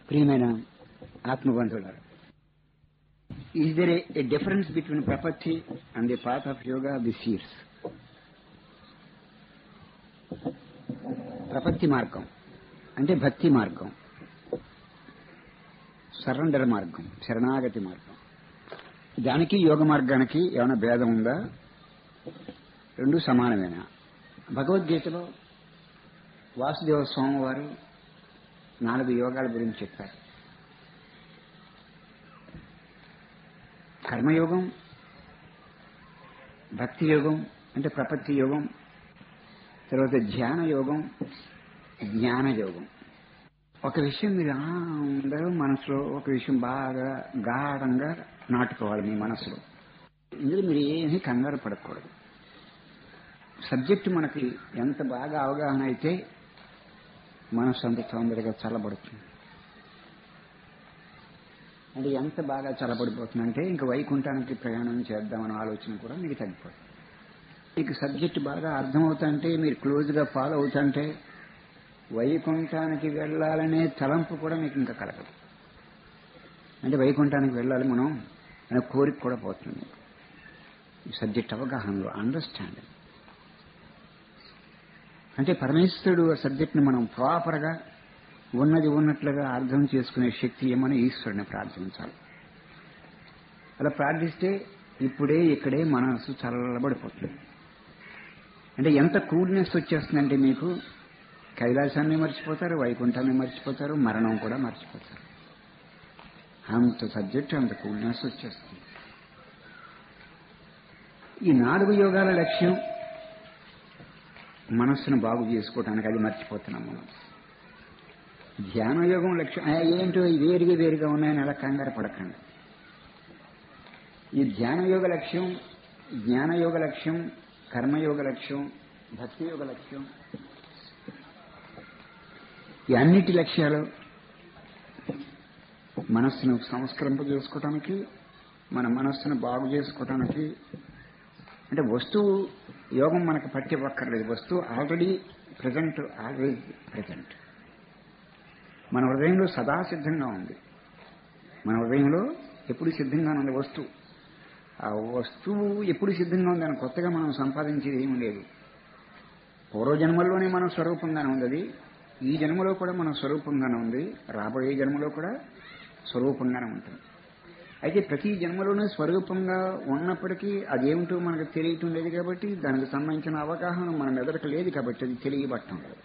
ప్రియమైన ఆత్మబంధువులారు is there a difference between prapatti and the path of yoga the seers ప్రపత్తి మార్గం అంటే భక్తి మార్గం సరెండర్ మార్గం శరణాగతి మార్గం దానికి యోగ మార్గానికి ఏమైనా భేదం ఉందా రెండు సమానమేనా భగవద్గీతలో వాసుదేవ స్వామి వారు నాలుగు యోగాల గురించి చెప్పారు కర్మయోగం భక్తి యోగం అంటే ప్రపత్తి యోగం తర్వాత ధ్యాన యోగం జ్ఞాన యోగం ఒక విషయం మీరు అందరూ మనసులో ఒక విషయం బాగా గాఢంగా నాటుకోవాలి మీ మనసులో ఇందులో మీరు ఏమీ కంగారు పడకూడదు సబ్జెక్ట్ మనకి ఎంత బాగా అవగాహన అయితే మనసు అంత తొందరగా చల్లబడుతుంది అంటే ఎంత బాగా చల్లబడిపోతుందంటే ఇంకా వైకుంఠానికి ప్రయాణం చేద్దామన్న ఆలోచన కూడా మీకు తగ్గిపోతుంది మీకు సబ్జెక్ట్ బాగా అర్థమవుతుంటే మీరు క్లోజ్గా ఫాలో అవుతుంటే వైకుంఠానికి వెళ్ళాలనే తలంపు కూడా మీకు ఇంకా కలగదు అంటే వైకుంఠానికి వెళ్ళాలి మనం అనే కోరిక కూడా పోతుంది ఈ సబ్జెక్ట్ అవగాహనలో అండర్స్టాండింగ్ అంటే పరమేశ్వరుడు ఆ సబ్జెక్ట్ని మనం ప్రాపర్గా ఉన్నది ఉన్నట్లుగా అర్థం చేసుకునే శక్తి ఏమని ఈశ్వరుని ప్రార్థించాలి అలా ప్రార్థిస్తే ఇప్పుడే ఇక్కడే మనసు చల్లబడిపోతుంది అంటే ఎంత కూల్నెస్ వచ్చేస్తుందంటే మీకు కైలాసాన్ని మర్చిపోతారు వైకుంఠాన్ని మర్చిపోతారు మరణం కూడా మర్చిపోతారు అంత సబ్జెక్ట్ అంత కూల్నెస్ వచ్చేస్తుంది ఈ నాలుగు యోగాల లక్ష్యం మనస్సును బాగు చేసుకోవటానికి అది మర్చిపోతున్నాం మనం ధ్యాన యోగం లక్ష్యం ఆ, ఏంటో ఈ వేరుగా వేరుగా ఉన్నాయని అలా కంగారు పడకండి ఈ ధ్యాన యోగ లక్ష్యం జ్ఞానయోగ లక్ష్యం కర్మయోగ లక్ష్యం భక్తి యోగ లక్ష్యం ఈ అన్నిటి లక్ష్యాలు మనస్సును సంస్కరింప చేసుకోవటానికి మన మనస్సును బాగు చేసుకోవటానికి అంటే వస్తువు యోగం మనకు పట్టి ఒక్కర్లేదు వస్తువు ఆల్రెడీ ప్రజెంట్ ఆల్వేజ్ ప్రజెంట్ మన హృదయంలో సదా సిద్ధంగా ఉంది మన హృదయంలో ఎప్పుడు సిద్ధంగానే ఉంది వస్తువు ఆ వస్తువు ఎప్పుడు సిద్ధంగా ఉంది అని కొత్తగా మనం సంపాదించేది ఏమీ లేదు పూర్వజన్మల్లోనే మనం స్వరూపంగానే ఉంది అది ఈ జన్మలో కూడా మన స్వరూపంగానే ఉంది రాబోయే జన్మలో కూడా స్వరూపంగానే ఉంటుంది అయితే ప్రతి జన్మలోనూ స్వరూపంగా ఉన్నప్పటికీ అదేమిటో మనకు తెలియటం లేదు కాబట్టి దానికి సంబంధించిన అవగాహన మన మెదడుకు లేదు కాబట్టి అది తెలియబట్టం లేదు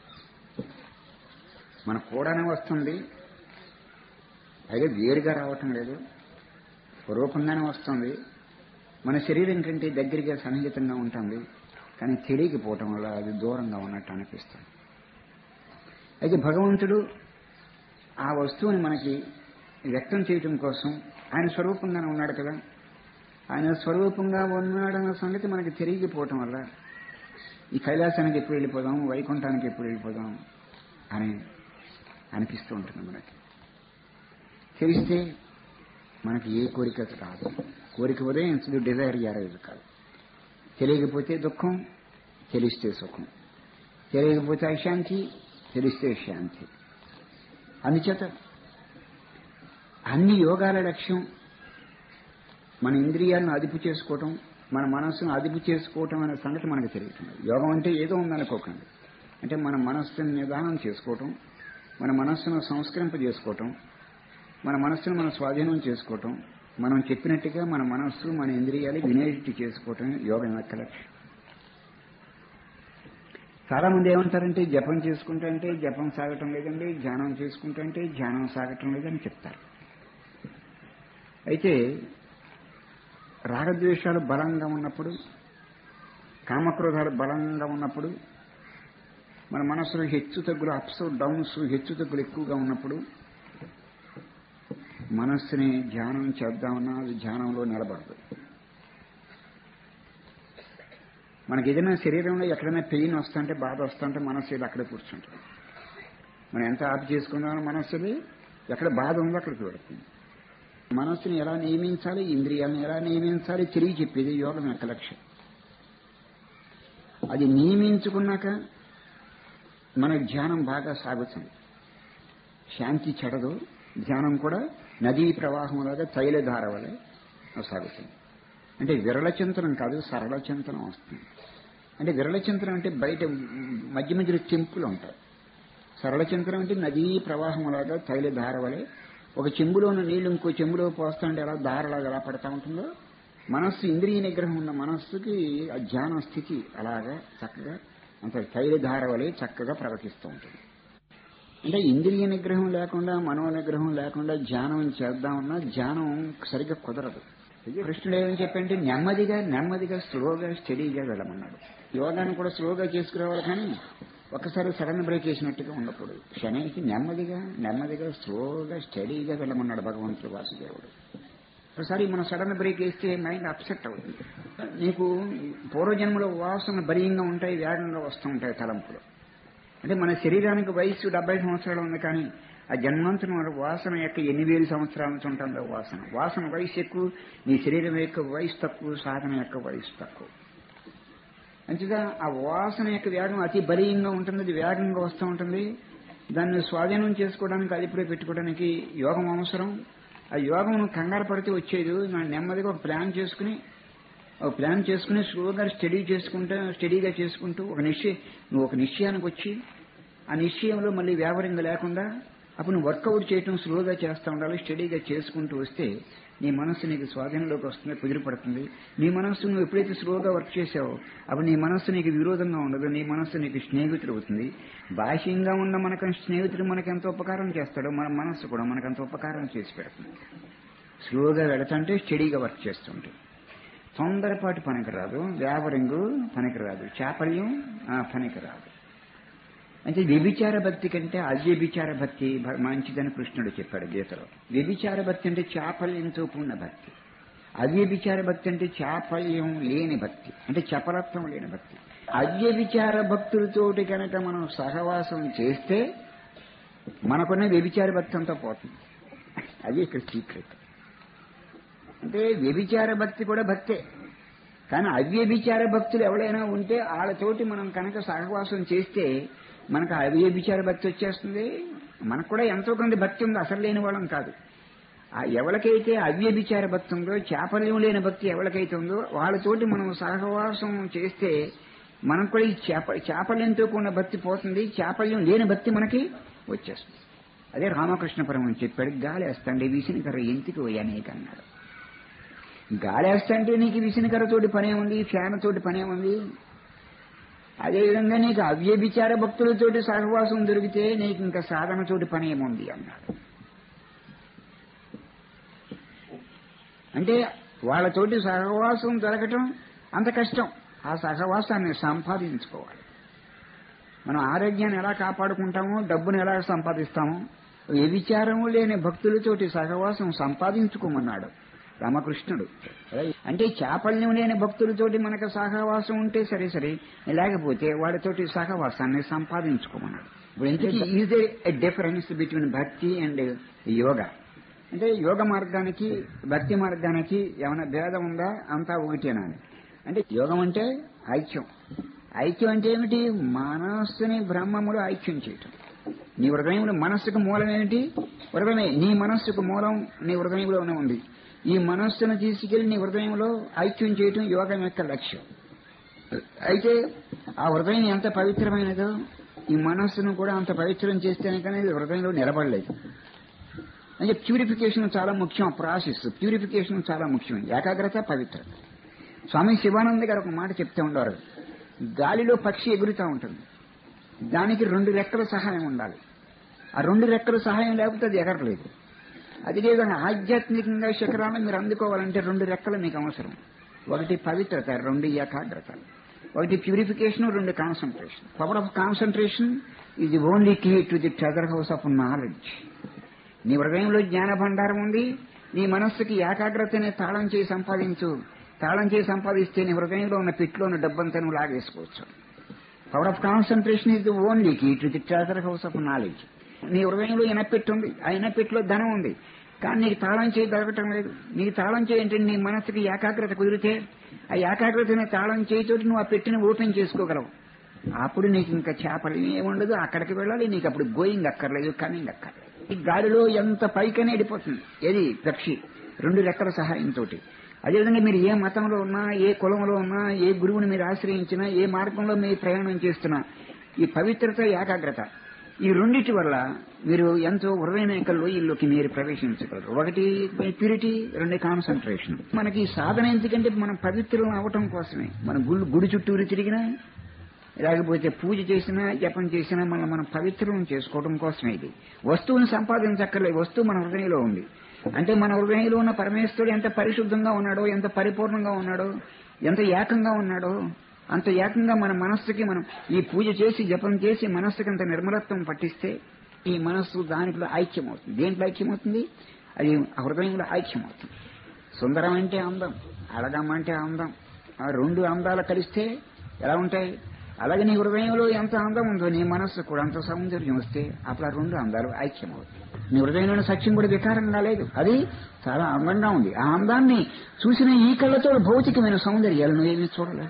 మనకు కూడానే వస్తుంది అయితే వేరుగా రావటం లేదు స్వరూపంగానే వస్తుంది మన శరీరం కంటే దగ్గరగా సన్నిహితంగా ఉంటుంది కానీ తెలియకపోవటం వల్ల అది దూరంగా ఉన్నట్టు అనిపిస్తుంది అయితే భగవంతుడు ఆ వస్తువుని మనకి వ్యక్తం చేయటం కోసం ఆయన స్వరూపంగానే ఉన్నాడు కదా ఆయన స్వరూపంగా ఉన్నాడన్న సంగతి మనకి తెలియకపోవటం వల్ల ఈ కైలాసానికి ఎప్పుడు వెళ్ళిపోదాం వైకుంఠానికి ఎప్పుడు వెళ్ళిపోదాం అని అనిపిస్తూ ఉంటుంది మనకి తెలిస్తే మనకి ఏ కోరిక రాదు కోరిక ఉదయించదు డిజైర్ యారేది కాదు తెలియకపోతే దుఃఖం తెలిస్తే సుఖం తెలియకపోతే అశాంతి తెలిస్తే శాంతి అందుచేత అన్ని యోగాల లక్ష్యం మన ఇంద్రియాలను అదుపు చేసుకోవటం మన మనస్సును అదుపు చేసుకోవటం అనే సంగతి మనకు తెలియటం యోగం అంటే ఏదో ఉందనుకోకండి అంటే మన మనస్సును నిదానం చేసుకోవటం మన మనస్సును సంస్కరింప చేసుకోవటం మన మనస్సును మనం స్వాధీనం చేసుకోవటం మనం చెప్పినట్టుగా మన మనస్సు మన ఇంద్రియాలు వినేటి చేసుకోవటం యోగం యొక్క లక్ష్యం చాలా మంది ఏమంటారంటే జపం చేసుకుంటే జపం సాగటం లేదండి ధ్యానం చేసుకుంటే ధ్యానం సాగటం లేదని చెప్తారు అయితే రాగద్వేషాలు బలంగా ఉన్నప్పుడు కామక్రోధాలు బలంగా ఉన్నప్పుడు మన మనసులో హెచ్చు తగ్గులు అప్స్ డౌన్స్ హెచ్చు తగ్గులు ఎక్కువగా ఉన్నప్పుడు మనస్సుని ధ్యానం చేద్దామన్నా అది ధ్యానంలో నిలబడదు మనకి ఏదైనా శరీరంలో ఎక్కడైనా పెయిన్ వస్తుంటే బాధ వస్తుంటే మనస్సు ఇది అక్కడే కూర్చుంటుంది మనం ఎంత ఆపు చేసుకుందామని మనస్సుని ఎక్కడ బాధ ఉందో అక్కడికి వెళుతుంది మనస్సుని ఎలా నియమించాలి ఇంద్రియాలను ఎలా నియమించాలి తిరిగి చెప్పేది యోగం యొక్క లక్ష్యం అది నియమించుకున్నాక మన ధ్యానం బాగా సాగుతుంది శాంతి చెడదు ధ్యానం కూడా నదీ ప్రవాహం లాగా తైలధార వలె సాగుతుంది అంటే విరళ చింతనం కాదు సరళ చింతనం వస్తుంది అంటే విరళ చింతనం అంటే బయట మధ్య మధ్యలో చెంపులు ఉంటాయి సరళ చింతనం అంటే నదీ ప్రవాహం లాగా తైలధార వలె ఒక చెంబులో ఉన్న నీళ్లు ఇంకో చెంబులో పోస్తుంటే ఎలా దారలాగా ఎలా పడతా ఉంటుందో మనస్సు ఇంద్రియ నిగ్రహం ఉన్న మనస్సుకి ఆ ధ్యాన స్థితి అలాగా చక్కగా అంత తైలధార వలె చక్కగా ప్రవర్తిస్తూ ఉంటుంది అంటే ఇంద్రియ నిగ్రహం లేకుండా మనో నిగ్రహం లేకుండా ధ్యానం చేద్దామన్నా ధ్యానం సరిగ్గా కుదరదు కృష్ణుడు ఏమని చెప్పంటే నెమ్మదిగా నెమ్మదిగా స్లోగా స్టడీగా వెళ్ళమన్నాడు యోగాన్ని కూడా స్లోగా చేసుకురావాలి కానీ ఒకసారి సడన్ బ్రేక్ వేసినట్టుగా ఉండకూడదు క్షణానికి నెమ్మదిగా నెమ్మదిగా స్లోగా స్టడీగా వెళ్ళమన్నాడు భగవంతుడు వాసుదేవుడు ఒకసారి మనం సడన్ బ్రేక్ వేస్తే మైండ్ అప్సెట్ అవుతుంది నీకు పూర్వజన్మలో వాసన బలీయంగా ఉంటాయి వేగంగా వస్తూ ఉంటాయి తలంపులు అంటే మన శరీరానికి వయసు డెబ్బై సంవత్సరాలు ఉంది కానీ ఆ జన్మాంతరం వాసన యొక్క ఎన్ని వేలు సంవత్సరాల నుంచి ఉంటుందో వాసన వాసన వయసు ఎక్కువ నీ శరీరం యొక్క వయసు తక్కువ సాధన యొక్క వయసు తక్కువ మంచిగా ఆ వాసన యొక్క వేగం అతి బలీయంగా ఉంటుంది అది వేగంగా వస్తూ ఉంటుంది దాన్ని స్వాధీనం చేసుకోవడానికి అదిప్పుడే పెట్టుకోవడానికి యోగం అవసరం ఆ యోగం కంగారు పడితే వచ్చేది మనం నెమ్మదిగా ఒక ప్లాన్ చేసుకుని ఒక ప్లాన్ చేసుకుని స్లోగా స్టడీ చేసుకుంటూ స్టడీగా చేసుకుంటూ ఒక నిశ్చయ నువ్వు ఒక నిశ్చయానికి వచ్చి ఆ నిశ్చయంలో మళ్ళీ వ్యాపారంగా లేకుండా అప్పుడు నువ్వు వర్కౌట్ చేయటం స్లోగా చేస్తూ ఉండాలి స్టడీగా చేసుకుంటూ వస్తే నీ మనస్సు నీకు స్వాధీనంలోకి వస్తుంది కుదిరిపడుతుంది నీ మనస్సు నువ్వు ఎప్పుడైతే స్లోగా వర్క్ చేసావో అప్పుడు నీ మనస్సు నీకు విరోధంగా ఉండదు నీ మనస్సు నీకు స్నేహితుడు అవుతుంది బాహ్యంగా ఉన్న మనకు స్నేహితుడు మనకు ఎంత ఉపకారం చేస్తాడో మన మనస్సు కూడా మనకు అంత ఉపకారం చేసి పెడుతుంది స్లోగా వెళతంటే స్టడీగా వర్క్ చేస్తుంటే తొందరపాటు పనికిరాదు వ్యావరింగు పనికిరాదు చాపల్యం పనికిరాదు అంటే వ్యభిచార భక్తి కంటే అవ్యభిచార భక్తి మంచిదని కృష్ణుడు చెప్పాడు గీతలో వ్యభిచార భక్తి అంటే చాపల్యంతో కూడిన భక్తి అవ్యభిచార భక్తి అంటే చాపల్యం లేని భక్తి అంటే చపలత్వం లేని భక్తి అవ్యభిచార భక్తులతోటి కనుక మనం సహవాసం చేస్తే మనకున్న వ్యభిచార భక్తి అంతా పోతుంది అది ఇక్కడ సీక్రెట్ అంటే వ్యభిచార భక్తి కూడా భక్తే కానీ అవ్యభిచార భక్తులు ఎవరైనా ఉంటే వాళ్ళతోటి మనం కనుక సహవాసం చేస్తే మనకు అవ్యభిచార భక్తి వచ్చేస్తుంది మనకు కూడా ఎంతో కొంత భక్తి ఉంది అసలు లేని వాళ్ళం కాదు ఆ ఎవరికైతే అవ్యభిచార భక్తి ఉందో చాపల్యం లేని భక్తి ఎవరికైతే ఉందో వాళ్ళతోటి మనం సహవాసం చేస్తే మనకు కూడా ఈ చేప చాపల్యంతో కూడిన భక్తి పోతుంది చాపల్యం లేని భక్తి మనకి వచ్చేస్తుంది అదే రామకృష్ణ పరమని చెప్పాడు గాలి వేస్తాండి విసినకర్ర ఎంతికి అనేక అన్నాడు గాలి వేస్తాంటే నీకు విసినకర్రతోటి పనే ఉంది ఫ్యాన్ తోటి పనే ఉంది అదేవిధంగా నీకు అవ్యభిచార భక్తులతోటి సహవాసం దొరికితే నీకు ఇంకా సాధనతోటి పని ఏముంది అన్నాడు అంటే వాళ్ళతోటి సహవాసం దొరకటం అంత కష్టం ఆ సహవాసాన్ని సంపాదించుకోవాలి మనం ఆరోగ్యాన్ని ఎలా కాపాడుకుంటామో డబ్బును ఎలా సంపాదిస్తామో ఏ విచారము లేని భక్తులతోటి సహవాసం సంపాదించుకోమన్నాడు రామకృష్ణుడు అంటే చాపల్యం లేని భక్తులతోటి మనకు సహవాసం ఉంటే సరే సరే లేకపోతే వాడితోటి సహవాసాన్ని సంపాదించుకోమన్నాడు ఇప్పుడు ఇంతకీ is a difference between bhakti and yoga అంటే యోగ మార్గానికి భక్తి మార్గానికి ఏమైనా భేదం ఉందా అంతా ఒకటేనా అని అంటే యోగం అంటే ఐక్యం ఐక్యం అంటే ఏమిటి మనస్సుని బ్రహ్మములు ఐక్యం చేయటం నీ హృదయంలో మనస్సుకు మూలం ఏమిటి హృదయమే నీ మనస్సుకు మూలం నీ హృదయంలోనే ఉంది ఈ మనస్సును తీసుకెళ్లి నీ హృదయంలో ఐక్యం చేయటం యోగం యొక్క లక్ష్యం అయితే ఆ హృదయం ఎంత పవిత్రమైనదో ఈ మనస్సును కూడా అంత పవిత్రం చేస్తేనే కానీ ఇది హృదయంలో నిలబడలేదు అంటే ప్యూరిఫికేషన్ చాలా ముఖ్యం ప్రాసెస్ ప్యూరిఫికేషన్ చాలా ముఖ్యం ఏకాగ్రత పవిత్రత స్వామి శివానంద గారు ఒక మాట చెప్తూ ఉండేవారు గాలిలో పక్షి ఎగురుతూ ఉంటుంది దానికి రెండు రెక్కల సహాయం ఉండాలి ఆ రెండు రెక్కల సహాయం లేకపోతే అది ఎగరలేదు అదేవిధంగా ఆధ్యాత్మికంగా శిఖరాలను మీరు అందుకోవాలంటే రెండు రెక్కలు మీకు అవసరం ఒకటి పవిత్రత రెండు ఏకాగ్రత ఒకటి ప్యూరిఫికేషన్ రెండు concentration power of concentration is only key to the treasure house of knowledge నీ హృదయంలో జ్ఞాన భండారం ఉంది నీ మనస్సుకి ఏకాగ్రతనే తాళం చేసి సంపాదించు తాళం చేసి సంపాదిస్తే నీ హృదయంలో ఉన్న పిట్లో ఉన్న డబ్బంతా నువ్వు లాగేసుకోవచ్చు power of concentration is the only key to the treasure house of knowledge నీ హృదయంలో ఇనపెట్టు ఉంది ఆ ఇనపెట్టులో ధనం ఉంది కానీ నీకు తాళం చేయి దొరకటం లేదు నీకు తాళం చేయి అంటే నీ మనసుకి ఏకాగ్రత కుదిరితే ఆ ఏకాగ్రతని తాళం చేయితోటి నువ్వు ఆ పెట్టిన ఓపెన్ చేసుకోగలవు అప్పుడు నీకు ఇంకా చేపలు ఏముండదు అక్కడికి వెళ్ళాలి నీకు అప్పుడు గోయింగ్ అక్కర్లేదు కమింగ్ అక్కర్లేదు ఈ గాలిలో ఎంత పైకనే వెళ్ళిపోతుంది ఏది పక్షి రెండు రెక్కల సహాయంతో అదేవిధంగా మీరు ఏ మతంలో ఉన్నా ఏ కులంలో ఉన్నా ఏ గురువుని మీరు ఆశ్రయించినా ఏ మార్గంలో మీరు ప్రయాణం చేస్తున్నా ఈ పవిత్రత ఏకాగ్రత ఈ రెండిటి వల్ల మీరు ఎంతో హృదయమేక లోయల్లోకి మీరు ప్రవేశించగలరు ఒకటి ప్యూరిటీ రెండు కాన్సన్ట్రేషన్ మనకి ఈ సాధన ఎందుకంటే మనం పవిత్రం అవటం కోసమే మన గుళ్ళు గుడి చుట్టూరు తిరిగినా లేకపోతే పూజ చేసినా జపం చేసినా మనం మనం పవిత్రం చేసుకోవడం కోసమే ఇది వస్తువుని సంపాదించక్కర్లేదు వస్తువు మన హృదయంలో ఉంది అంటే మన హృదయంలో ఉన్న పరమేశ్వరుడు ఎంత పరిశుద్ధంగా ఉన్నాడో ఎంత పరిపూర్ణంగా ఉన్నాడో ఎంత ఏకంగా ఉన్నాడో అంత ఏకంగా మన మనస్సుకి మనం ఈ పూజ చేసి జపం చేసి మనస్సుకి అంత నిర్మలత్వం పట్టిస్తే ఈ మనస్సు దాంట్లో ఐక్యమవుతుంది దేంట్లో ఐక్యమవుతుంది అది ఆ హృదయంలో ఐక్యమవుతుంది సుందరం అంటే అందం అడగం అంటే అందం ఆ రెండు అందాలు కలిస్తే ఎలా ఉంటాయి అలాగే నీ హృదయంలో ఎంత అందం ఉందో నీ మనస్సు కూడా అంత సౌందర్యం వస్తే అప్పుడు ఆ రెండు అందాలు ఐక్యమవుతాయి నీ హృదయంలోని సత్యం కూడా వికారంగా లేదు అది చాలా అందంగా ఉంది ఆ అందాన్ని చూసిన ఈ కళ్ళతో భౌతికమైన సౌందర్యాలను ఏమీ చూడలేదు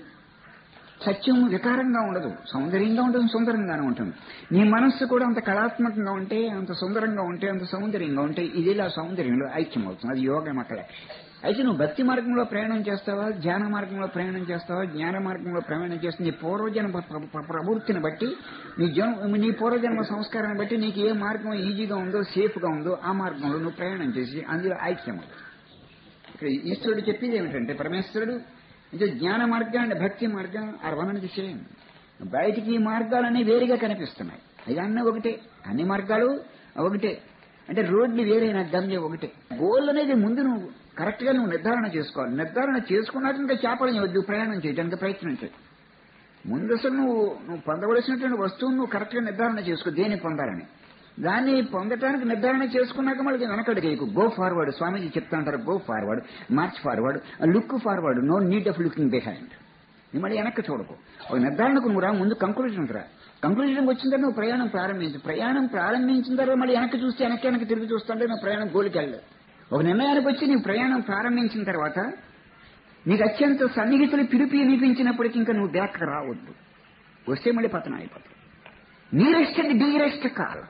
సత్యం వికారంగా ఉండదు సౌందర్యంగా ఉంటుంది సుందరంగానే ఉంటుంది నీ మనస్సు కూడా అంత కళాత్మకంగా ఉంటే అంత సుందరంగా ఉంటే అంత సౌందర్యంగా ఉంటే ఇది ఇలా సౌందర్యంలో ఐక్యమవుతుంది అది యోగం అక్కడ అయితే నువ్వు భక్తి మార్గంలో ప్రయాణం చేస్తావా ధ్యాన మార్గంలో ప్రయాణం చేస్తావా జ్ఞాన మార్గంలో ప్రయాణం చేస్తే నీ పూర్వజన్మ ప్ర- ప్ర- ప్రవృత్తిని బట్టి నీ జన్మ నీ పూర్వజన్మ సంస్కారాన్ని బట్టి నీకు ఏ మార్గం ఈజీగా ఉందో సేఫ్గా ఉందో ఆ మార్గంలో నువ్వు ప్రయాణం చేసి అందులో ఐక్యమవుతుంది ఇక్కడ ఈశ్వరుడు చెప్పేది ఏమిటంటే పరమేశ్వరుడు ఇది జ్ఞాన మార్గం అండ్ భక్తి మార్గం ఆర్ వన్ అండ్ సేమ్ బయటికి ఈ మార్గాలన్నీ వేరుగా కనిపిస్తున్నాయి అది అన్నీ ఒకటే అన్ని మార్గాలు ఒకటే అంటే రోడ్లు వేరైన గమ్యం ఒకటే గోల్ అనేది ముందు నువ్వు కరెక్ట్ గా నువ్వు నిర్ధారణ చేసుకోవాలి నిర్ధారణ చేసుకున్నాక ఇంకా చేపలని వద్దు ప్రయాణం చేయడానికి ప్రయత్నం చేయి ముందు అసలు నువ్వు నువ్వు పొందవలసినటువంటి వస్తువును నువ్వు కరెక్ట్ గా నిర్ధారణ చేసుకో దేన్ని పొందాలని దాన్ని పొందటానికి నిర్ధారణ చేసుకున్నాక మళ్ళీ వెనకడికి గో ఫార్వర్డ్ స్వామీజీ చెప్తా ఉంటారు go forward march forward look forward no need of looking behind నువ్వు మళ్ళీ వెనక్కి చూడకు ఒక నిర్ధారణకు నువ్వు రా ముందు కంక్లూజన్ రా కంక్లూజన్కి వచ్చిన తర్వాత నువ్వు ప్రయాణం ప్రారంభించు ప్రయాణం ప్రారంభించిన తర్వాత మళ్ళీ వెనక్కి చూస్తే వెనక్కి వెనక్కి తిరిగి చూస్తుంటే నువ్వు ప్రయాణం గోలికి వెళ్ళదు ఒక నిర్ణయానికి వచ్చి నీవు ప్రయాణం ప్రారంభించిన తర్వాత నీకు అత్యంత సన్నిహితులు పిలిపి వినిపించినప్పటికీ ఇంకా నువ్వు బ్యాక్ రావద్దు వస్తే మళ్ళీ పతనం అయిపోతుంది నీరెస్ట్ అండ్ డీరెస్ట్ కాలం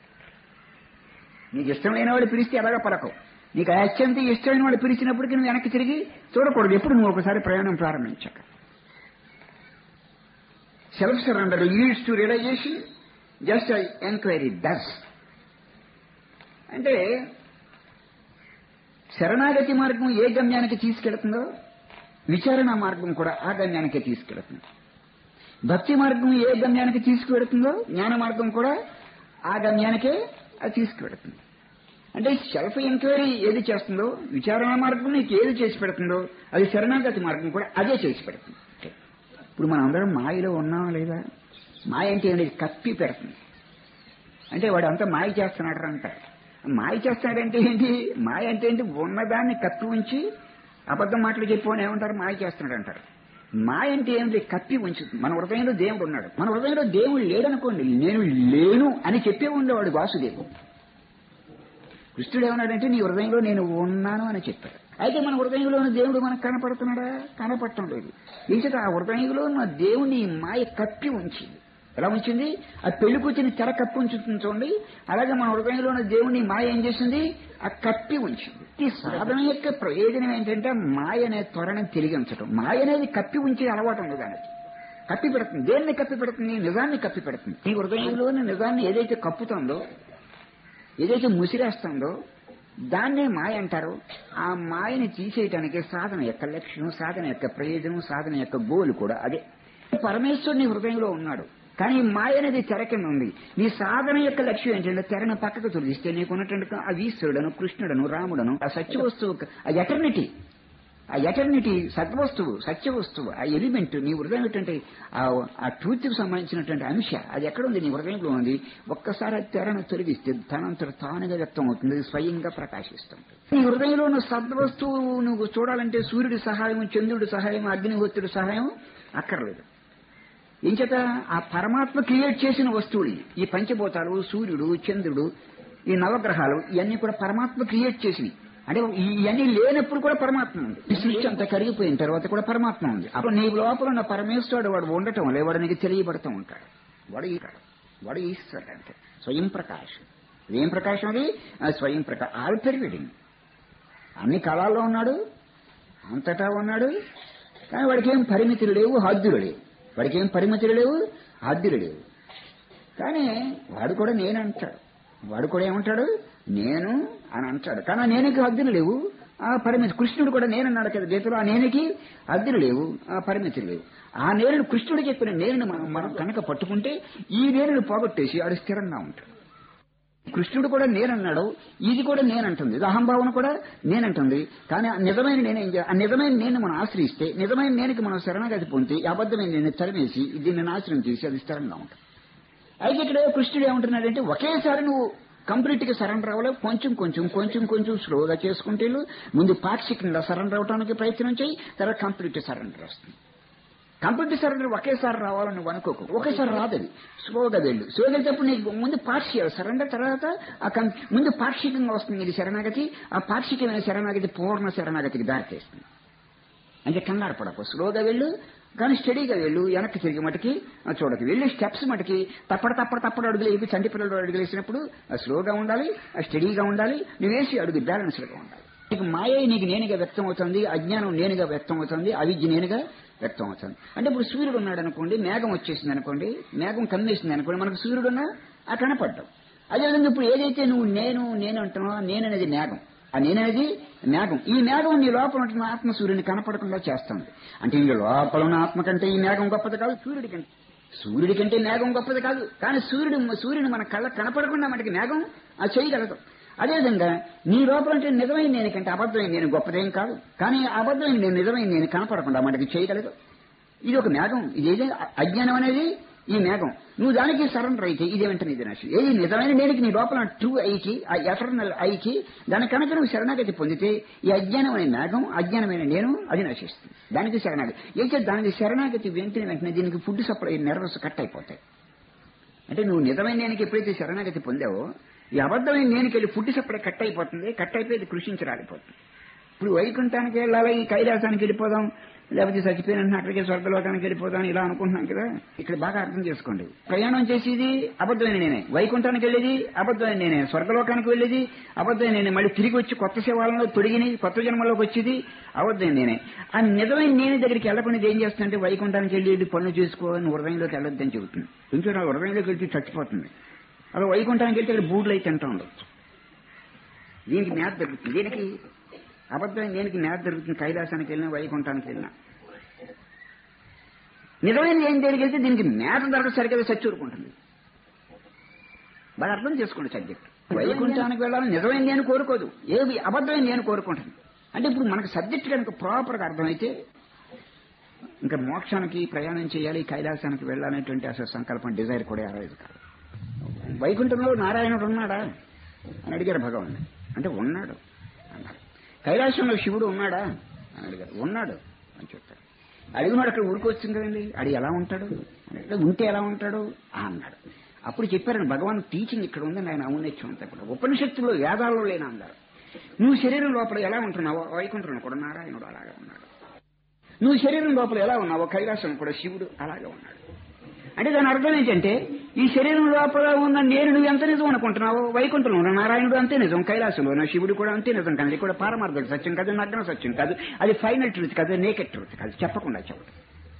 నీకు ఇష్టమైన వాడు పిలిస్తే ఎలాగా పలకవు నీకు అత్యంత ఇష్టమైన వాడు పిలిచినప్పటికీ నువ్వు వెనక్కి తిరిగి చూడకూడదు ఎప్పుడు నువ్వు ఒకసారి ప్రయాణం ప్రారంభించాక self surrender leads to realization just enquiry does అంటే శరణాగతి మార్గం ఏ గమ్యానికి తీసుకెళ్తుందో విచారణ మార్గం కూడా ఆ గమ్యానికే తీసుకెళ్తుంది భక్తి మార్గం ఏ గమ్యానికి తీసుకువెడుతుందో జ్ఞాన మార్గం కూడా ఆ గమ్యానికే అది తీసుకువెడుతుంది అంటే సెల్ఫ్ ఎంక్వైరీ ఏది చేస్తుందో విచారణ మార్గం నీకు ఏది చేసి పెడుతుందో అది శరణాగతి మార్గం కూడా అదే చేసి పెడుతుంది ఇప్పుడు మనం అందరం మాయలో ఉన్నామా లేదా మాయ అంటే ఏంటి కప్పి పెడుతుంది అంటే వాడు అంతా మాయ చేస్తున్నాడు అంటారు మాయ చేస్తాడంటే ఏంటి మాయ అంటే ఏంటి ఉన్నదాన్ని కప్పి ఉంచి అబద్ధం మాటలు చెప్పని ఏమంటారు మాయ చేస్తున్నాడు అంటారు మాయ అంటే ఏంటి కప్పి ఉంచుతుంది మన హృదయంలో దేవుడు ఉన్నాడు మన హృదయంలో దేవుడు లేడనుకోండి నేను లేను అని చెప్పే ఉండేవాడు వాసుదేవుడు కృష్ణుడు ఏమన్నాడంటే నీ హృదయంలో నేను ఉన్నాను అని చెప్పాడు అయితే మన హృదయంలో ఉన్న దేవుడు మనకు కనపడుతున్నాడా కనపడటం లేదు ఈచట ఆ హృదయంలో ఉన్న దేవుని మాయ కప్పి ఉంచింది ఎలా ఉంచింది ఆ పెళ్లి కూర్చుని తెర కప్పి ఉంచుతుంది చూడండి అలాగే మన హృదయంలో ఉన్న దేవుని మాయ ఏం చేసింది ఆ కప్పి ఉంచింది ఈ సాధన యొక్క ప్రయోజనం ఏంటంటే మాయ అనే త్వరని తిరిగించడం మాయ అనేది కప్పి ఉంచే అలవాటు ఉంది దానికి కప్పి పెడుతుంది దేన్ని కప్పి పెడుతుంది నిజాన్ని కప్పి పెడుతుంది నీ హృదయంలోని నిజాన్ని ఏదైతే కప్పుతుందో ఏదైతే ముసిరేస్తుందో దాన్నే మాయ అంటారు ఆ మాయని తీసేయటానికి సాధన యొక్క లక్ష్యం సాధన యొక్క ప్రయోజనం సాధన యొక్క గోలు కూడా అదే పరమేశ్వరుడు నీ హృదయంలో ఉన్నాడు కానీ ఈ మాయ అనేది తెర కింద ఉంది నీ సాధన యొక్క లక్ష్యం ఏంటంటే తెరను పక్కకు తొలగిస్తే నీకు ఉన్నటువంటి ఆ ఈశ్వరుడను కృష్ణుడను రాముడను ఆ సత్య వస్తువు ఆ ఎటర్నిటీ ఆ ఎటర్నిటీ సద్వస్తువు సత్య వస్తువు ఆ ఎలిమెంట్ నీ హృదయం ఏంటంటే ఆ ఆ ట్రూత్కి సంబంధించినటువంటి అంశ అది ఎక్కడ ఉంది నీ హృదయంలో ఉంది ఒక్కసారి ఆ తెరను తొలగిస్తే తనంతట తానుగా వ్యక్తం అవుతుంది అది స్వయంగా ప్రకాశిస్తుంది నీ హృదయంలో ఉన్న సద్వస్తువు నువ్వు చూడాలంటే సూర్యుడి సహాయం చంద్రుడి సహాయం అగ్నిహోత్రుడి సహాయం అక్కర్లేదు ఇంచేత ఆ పరమాత్మ క్రియేట్ చేసిన వస్తువులు ఇవి. ఈ పంచభూతాలు సూర్యుడు చంద్రుడు ఈ నవగ్రహాలు ఇవన్నీ కూడా పరమాత్మ క్రియేట్ చేసినవి అంటే ఈ- ఇవన్నీ లేనప్పుడు కూడా పరమాత్మ ఉంది ఈ సృష్టి అంతా కరిగిపోయిన తర్వాత కూడా పరమాత్మ ఉంది అప్పుడు నీ లోపల ఉన్న పరమేశ్వరుడు వాడు ఉండటం వల్ల వాడు నీకు తెలియబడుతూ ఉంటాడు వాడు ఈ వాడు ఈశ్వరుడు అంటే స్వయం ప్రకాశ్ ఏం ప్రకాశం అది ఆ స్వయం ప్రకాశం ఆల్ పెరివిడింగ్ అన్ని కళాల్లో ఉన్నాడు అంతటా ఉన్నాడు కానీ వాడికి ఏం పరిమితులు లేవు హద్దులు లేవు వాడికి ఏం పరిమితులు లేవు హద్దులు లేవు కానీ వాడు కూడా నేను అంటాడు వాడు కూడా ఏమంటాడు నేను అని అంటాడు కానీ ఆ నేనుకి హద్దులు లేవు ఆ పరిమితి కృష్ణుడు కూడా నేనన్నాడు కదా గీతలో ఆ నేనుకి హద్దులు లేవు ఆ పరిమితులు లేవు ఆ నేరును కృష్ణుడు చెప్పిన నేరుని మనం మనం కనుక పట్టుకుంటే ఈ నేరుని పోగొట్టేసి ఆడు స్థిరంగా ఉంటాడు కృష్ణుడు కూడా నేనన్నాడు ఇది కూడా నేనంటుంది ఇది అహంభావన కూడా నేనంటుంది కానీ ఆ నిజమైన నేను ఏం చేయాలి? ఆ నిజమైన నేను మనం ఆశ్రయిస్తే నిజమైన నేనుకి మనం శరణాగతి పొందితే ఈ అబద్ధమైన నేను తరిమేసి దీన్ని నాశనం చేసి అది స్థిరంగా ఉంటుంది అయితే ఇక్కడ కృష్ణుడు ఏమంటున్నాడంటే ఒకేసారి నువ్వు కంప్లీట్ గా సరెండర్ అవ్వలేవు కొంచెం కొంచెం కొంచెం కొంచెం స్లోగా చేసుకుంటే వెళ్ళు. ముందు పాక్షికంగా సరెండర్ అవడానికి ప్రయత్నం చేయి తర్వాత కంప్లీట్ సరెండర్ వస్తుంది కంప్లీట్ సరెండర్ ఒకేసారి రావాలని నువ్వు అనుకోకు ఒకేసారి రాదు అది స్లోగా వెళ్ళు స్లోగా వెళ్తేప్పుడు నీకు ముందు పార్షియల్ సరెండర్ తర్వాత ఆ కం- ముందు పాక్షికంగా వస్తుంది ఇది శరణాగతి ఆ పాక్షికమైన శరణాగతి పూర్ణ శరణాగతికి దారితీస్తుంది అంటే కంగారు పడకు స్లోగా వెళ్ళు కానీ స్టడీగా వెళ్ళు వెనక్కి తిరిగి మటుకి ఆ చూడకు వెళ్ళి స్టెప్స్ మటుకి తప్పడ తప్పడ తప్పడు అడుగులు వేసి చంటి పిల్లలు అడుగులు వేసినప్పుడు ఆ స్లోగా ఉండాలి ఆ స్టడీగా ఉండాలి నువ్వు వేసి అడుగు బ్యాలెన్స్డ్గా ఉండాలి నీకు మాయ నీకు నేనుగా వ్యక్తం అవుతుంది అజ్ఞానం నేనుగా వ్యక్తం అవుతుంది అవిద్య నేనుగా వ్యక్తం అవుతుంది అంటే ఇప్పుడు సూర్యుడు ఉన్నాడు అనుకోండి మేఘం వచ్చేసింది అనుకోండి మేఘం కమ్మేసింది అనుకోండి మనకు సూర్యుడు ఉన్నా ఆ కనపడ్డాం అదేవిధంగా ఇప్పుడు ఏదైతే నువ్వు నేను నేను అంటున్నావో నేననేది మేఘం ఆ నేననేది మేఘం ఈ మేఘం నీ లోపల ఉంటున్న ఆత్మ సూర్యుని కనపడకుండా చేస్తుంది అంటే ఈ లోపల ఉన్న ఆత్మ కంటే ఈ మేఘం గొప్పది కాదు సూర్యుడి కంటే సూర్యుడి కంటే మేఘం గొప్పది కాదు కానీ సూర్యుడు సూర్యుని మన కళ్ళ కనపడకుండా మనకి మేఘం అది చేయగలదు అదేవిధంగా నీ లోపల అంటే నిజమైన నేను కంటే అబద్ధమైన నేను గొప్పదేం కాదు కానీ ఆ అబద్ధమైన నేను నిజమైన నేను కనపడకుండా మనకి చేయగలదు ఇది ఒక మేఘం ఇదేదే అజ్ఞానం అనేది ఈ మేఘం నువ్వు దానికి సరెండర్ అయితే ఇదేమంటే ఇది నష్టం ఏది నిజమైన నేడికి నీ లోపల ట్రూ ఐకి ఆ ఎటర్నల్ ఐకి దాని కనుక నువ్వు శరణాగతి పొందితే ఈ అజ్ఞానమైన మేఘం అజ్ఞానమైన నేను అది నశిస్తుంది దానికి శరణాగతి అయితే దానికి శరణాగతి వెంటనే వెంటనే దీనికి ఫుడ్ సప్లై నెర్వస్ కట్ అయిపోతాయి అంటే నువ్వు నిజమైన నేనికి ఎప్పుడైతే శరణాగతి పొందావో ఈ అబద్ధమైన నేనికి వెళ్ళి ఫుడ్ సప్లై కట్ అయిపోతుంది కట్ అయిపోయి ఇది కృషించి రాలిపోతుంది ఇప్పుడు వైకుంఠానికి వెళ్ళాలి ఈ కైలాసానికి వెళ్ళిపోదాం లేకపోతే చచ్చిపోయిన అక్కడికి స్వర్గలోకానికి వెళ్ళిపోదాం ఇలా అనుకుంటున్నాం కదా ఇక్కడ బాగా అర్థం చేసుకోండి ప్రయాణం చేసేది అబద్ధమైన నేనే వైకుంఠానికి వెళ్ళేది అబద్ధమైన నేనే స్వర్గలోకానికి వెళ్ళేది అబద్ధమైన నేనే మళ్ళీ తిరిగి వచ్చి కొత్త సేవలలో తొడిగిని కొత్త జన్మలోకి వచ్చేది అబద్ధమైన నేనే ఆ నిజమైన నేనే దగ్గరికి వెళ్ళకుండా ఏం చేస్తుందంటే వైకుంఠానికి వెళ్ళి వెళ్ళి పనులు చేసుకోవాలని హృదయంలోకి వెళ్ళొద్దని చెబుతుంది కొంచెం నా హృదయంలోకి వెళ్తే చచ్చిపోతుంది అలా వైకుంఠానికి వెళ్తే ఇక్కడ బూడ్లు అయితే తింటా ఉండొచ్చు దీనికి మేత దొరుకుతుంది దీనికి అబద్ధమైన దేనికి మేత దొరుకుతుంది కైలాసానికి వెళ్ళినా వైకుంఠానికి వెళ్ళినా నిజమైన ఏం దేనికి వెళ్తే దీనికి మేత దొరకదు సరిగ్గా చచ్చి ఊరుకుంటుంది బాగా అర్థం చేసుకోండి సబ్జెక్ట్ వైకుంఠానికి వెళ్ళాలని నిజమైన నేను కోరుకోదు ఏది అబద్ధమైన నేను కోరుకుంటాను అంటే ఇప్పుడు మనకు సబ్జెక్ట్ కనుక ప్రాపర్గా అర్థమైతే ఇంకా మోక్షానికి ప్రయాణం చేయాలి కైలాసానికి వెళ్ళాలనేటువంటి అసలు సంకల్పం డిజైర్ కూడా అరైజ్ కాదు వైకుంఠంలో నారాయణుడు ఉన్నాడా అని అడిగారు భగవాన్ అంటే ఉన్నాడు అన్నారు కైలాసంలో శివుడు ఉన్నాడా అని అడిగారు ఉన్నాడు అని చెప్పారు అడిగినాడు అక్కడ ఊరుకొచ్చింది కదండి అడి ఎలా ఉంటాడు అని అడిగితే, ఉంటే ఎలా ఉంటాడు ఆ అన్నాడు అప్పుడు చెప్పారని భగవాన్ టీచింగ్ ఇక్కడ ఉందని ఆయన ఔన్నత్యం అంతా కూడా ఉపనిషత్తులో వేదాల్లో లేని అన్నారు నువ్వు శరీరం లోపల ఎలా ఉంటున్నావో వైకుంఠంలో కూడా నారాయణుడు అలాగే ఉన్నాడు నువ్వు శరీరం లోపల ఎలా ఉన్నావో కైలాసం కూడా శివుడు అలాగే ఉన్నాడు అంటే దాని అర్థం ఏంటంటే ఈ శరీరం లోపల ఉన్న నేను నువ్వు ఎంత నిజం అనుకుంటున్నావో వైకుంఠంలో ఉన్న నారాయణుడు అంతే నిజం కైలాసంలో ఉన్న శివుడు కూడా అంతే నిజం కానీ ఇది కూడా పారమార్థ సత్యం కాదు నగ్న సత్యం కాదు అది ఫైనల్ ట్రూత్ కాదు నేకెడ్ ట్రూత్ కాదు చెప్పకుండా చెప్పడం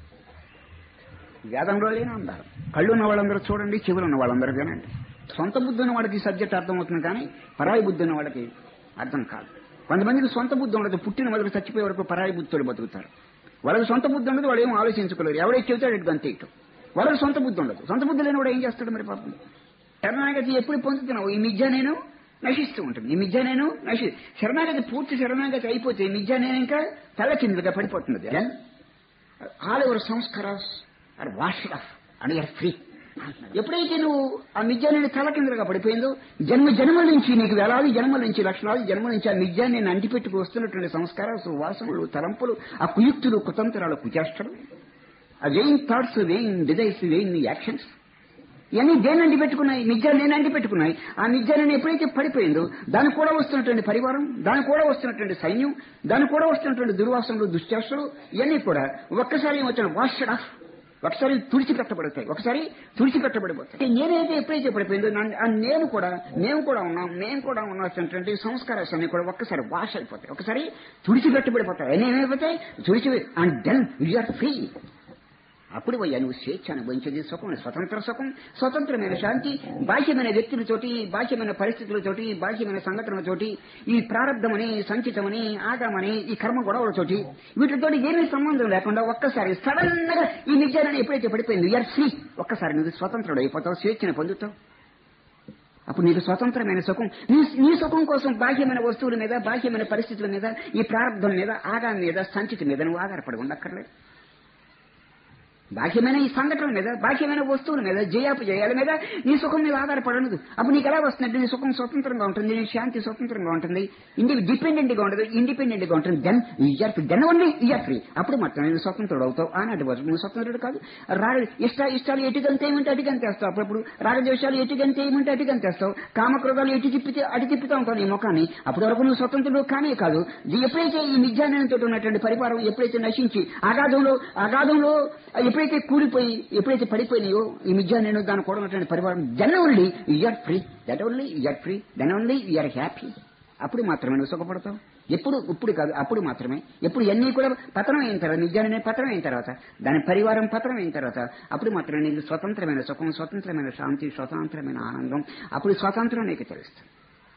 వేదంలో లేని అన్నారు కళ్ళు ఉన్న వాళ్ళందరూ చూడండి చెవులు ఉన్న వాళ్ళందరూ వినండి సొంత బుద్ధి ఉన్న వాడికి సబ్జెక్ట్ అర్థమవుతుంది కానీ పరాయి బుద్ధి ఉన్న వాళ్ళకి అర్థం కాదు కొంతమందికి సొంత బుద్ధి ఉండదు పుట్టిన మొదలు చచ్చిపోయే వరకు పరాయి బుద్ధులు బతుకుతారు వాళ్ళకి సొంత బుద్ధి ఉండదు వాళ్ళు ఏం ఆలోచించుకోలేరు ఎవరైతే చెబుతాడు ఇటు గంతే ఇటు వాళ్ళకి సొంత బుద్ధి ఉండదు సొంత బుద్ధి లేని వాడు ఏం చేస్తాడు మరి పాపం శరణాగతి ఎప్పుడు పొందుతున్నావు ఈ మిథ్య నేను నశిస్తూ ఉంటుంది ఈ మిథ్య నేను నశి శరణాగతి పూర్తి శరణాగతి అయిపోతే ఈ మిథ్య నేను ఇంకా తల కిందగా పడిపోతుంది all ever samskaras are washed off and you're free ఎప్పుడైతే నువ్వు ఆ మిథ్యాన్ని తల కిందగా పడిపోయిందో జన్మ జన్మల నుంచి నీకు వేలాది జన్మల నుంచి లక్షలాది జన్మల నుంచి ఆ మిథ్యాన్ని నేను అంటిపెట్టుకు వస్తున్నటువంటి సంస్కారాలు వాసనలు తలంపులు ఆ కుయుక్తులు కుతంత్రాలు కుచేష్టలు ఆ weighing thoughts weighing desires weighing actions ఇవన్నీ దేని అంటి పెట్టుకున్నాయి నిజాలు నేను అంటి పెట్టుకున్నాయి ఆ నిజాలను ఎప్పుడైతే పడిపోయిందో దానికి కూడా వస్తున్నటువంటి పరివారం దానికి కూడా వస్తున్నటువంటి సైన్యం దానికి కూడా వస్తున్నటువంటి దుర్వాసనలు దుశ్చేష్టలు ఇవన్నీ కూడా ఒక్కసారి వచ్చిన వాష్డ్ ఆఫ్ ఒకసారి తుడిచిపెట్టబడతాయి ఒకసారి తుడిచిపెట్టబడిపోతాయి నేనైతే ఎప్పుడైతే పడిపోయిందో నన్ను- ఆ నేను కూడా మేము కూడా ఉన్నాం మేము కూడా ఉన్నటువంటి సంస్కారాలు అన్ని కూడా ఒక్కసారి వాష్ అయిపోతాయి ఒకసారి తుడిచిపెట్టబడిపోతాయి నేనేమైపోతాయి తుడిచి అండ్ దెన్ యూఆర్ ఫ్రీ అప్పుడు అయ్యా నువ్వు స్వేచ్ఛ అనుభవించేది సుఖం స్వతంత్ర సుఖం స్వతంత్రమైన శాంతి బాహ్యమైన వ్యక్తులతోటి బాహ్యమైన పరిస్థితులతోటి బాహ్యమైన సంఘటనలతోటి ఈ ప్రారంధమని సంచితమని ఆగమని ఈ కర్మ గొడవలతోటి వీటితో ఏమీ సంబంధం లేకుండా ఒక్కసారి సడన్ గా ఈ నిజాన్ని ఎప్పుడైతే పడిపోయింది యూఆర్ ఫ్రీ ఒక్కసారి నువ్వు స్వతంత్రుడు అయిపోతావు స్వేచ్ఛను పొందుతావు అప్పుడు నీకు స్వతంత్రమైన సుఖం నీ నీ సుఖం కోసం బాహ్యమైన వస్తువుల మీద బాహ్యమైన పరిస్థితుల మీద ఈ ప్రారంభం మీద ఆగాం మీద సంచిత మీద నువ్వు ఆధారపడి ఉండక్కర్లేదు బాహ్యమైన ఈ సంఘటనల మీద బాహ్యమైన వస్తువుల మీద జయాపజయాల మీద నీ సుఖం మీద ఆధారపడదు అప్పుడు నీకు ఎలా వస్తుందంటే నీ సుఖం స్వతంత్రంగా ఉంటుంది నీ శాంతి స్వతంత్రంగా ఉంటుంది ఇండి డిపెండెంట్ గా ఉండదు ఇండిపెండెంట్ గా ఉంటుంది then you're free then only you're free అప్పుడు మాత్రం నేను స్వతంత్రుడు అవుతావు ఆనాటి వరకు నువ్వు స్వతంత్రుడు కాదు రాగ ఇష్ట ఇష్టాలు ఎటుకంత ఏమంటే అటుకంతేస్తావు అప్పుడప్పుడు రాగద్వేషాలు ఎటుకంత ఏమంటే అటుకంతేస్తావు కామక్రోధాలు ఎటు తిప్పితే అటు తిప్పుతా ఉంటావు నీ ముఖాన్ని అప్పటి వరకు నువ్వు స్వతంత్రుడు కానే కాదు ఇది ఎప్పుడైతే ఈ మిథ్యానంతో ఉన్నటువంటి పరివారం ఎప్పుడైతే నశించి అగాధంలో అగాధంలో ఎప్పుడైతే కూలిపోయి ఎప్పుడైతే పడిపోయినాయో ఈ మిథ్యానం దాని కూడా ఉన్నటువంటి పరివారం then only you're free that only you're free then only you're happy అప్పుడు మాత్రమే నువ్వు సుఖపడతావు ఎప్పుడు ఇప్పుడు కాదు అప్పుడు మాత్రమే ఎప్పుడు ఎన్ని కూడా పతనం అయిన తర్వాత నిజాన్ని పతనం అయిన తర్వాత దాని పరివారం పతనం అయిన తర్వాత అప్పుడు మాత్రమే నీకు స్వతంత్రమైన సుఖం స్వతంత్రమైన శాంతి స్వతంత్రమైన ఆనందం అప్పుడు స్వతంత్రం నీకు తెలుస్తుంది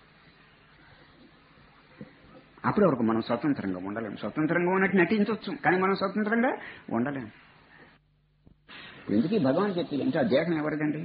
అప్పటి వరకు మనం స్వతంత్రంగా ఉండలేము స్వతంత్రంగా ఉన్నట్టు నటించవచ్చు కానీ మనం స్వతంత్రంగా ఉండలేము ఇప్పుడు ఎందుకు ఈ భగవాన్ చెప్పి అంటే ఆ దేహం ఎవరిదండి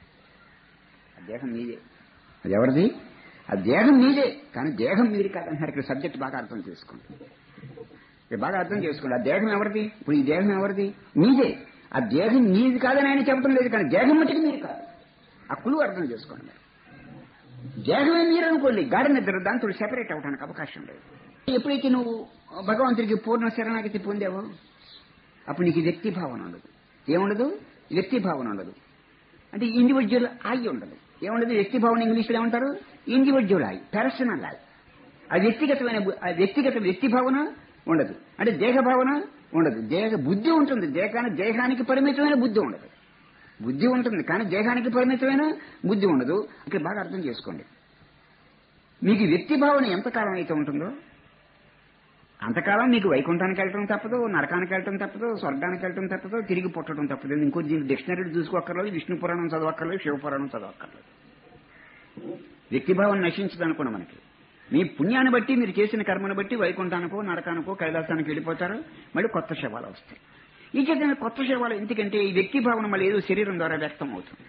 ఆ దేహం మీదే అది ఎవరిది ఆ దేహం మీదే కానీ దేహం మీది కాదంటున్నారు ఇక్కడ సబ్జెక్ట్ బాగా అర్థం చేసుకోండి ఇక్కడ బాగా అర్థం చేసుకోండి ఆ దేహం ఎవరిది ఇప్పుడు ఈ దేహం ఎవరిది మీదే ఆ దేహం మీది కాదని ఆయన చెప్పడం లేదు కానీ దేహం మట్టుకు మీరు కాదు ఆ కులు అర్థం చేసుకోండి మీరు దేహమే మీరు అనుకోండి గాఢ నిద్ర దాంతో సెపరేట్ అవడానికి అవకాశం లేదు ఎప్పుడైతే నువ్వు భగవంతుడికి పూర్ణ శరణాగతి పొందావో అప్పుడు నీకు వ్యక్తి భావన ఉండదు ఏముండదు వ్యక్తి భావన ఉండదు అంటే ఇండివిజువల్ ఐ ఉండదు ఏముండదు వ్యక్తి భావన ఇంగ్లీష్లో ఏమంటారు ఇండివిజువల్ ఐ పర్సనల్ ఐ ఆ వ్యక్తిగతమైన బు- ఆ వ్యక్తిగత వ్యక్తి భావన ఉండదు అంటే దేహ భావన ఉండదు దేహ బుద్ధి ఉంటుంది దేహానికి దేహానికి పరిమితమైన బుద్ధి ఉండదు బుద్ధి ఉంటుంది కానీ దేహానికి పరిమితమైన బుద్ధి ఉండదు ఇక్కడ బాగా అర్థం చేసుకోండి మీకు వ్యక్తి భావన ఎంతకాలం అయితే ఉంటుందో అంతకాలం మీకు వైకుంఠానికి వెళ్ళటం తప్పదు నరకానికి వెళ్ళటం తప్పదు స్వర్గానికి వెళ్ళటం తప్పదు తిరిగి పుట్టడం తప్పదు ఇంకో దీనికి డిక్షనరీ చూసుకోక్కర్లేదు విష్ణు పురాణం చదవక్కర్లేదు శివపురాణం చదవక్కర్లేదు వ్యక్తిభావం నశించదు అనుకోండి మనకి మీ పుణ్యాన్ని బట్టి మీరు చేసిన కర్మను బట్టి వైకుంఠానికో నరకానికో కైలాసానికి వెళ్ళిపోతారు మళ్ళీ కొత్త శవాలు వస్తాయి ఈ చేత కొత్త శవాలు ఎందుకంటే ఈ వ్యక్తి భావన మళ్ళీ ఏదో శరీరం ద్వారా వ్యక్తం అవుతుంది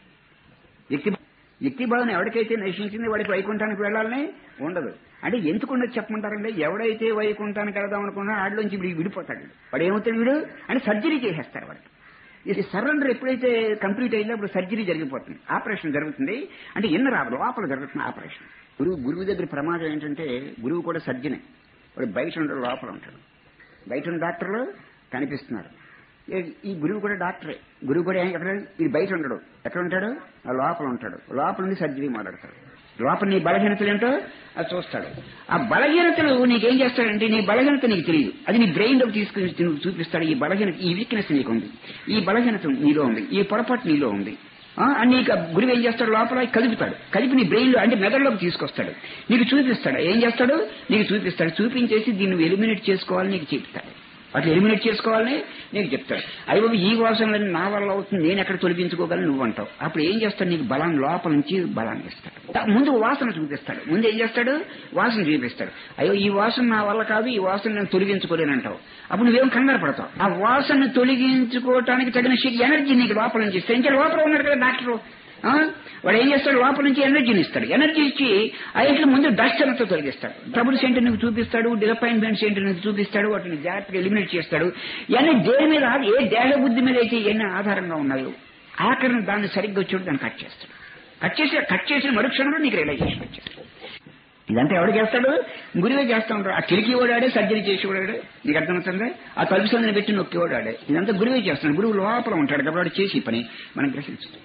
వ్యక్తి వ్యక్తి భావన ఎవరికైతే నశించింది వాడికి వైకుంఠానికి వెళ్ళాలని ఉండదు అంటే ఎందుకు ఉండదు చెప్పమంటారంటే ఎవడైతే వైకుంఠానికి వెళదాం అనుకున్నా ఆడిలోంచి వీడు విడిపోతాడు వాడు ఏమవుతాడు వీడు అని సర్జరీ చేసేస్తారు వాడికి ఇది సరెండర్ ఎప్పుడైతే కంప్లీట్ అయిందో అప్పుడు సర్జరీ జరిగిపోతుంది ఆపరేషన్ జరుగుతుంది అంటే ఎన్న రాదు లోపల జరుగుతుంది ఆపరేషన్ గురువు గురువు దగ్గర ప్రమాదం ఏంటంటే గురువు కూడా సర్జనే వాడు బయట ఉంటాడు లోపల ఉంటాడు బయట ఉన్న డాక్టర్లు కనిపిస్తున్నారు ఈ- ఈ గురువు కూడా డాక్టరే గురువు కూడా ఏం- ఎక్కడ ఇది బయట ఉండడు ఎక్కడ ఉంటాడు ఆ లోపల ఉంటాడు లోపల నుండి సర్జరీ మాట్లాడతాడు లోపల నీ బలహీనతలు ఏంటో అది చూస్తాడు ఆ బలహీనతలు నీకేం చేస్తాడంటే నీ బలహీనత నీకు తెలియదు అది నీ బ్రెయిన్ లోకి తీసుకుని చూ- చూపిస్తాడు ఈ బలహీనత ఈ వీక్నెస్ నీకు ఉంది ఈ బలహీనత నీలో ఉంది ఈ పొరపాటు నీలో ఉంది ఆ, అని నీకు ఆ గురువు ఏం చేస్తాడు లోపల కలుపుతాడు కలిపి నీ బ్రెయిన్ లో అంటే మెదడులోకి తీసుకొస్తాడు నీకు చూపిస్తాడు ఏం చేస్తాడు నీకు చూపిస్తాడు చూపించేసి దీన్ని ఎలిమినేట్ చేసుకోవాలని నీకు చెప్తాడు అట్లా ఎలిమినేట్ చేసుకోవాలని నీకు చెప్తాడు అయ్యో ఈ వాసనలని నా వల్ల అవుతుంది నేను ఎక్కడ తొలగించుకోగలను నువ్వు అంటావు అప్పుడు ఏం చేస్తాడు నీకు బలం లోపల నుంచి బలాన్ని ఇస్తాడు దా- ముందు వాసన చూపిస్తాడు ముందు ఏం చేస్తాడు వాసన చూపిస్తాడు అయ్యో ఈ వాసన నా వల్ల కాదు ఈ వాసన నేను తొలగించుకోలేను అంటావు అప్పుడు నువ్వేం కంగారు పడతావు ఆ వాసన తొలగించుకోవటానికి తగిన శక్తి ఎనర్జీ నీకు లోపల నుంచి ఇస్తే ఇంకా లోపల ఉన్నాడు కదా డాక్టర్ ఆ? వాడు ఏం చేస్తాడు లోపల నుంచి ఎనర్జీని ఇస్తాడు ఎనర్జీ ఇచ్చి ఆ ఇంట్లో ముందు డస్ట్ అంతా తొలగిస్తాడు ట్రబుల్స్ ఏంటి నీకు చూపిస్తాడు డిసప్పాయింట్మెంట్స్ ఏంటి నీకు చూపిస్తాడు వాటిని జాగ్రత్తగా ఎలిమినేట్ చేస్తాడు ఇవన్నీ దేని మీద ఆధార- ఏ దేహ బుద్ధి మీద అయితే ఎన్ని ఆధారంగా ఉన్నాయో ఆఖరిని దాన్ని సరిగ్గా వచ్చాడు దాన్ని కట్ చేస్తాడు కట్ చేసి కట్ చేసిన మరుక్షణంలో నీకు రియలైజేషన్ వచ్చేస్తాడు ఇదంతా ఎవడు చేస్తాడు గురువే చేస్తా ఉంటాడు ఆ కిలికి ఓడాడే సర్జరీ చేసి ఓడాడే నీకు అర్థమవుతుందా ఆ తలుపు సందని పెట్టి నొక్కి ఓడాడే ఇదంతా గురువే చేస్తాడు గురువు లోపల ఉంటాడు కాబట్టి వాడు చేసి ఈ పని మనం గ్రహించదు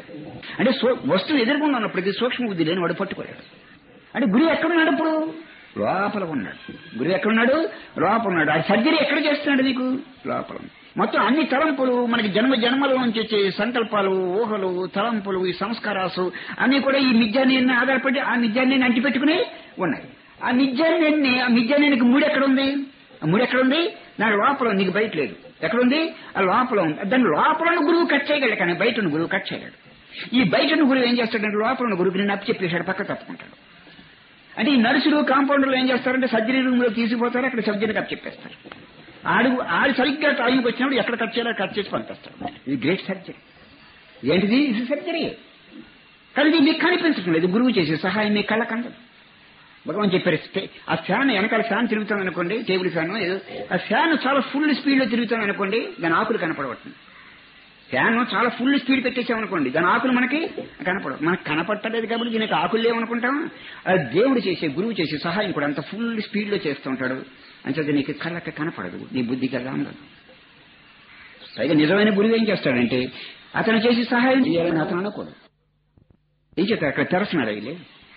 అంటే సో- వస్తువు ఎదుర్కొండా ఉన్నప్పటికీ సూక్ష్మ బుద్ధి లేని వాడు పట్టుకోలేడు అంటే గురువు ఎక్కడున్నాడు ఇప్పుడు లోపల ఉన్నాడు గురువు ఎక్కడున్నాడు లోపల ఉన్నాడు ఆ సర్జరీ ఎక్కడ చేస్తున్నాడు నీకు లోపల ఉంది. మొత్తం అన్ని తలంపులు మనకి జన్మ జన్మల నుంచి వచ్చే సంకల్పాలు ఊహలు తలంపులు ఈ సంస్కారాలు అన్ని కూడా ఈ మిథ్యాన్ని ఆధారపడి ఆ మిథ్యాన్ని అంటిపెట్టుకుని ఉన్నాయి ఆ మిథ్యాన్ని ఆ మిథ్యానికి మూడు ఎక్కడ ఉంది ఆ మూడు ఎక్కడ ఉంది దాని లోపల నీకు బయట లేదు ఎక్కడుంది ఆ లోపల ఉంది దాని లోపల ఉన్న గురువు కట్ చేయగలడు కానీ బయట ఉన్న గురువు కట్ చేయలేడు ఈ బయట ఉన్న గురువు ఏం చేస్తాడంటే లోపల ఉన్న గురువుకి నేను అప్పు చెప్పేశాడు పక్క తప్పుకుంటాడు అంటే ఈ నర్సులు కాంపౌండర్లు ఏం చేస్తారంటే సర్జరీ రూమ్ లో తీసుకుపోతారు అక్కడ సర్జరీకి అప్పు చెప్పేస్తారు ఆడు ఆడు సరిగ్గా టైంకి వచ్చినప్పుడు ఎక్కడ కట్ చేయాలో కట్ చేసి పంపిస్తారు ఇది గ్రేట్ సర్జరీ ఏంటిది ఇది సర్జరీ కానీ ఇది మీకు కనిపించడం లేదు గురువు చేసే సహాయం మీ కళ్ళ కందదు భగవాన్ చెప్పారు స్టే- ఆ ఫ్యాన్ వెనకాల ఫ్యాన్ తిరుగుతుంది అనుకోండి టేబుల్ ఫ్యాన్ ఏదో ఆ ఫ్యాన్ చాలా ఫుల్ స్పీడ్ లో తిరుగుతుంది అనుకోండి దాని ఆకులు కనపడబడుతుంది ఫ్యాన్ చాలా ఫుల్ స్పీడ్ పెట్టేసామనుకోండి దాని ఆకులు మనకి కనపడవు మనకు కనపట్టలేదు కాబట్టి దీనికి ఆకులు లేవనుకుంటాం అది దేవుడు చేసే గురువు చేసే సహాయం కూడా అంత ఫుల్ స్పీడ్ లో చేస్తూ ఉంటాడు అంచేది నీకు కళ్ళకి కనపడదు నీ బుద్ధికి అది అందదు పైగా నిజమైన గురువు ఏం చేస్తాడంటే అతను చేసి సహాయం చేయాలని అతను అనుకోడు ఏం చేస్తారు అక్కడ తెరస్తున్నాడు అయ్యలే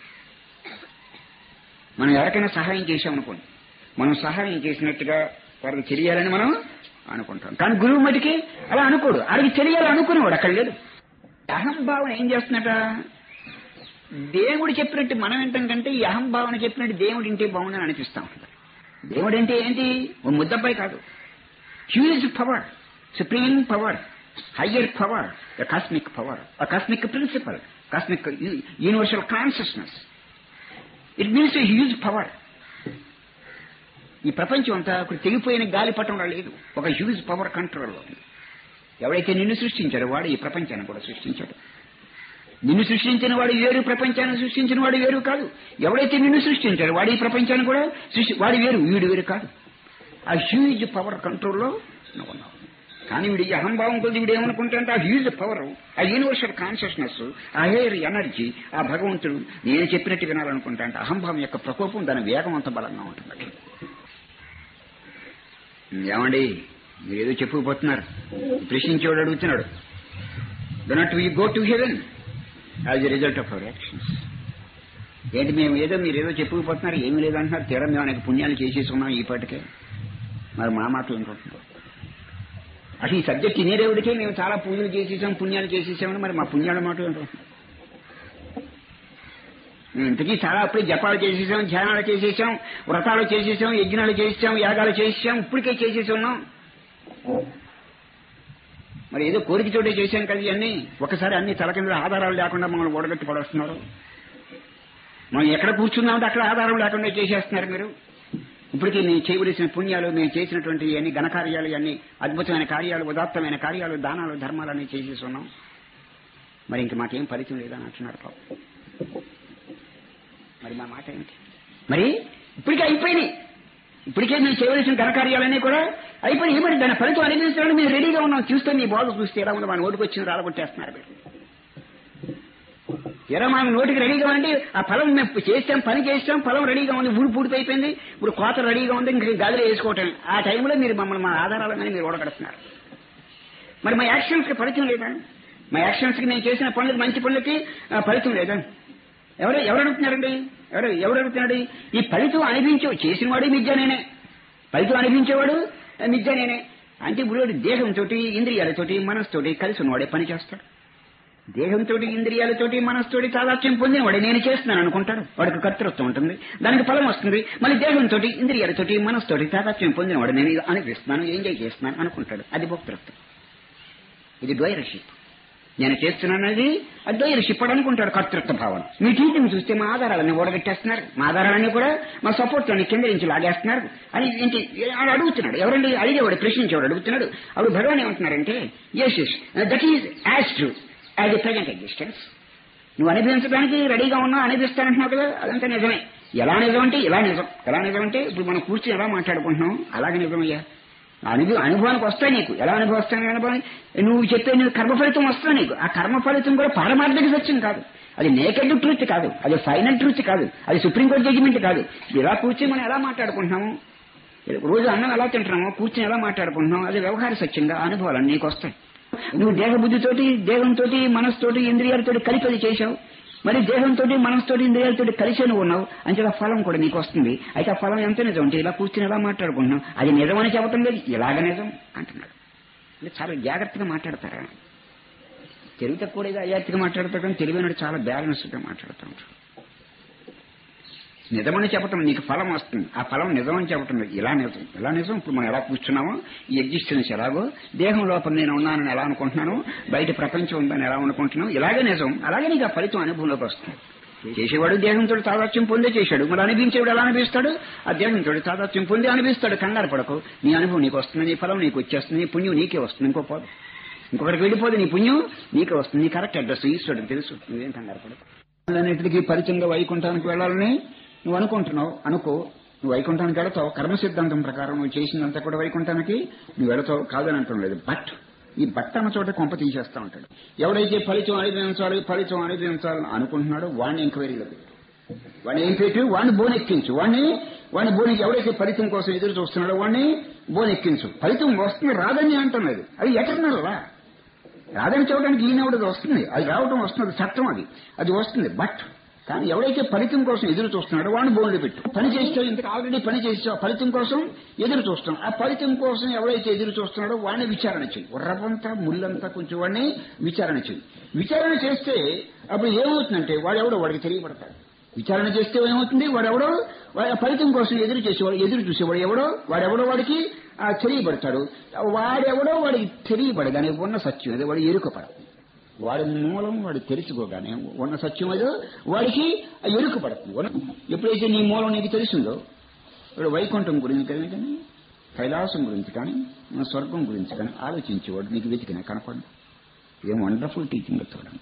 మనం ఎవరికైనా సహాయం చేశామనుకోండి మనం సహాయం చేసినట్టుగా వారికి తెలియాలని మనం అనుకుంటాం కానీ గురువు మటుకి అలా అనుకోడు అడిగి తెలియాలని అనుకునేవాడు అక్కడ లేదు అహంభావన ఏం చేస్తున్నట దేవుడు చెప్పినట్టు మనం వింటాం కంటే ఈ అహంభావన చెప్పినట్టు దేవుడు ఇంటే బాగుందని అనిపిస్తాం దేవుడు అంటే ఏంటి ఓ ముద్దబ్బాయి కాదు huge power supreme power higher power the cosmic power a cosmic principle cosmic universal consciousness it means a huge power ఈ ప్రపంచం అంతా ఇప్పుడు తెగిపోయిన గాలిపటంలో లేదు ఒక హ్యూజ్ పవర్ కంట్రోల్లో ఉంది ఎవడైతే నిన్ను సృష్టించాడో వాడు ఈ ప్రపంచాన్ని కూడా సృష్టించాడు నిన్ను సృష్టించిన వాడు వేరు ప్రపంచాన్ని సృష్టించిన వాడు వేరు కాదు ఎవడైతే నిన్ను సృష్టించాడో వాడు ఈ ప్రపంచాన్ని కూడా సృష్టి వాడు వేరు వీడు వేరు కాదు ఆ హ్యూజ్ పవర్ కంట్రోల్లో నువ్వు ఉన్నావు కానీ వీడి ఈ అహంభావం కొద్ది వీడు ఏమనుకుంటే ఆ హ్యూజ్ పవర్ ఆ యూనివర్సల్ కాన్షియస్నెస్ ఆ హెయిర్ ఎనర్జీ ఆ భగవంతుడు నేను చెప్పినట్టు వినాలనుకుంటా అంటే అహంభావం యొక్క ప్రకోపం దాని వేగం అంత బలంగా ఉంటుంది ఏమండి మీరు ఏదో చెప్పుకుపోతున్నారు ప్రశ్నించేవాడు అడుగుతున్నాడు don't we go to heaven as a result of our actions ఏంటి మేము ఏదో మీరు ఏదో చెప్పుకుపోతున్నారు ఏమీ లేదంటున్నారు తీరా మేము అనేక పుణ్యాలు చేసేసుకున్నాం ఈ పాటికే మరి మా మాటలు అనుకుంటున్నాం అసలు ఈ సబ్జెక్ట్ తినేదేవుడికే మేము చాలా పూజలు చేసేసాం పుణ్యాలు చేసేసామని మరి మా పుణ్యాల మాటలు అనుకుంటున్నాం మేము ఇంతకీ చాలా అప్పుడే జపాలు చేసేసాం ధ్యానాలు చేసేసాం వ్రతాలు చేసేసాం యజ్ఞాలు చేసేసాం యాగాలు చేసేసాం ఇప్పటికే చేసేసి ఉన్నాం మరి ఏదో కోరిక చోటే చేశాం కదా ఇవన్నీ ఒకసారి అన్ని తల కింద ఆధారాలు లేకుండా మమ్మల్ని ఓడగట్టి పడేస్తున్నారు మనం ఎక్కడ కూర్చున్నామంటే అక్కడ ఆధారం లేకుండా చేసేస్తున్నారు మీరు ఇప్పటికీ మేము చేయవలసిన పుణ్యాలు మేము చేసినటువంటి అన్ని ఘనకార్యాలు అన్ని అద్భుతమైన కార్యాలు ఉదాత్తమైన కార్యాలు దానాలు ధర్మాలు అన్ని చేసేసి ఉన్నాం మరి ఇంక మాకేం పరిచయం లేదని అంటున్నారు పాపం మరి మా మాట ఏంటి మరి ఇప్పటికే అయిపోయినాయి ఇప్పటికే మేము చేయవలసిన ఘనకార్యాలన్నీ కూడా అయిపోయి మరి దాని ఫలితం అనుభవించడానికి మేము రెడీగా ఉన్నాం చూస్తే మీ బాధ చూస్తే ఎలా ఉందో మన నోటికి వచ్చిన రాలగొట్టేస్తున్నారు మీరు ఎరా మనం నోటికి రెడీగా ఉంది ఆ ఫలం మేము చేసాం పని చేసాం ఫలం రెడీగా ఉంది ఊరు పూర్తి అయిపోయింది ఇప్పుడు కోత రెడీగా ఉంది ఇంక గదిలో వేసుకోవటం ఆ టైంలో మీరు మమ్మల్ని మా ఆధారాలని మీరు ఓడగడుతున్నారు మరి మా యాక్షన్స్ కి ఫలితం లేదా మా యాక్షన్స్ కి నేను చేసిన పనులకి మంచి పనులకి ఆ, ఫలితం లేదా ఎవరు ఎవరు అడుగుతున్నారండి ఎవరు ఎవరు అడుగుతున్నాడు ఈ ఫలితం అనిపించే చేసిన వాడు మిథ్యానేనే ఫలితం అనిపించేవాడు ఆ, మిథ్యానేనే అంటే ఇప్పుడు వాడు దేహంతో ఇంద్రియాలతోటి మనసుతోటి కలిసి ఉన్నవాడే పని చేస్తాడు దేహంతో ఇంద్రియాలతోటి మనసుతోటి తాదాత్యం పొందిన వాడే నేను చేస్తున్నాను అనుకుంటాడు వాడికి కర్తృత్వం ఉంటుంది దానికి ఫలం వస్తుంది మళ్ళీ దేహంతో ఇంద్రియాలతోటి మనసుతోటి తాదాత్యం పొందిన వాడు నేను ఇది అనిపిస్తున్నాను ఎంజాయ్ చేస్తున్నాను అనుకుంటాడు అది భోక్తృత్వం ఇది ద్వైరషిప్ నేను చేస్తున్నానది అది ద్వైరషిప్ అని అనుకుంటాడు కర్తృత్వ భావన మీ టీచింగ్ చూస్తే మా ఆధారాలన్నీ ఓడగట్టేస్తున్నారు మా ఆధారాలన్నీ కూడా మా సపోర్ట్ అన్ని కింద నుంచి లాగేస్తున్నారు అని ఏంటి ఆడు అడుగుతున్నాడు ఎవరండి అడిగేవాడు ప్రశ్నించేవాడు అడుగుతున్నాడు అప్పుడు భగవాన్ ఏమంటున్నారంటే yes yes that is as true as a present existence నువ్వు అనుభవించడానికి రెడీగా ఉన్నావు అనిపిస్తానంటున్నావు కదా అదంతా నిజమే ఎలా నిజం అంటే ఇలా నిజం ఎలా నిజం అంటే ఇప్పుడు మనం కూర్చొని ఎలా మాట్లాడుకుంటున్నాం అలాగే నిజమయ్యా అనుభవ అనుభవానికి వస్తాయి నీకు ఎలా అనుభవిస్తాను అనుభవం నువ్వు చెప్పే నువ్వు కర్మ ఫలితం వస్తుంది నీకు ఆ కర్మ ఫలితం కూడా పారమార్థిక సత్యం కాదు అది నేకెడ్ ట్రూత్ కాదు అది ఫైనల్ ట్రూత్ కాదు అది సుప్రీంకోర్టు జడ్జిమెంట్ కాదు ఇలా కూర్చొని మనం ఎలా మాట్లాడుకుంటున్నాము రోజు అన్నం ఎలా తింటున్నామో కూర్చొని ఎలా మాట్లాడుకుంటున్నాం అది వ్యవహార సత్యంగా అనుభవాలు నీకు వస్తాయి నువ్వు దేహ బుద్ధితోటి దేహంతో మనసుతోటి ఇంద్రియాలతోటి కలిపి అది చేశావు మరి దేహంతో మనసుతో ఇంద్రియాలతో కలిసే నువ్వు ఉన్నావు అంటే ఆ ఫలం కూడా నీకు వస్తుంది అయితే ఆ ఫలం ఎంత నిజం అంటే ఇలా కూర్చుని ఇలా మాట్లాడుకుంటున్నాం అది నిజమని చెప్పటం లేదు ఇలాగ నిజం అంటున్నాడు అంటే చాలా జాగ్రత్తగా మాట్లాడతారా తెలివి తక్కువ కూడా అజాగ్రత్తగా మాట్లాడతాడు కానీ తెలివైనడు చాలా బ్యాలెన్స్డ్గా మాట్లాడుతూ ఉంటాడు నిజమని చెప్పటం నీకు ఫలం వస్తుంది ఆ ఫలం నిజమని చెప్పటం లేదు. ఇలా నిజం ఇలా నిజం ఇప్పుడు మనం ఎలా కూర్చున్నామో ఈ ఎగ్జిస్టెన్స్ ఎలాగో దేహం లోపల నేను ఉన్నానని ఎలా అనుకుంటున్నాను బయట ప్రపంచం ఉందని ఎలా అనుకుంటున్నాను ఇలాగే నిజం అలాగే నీకు ఆ ఫలితం అనుభవంలోకి వస్తుంది చేసేవాడు దేహంతో తాదాత్యం పొందే చేశాడు మరి అనిపించేవాడు ఎలా అనిపిస్తాడు ఆ దేహంతో తాదాత్యం పొంది అనిపిస్తాడు కంగారు పడకు నీ అనుభవం నీకు వస్తుంది నీ ఫలం నీకు వచ్చేస్తుంది నీ పుణ్యం నీకే వస్తుంది ఇంకో పోదు ఇంకొకరికి వెళ్ళిపోదు నీ పుణ్యం నీకే వస్తుంది నీ కరెక్ట్ అడ్రస్ ఈశ్వరుడు తెలుసు నువ్వేం కంగారు పడకు అన్నిటికీ పరిచయంగా వైకుంఠానికి వెళ్ళాలని నువ్వు అనుకుంటున్నావు అనుకో నువ్వు వైకుంఠానికి వెళతావు కర్మ సిద్ధాంతం ప్రకారం నువ్వు చేసిందంతా కూడా వైకుంఠానికి నువ్వు వెళతావు కాదని అంటం లేదు బట్ ఈ బట్ట అన్న చోట కొంప తీసేస్తా ఉంటాడు ఎవడైతే ఫలితం అనుభవించాలి ఫలితం అనుభవించాలని అనుకుంటున్నాడో వాడిని ఎంక్వైరీలో పెట్టు వాడిని ఏం పెట్టు వాడిని బోనెక్కించు వాడిని వాడిని బోనెక్కి ఎవడైతే ఫలితం కోసం ఎదురు చూస్తున్నాడో వాడిని బోనెక్కించు ఫలితం వస్తుంది రాదని అంటున్నది అది ఎటర్నల్ రా రాదని చెప్పడానికి ఈయనవడది వస్తుంది అది రావడం వస్తుంది చట్టం అది అది వస్తుంది బట్ కానీ ఎవడైతే ఫలితం కోసం ఎదురు చూస్తున్నాడో వాడిని బోన్లు పెట్టు పని చేస్తే ఇంతకు ఆల్రెడీ పని చేస్తే ఫలితం కోసం ఎదురు చూస్తున్నాం ఆ ఫలితం కోసం ఎవడైతే ఎదురు చూస్తున్నాడో వాడిని విచారణ చెయ్యి ఉర్రవంతా ముళ్ళంతా కొంచెం వాడిని విచారణ చెయ్యి విచారణ చేస్తే అప్పుడు ఏమవుతుందంటే వాడెవడో వాడికి తెలియబడతాడు విచారణ చేస్తే ఏమవుతుంది వాడెవడో వాడి ఫలితం కోసం ఎదురు చేసేవాడు ఎదురు చూసేవాడు ఎవడో వాడెవడో వాడికి ఆ, తెలియబడతాడు వాడెవడో వాడికి తెలియబడగానే ఉన్న సత్యం ఏదో వాడు ఎరుకపడదు వాడి మూలం వాడు తెలుసుకోగానే ఉన్న సత్యం ఏదో వాడికి ఆ ఎరుక పడుతుంది ఉన్న- ఎప్పుడైతే నీ మూలం నీకు తెలిసిందో ఇప్పుడు వైకుంఠం గురించి కానీ కానీ కైలాసం గురించి కానీ మన స్వర్గం గురించి కానీ ఆలోచించేవాడు నీకు వెతికిన కనపడు ఏం వండర్ఫుల్ టీచింగ్ చూడండి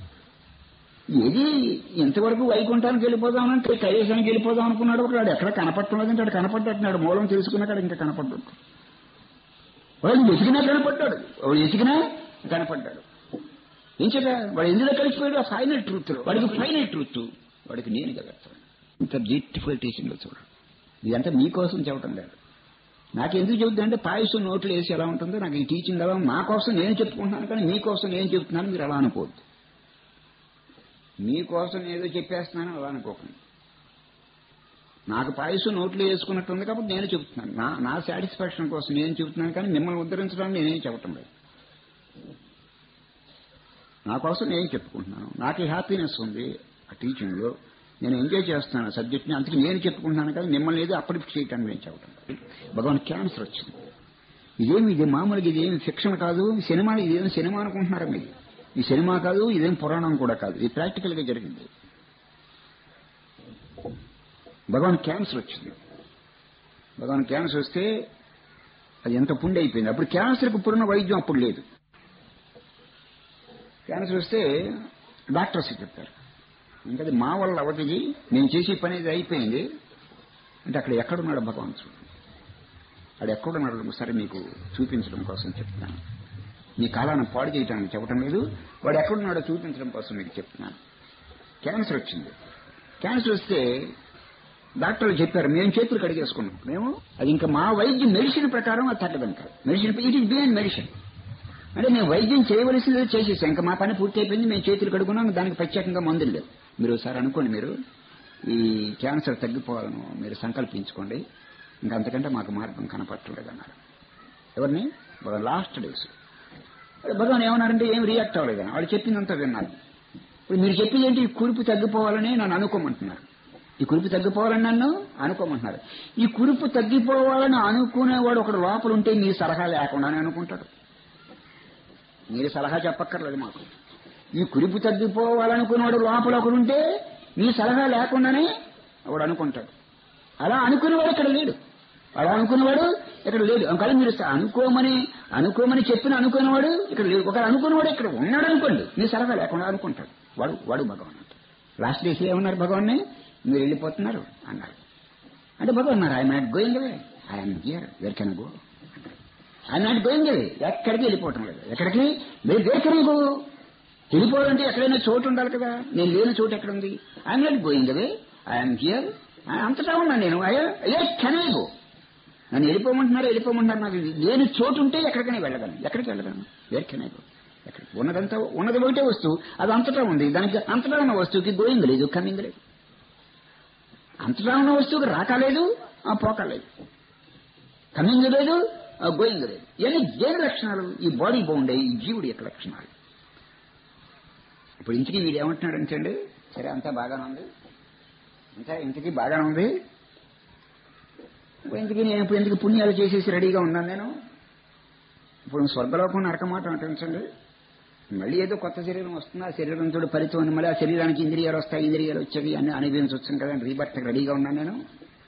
ఏది ఎంతవరకు వైకుంఠానికి వెళ్ళిపోదామనంటే కైలాసానికి వెళ్ళిపోదాం అనుకున్నాడు ఒకడు ఎక్కడ కనపడుతున్నదంటే అక్కడ కనపడ్డట్టున్నాడు మూలం తెలుసుకున్నాక ఇంకా కనపడ్డాడు వాడు వెతికినా కనపడ్డాడు వాడు వెతికినా కనపడ్డాడు ఏం చేత వాడు ఎందులో కలిసిపోయాడు ఆ ఫైనల్ ట్రూత్ వాడికి ఫైనల్ ట్రూత్ వాడికి నేను కలుగుతాను ఇంత బ్యూటిఫుల్ టీచింగ్ చూడండి ఇదంతా మీకోసం చెప్పటం లేదు నాకు ఎందుకు చెబుతుందంటే పాయసం నోట్లు వేసి ఎలా ఉంటుందో నాకు ఈ టీచింగ్ ఎలా నా కోసం నేను చెప్పుకుంటున్నాను కానీ మీకోసం నేను చెప్తున్నాను మీరు అలా అనుకోవద్దు మీకోసం ఏదో చెప్పేస్తున్నాను అలా అనుకోకండి నాకు పాయసం నోట్లో వేసుకున్నట్టుంది కాబట్టి నేను చెబుతున్నాను నా నా సాటిస్ఫాక్షన్ కోసం నేను చెబుతున్నాను కానీ మిమ్మల్ని ఉద్ధరించడానికి నేనేం చెప్పటం లేదు నా కోసం నేను చెప్పుకుంటున్నాను నాకు హ్యాపీనెస్ ఉంది ఆ టీచింగ్లో నేను ఎంజాయ్ చేస్తున్నాను సబ్జెక్ట్ని అందుకే నేను చెప్పుకుంటున్నాను కానీ మిమ్మల్ని ఏదో అప్పటికి చేయటానికి నేను చెప్పటం లేదు భగవాన్ క్యాన్సర్ వచ్చింది ఇదేమి ఇది మామూలుగా ఇదేమి ఫిక్షన్ కాదు సినిమా ఇదేం సినిమా అనుకుంటున్నారా మీరు ఈ సినిమా కాదు ఇదేం పురాణం కూడా కాదు ఇది ప్రాక్టికల్ గా జరిగింది భగవాన్ క్యాన్సర్ వచ్చింది భగవాన్ క్యాన్సర్ వస్తే అది ఎంత పుండి అయిపోయింది అప్పుడు క్యాన్సర్కి ఇప్పుడున్న వైద్యం అప్పుడు లేదు క్యాన్సర్ వస్తే డాక్టర్స్ చెప్పారు ఇంకా అది మా వల్ల అవతది నేను చేసే పని ఇది అయిపోయింది అంటే అక్కడ ఎక్కడున్నాడు భగవంతుడు అక్కడ ఎక్కడున్నాడు ఒకసారి మీకు చూపించడం కోసం చెప్తున్నాను మీ కాలాన్ని పాడు చేయడానికి చెప్పడం లేదు వాడు ఎక్కడున్నాడో చూపించడం కోసం మీకు చెప్తున్నాను క్యాన్సర్ వచ్చింది క్యాన్సర్ వస్తే డాక్టర్లు చెప్పారు మేము చేతులు కడిగేసుకున్నాం మేము అది ఇంకా మా వైద్యం మెడిసిన్ ప్రకారం అది తగ్గదంటారు medicine it is beyond medicine అంటే మేము వైద్యం చేయవలసింది చేసేసాం ఇంకా మా పని పూర్తి అయిపోయింది మేము చేతులు కడుగున్నాం దానికి ప్రత్యేకంగా మందులు లేవు మీరు ఒకసారి అనుకోండి మీరు ఈ క్యాన్సర్ తగ్గిపోవాలను మీరు సంకల్పించుకోండి ఇంకా అంతకంటే మాకు మార్గం కనపట్టలేదు అన్నారు ఎవరిని లాస్ట్ డేస్ భగవాన్ ఏమన్నారంటే ఏం రియాక్ట్ అవ్వలేదు వాళ్ళు చెప్పిందంతా విన్నారు ఇప్పుడు మీరు చెప్పింది ఏంటి ఈ కురుపు తగ్గిపోవాలని నన్ను అనుకోమంటున్నారు ఈ కురుపు తగ్గిపోవాలని నన్ను అనుకోమంటున్నారు ఈ కురుపు తగ్గిపోవాలని అనుకునేవాడు ఒకడు లోపల ఉంటే మీ సలహా లేకుండానే అనుకుంటాడు మీరు సలహా చెప్పక్కర్లేదు మాకు ఈ కురుపు తగ్గిపోవాలనుకునేవాడు లోపల ఒకడు ఉంటే మీ సలహా లేకుండానే వాడు అనుకుంటాడు అలా అనుకునేవాడు ఇక్కడ లేడు అలా అనుకునేవాడు ఇక్కడ లేడు ఒకవేళ మీరు అనుకోమని అనుకోమని చెప్పిన అనుకునేవాడు ఇక్కడ లేడు ఒకవేళ అనుకునేవాడు ఇక్కడ ఉన్నాడు అనుకోండి మీ సలహా లేకుండా అనుకుంటాడు వాడు వాడు భగవాన్ అంటాడు లాస్ట్ డేస్ ఏమన్నారు భగవాన్ని మీరు వెళ్ళిపోతున్నారు అన్నారు అంటే భగవాన్ అన్నారు I'm not going away I'm here where can go I'm not going away ఎక్కడికి వెళ్ళిపోవటం లేదు ఎక్కడికి మీరు వేర్ కెన్ గో వెళ్ళిపోవాలంటే ఎక్కడైనా చోటు ఉండాలి కదా నేను లేని చోటు ఎక్కడ ఉంది I'm not going away I'm here అంతటా ఉన్నాను నేను అయ్యే కెన్ ఐ గో నన్ను వెళ్ళిపోమంటున్నారు వెళ్ళిపోమంటున్నారు నాకు లేని చోటు ఉంటే ఎక్కడికైనా వెళ్ళగలను ఎక్కడికి వెళ్ళగలను వేర్ కెన్ ఐ గో ఎక్కడ ఉన్నదంతా ఉన్నది ఒకటే వస్తువు అది అంతటా ఉంది దానికి అంతటా ఉన్న వస్తువుకి గోయింగ్ లేదు కమింగ్ లేదు అంతటా ఉన్న వస్తువుకి రాకలేదు ఆ పోకలేదు కమింగ్ లేదు ఆ గోయింగ్ లేదు ఇవన్నీ దేని లక్షణాలు ఈ బాడీ బాగుండే ఈ జీవుడి యొక్క లక్షణాలు ఇప్పుడు ఇంటికి వీడు ఏమంటున్నాడు అంటండి సరే అంతా బాగానే ఉంది అంతా ఇంటికి బాగానే ఉంది ఇప్పుడు ఇంటికి నేను ఇప్పుడు ఇంటికి పుణ్యాలు చేసేసి రెడీగా ఉన్నాను నేను ఇప్పుడు స్వర్గలోకం నరకమాట అంటుంచండి మళ్ళీ ఏదో కొత్త శరీరం వస్తుంది ఆ శరీరంతో పరిచయం ఉంది మళ్ళీ ఆ శరీరానికి ఇంద్రియాలు వస్తాయి ఇంద్రియాలు వచ్చేవి అన్ని అనుభవించవచ్చు కదా రీబర్త్ రెడీగా ఉన్నాను నేను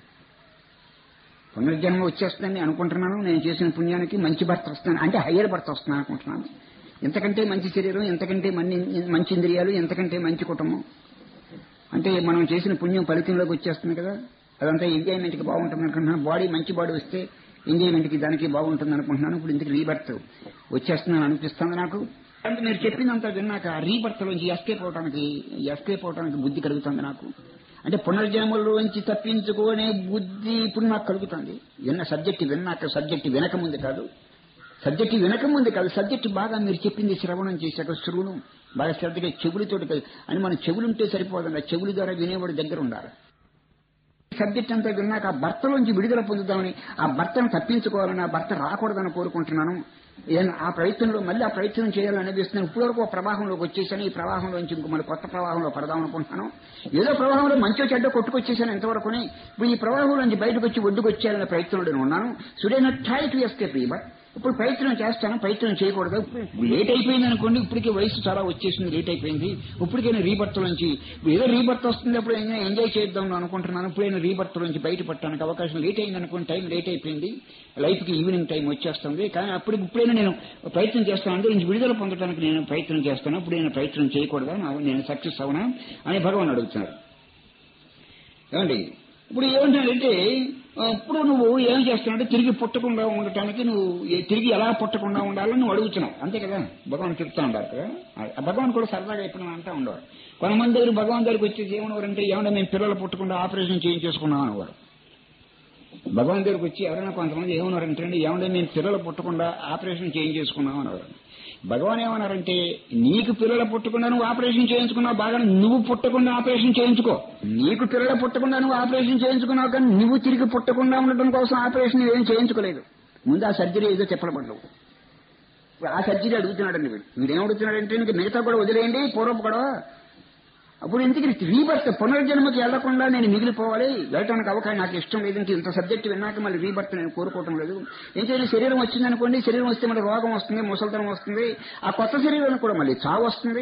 పునర్జన్మ వచ్చేస్తుందని అనుకుంటున్నాను నేను చేసిన పుణ్యానికి మంచి భర్త వస్తాను అంటే హయ్యర్ భర్త వస్తున్నాను అనుకుంటున్నాను ఎంతకంటే మంచి శరీరం ఎంతకంటే మన్ని మంచి ఇంద్రియాలు ఎంతకంటే మంచి కుటుంబం అంటే మనం చేసిన పుణ్యం ఫలితంలోకి వచ్చేస్తుంది కదా అదంతా ఎంజాయ్మెంట్కి బాగుంటుంది అనుకుంటున్నాను బాడీ మంచి బాడీ వస్తే ఎంజాయ్మెంట్కి దానికి బాగుంటుంది అనుకుంటున్నాను ఇప్పుడు ఇందుకు రీబర్త్ వచ్చేస్తుందని అనిపిస్తుంది నాకు అంటే మీరు చెప్పిందంతా విన్నాక రీబర్త్లోంచి ఎస్కేప్ అవడానికి ఎస్కేప్ అవడానికి బుద్ధి కలుగుతుంది నాకు అంటే పునర్జన్మలోంచి తప్పించుకునే బుద్ధి ఇప్పుడు నాకు కలుగుతుంది విన్న సబ్జెక్ట్ విన్నాక సబ్జెక్ట్ వినకముందు కాదు సబ్జెక్ట్ వినకముందు కాదు సబ్జెక్ట్ బాగా మీరు చెప్పింది శ్రవణం చేశాక శ్రువును బాగా శ్రద్ధగా చెవులతోటి కాదు అని మన చెవులుంటే సరిపోదండి ఆ చెవుల ద్వారా వినేవాడు దగ్గర ఉండాలి సబ్జెక్ట్ అంతా విన్నాక ఆ భర్తలోంచి విడుదల పొందుదామని ఆ భర్తను తప్పించుకోవాలని ఆ భర్త రాకూడదని కోరుకుంటున్నాను ఏం ఆ ప్రయత్నంలో మళ్ళీ ఆ ప్రయత్నం చేయాలని అనిపిస్తున్నాను ఇప్పటివరకు ఒక ప్రవాహంలోకి వచ్చేసాను ఈ ప్రవాహంలోంచి ఇంకో మళ్ళీ కొత్త ప్రవాహంలో పడదాం అనుకుంటున్నాను ఏదో ప్రవాహంలో మంచో చెడ్డ కొట్టుకొచ్చేసాను ఎంతవరకుని ఇప్పుడు ఈ ప్రవాహంలోంచి బయటకు వచ్చి ఒడ్డుకు వచ్చేయాలనే ప్రయత్నంలో నేను ఉన్నాను సుడైన ట్రై టు ఎస్కేప్ బట్ ఇప్పుడు ప్రయత్నం చేస్తాను ప్రయత్నం చేయకూడదు లేట్ అయిపోయింది అనుకోండి ఇప్పటికే వయసు చాలా వచ్చేసింది లేట్ అయిపోయింది ఇప్పటికైనా రీబర్త్ నుంచి ఏదో రీబర్త్ వస్తుంది అప్పుడు ఎంజాయ్ చేద్దాం అనుకుంటున్నాను ఇప్పుడైనా రీబర్త్ నుంచి బయటపడటానికి అవకాశం లేట్ అయింది అనుకోండి టైం లేట్ అయిపోయింది లైఫ్ కి ఈవినింగ్ టైం వచ్చేస్తుంది కానీ అప్పుడు ఇప్పుడైనా నేను ప్రయత్నం చేస్తాను అందులో నుంచి విడుదల పొందడానికి నేను ప్రయత్నం చేస్తాను ఇప్పుడు నేను ప్రయత్నం చేయకూడదా నా- నేను సక్సెస్ అవునా అని భగవాన్ అడుగుతున్నారు ఏమండి ఇప్పుడు ఏమంటాడంటే ఆ, ఇప్పుడు నువ్వు ఏం చేస్తున్నావంటే తిరిగి పుట్టకుండా ఉండటానికి నువ్వు ఏ- తిరిగి ఎలా పుట్టకుండా ఉండాలని నువ్వు అడుగుతున్నావు అంతే కదా భగవాన్ చెప్తా ఉండాలి కదా ఆ భగవాన్ కూడా సరదాగా ఎప్పుడు అంటా ఉండేవారు కొంతమంది దగ్గర భగవాన్ దగ్గరికి వచ్చేసి ఏమన్నవారంటే ఏమన్నా మేము పిల్లలు పుట్టకుండా ఆపరేషన్ చేయించేసుకున్నాం అనేవారు భగవాన్ దగ్గరికి వచ్చి ఎవరైనా కొంతమంది ఏమన్నారంటే ఏమన్నా మేము పిల్లలు పుట్టకుండా ఆపరేషన్ చేయించేసుకున్నాం అనేవారు భగవాన్ ఏమన్నారంటే నీకు పిల్లలు పుట్టకుండా నువ్వు ఆపరేషన్ చేయించుకున్నావు బాగా నువ్వు పుట్టకుండా ఆపరేషన్ చేయించుకో నీకు పిల్లలు పుట్టకుండా నువ్వు ఆపరేషన్ చేయించుకున్నావు కానీ నువ్వు తిరిగి పుట్టకుండా ఉండటం కోసం ఆపరేషన్ ఏం చేయించుకోలేదు ముందు ఆ సర్జరీ ఏదో చెప్పబడ్డావు ఇప్పుడు ఆ సర్జరీ అడుగుతున్నాడండి వీడు వీడు ఏం అడుగుతున్నాడంటే ఇంక మిగతా కూడా వదిలేయండి పూర్వపు కూడా అప్పుడు ఎందుకు రీబర్త్ పునర్జన్మకి వెళ్లకుండా నేను మిగిలిపోవాలి వెళ్ళటానికి అవకాశం నాకు ఇష్టం లేదంటే ఇంత సబ్జెక్ట్ విన్నాక మళ్ళీ రీబర్త్ నేను కోరుకోవటం లేదు ఏం చేయాలి శరీరం వచ్చిందనుకోండి శరీరం వస్తే మళ్ళీ రోగం వస్తుంది ముసలితనం వస్తుంది ఆ కొత్త శరీరానికి కూడా మళ్ళీ చావు వస్తుంది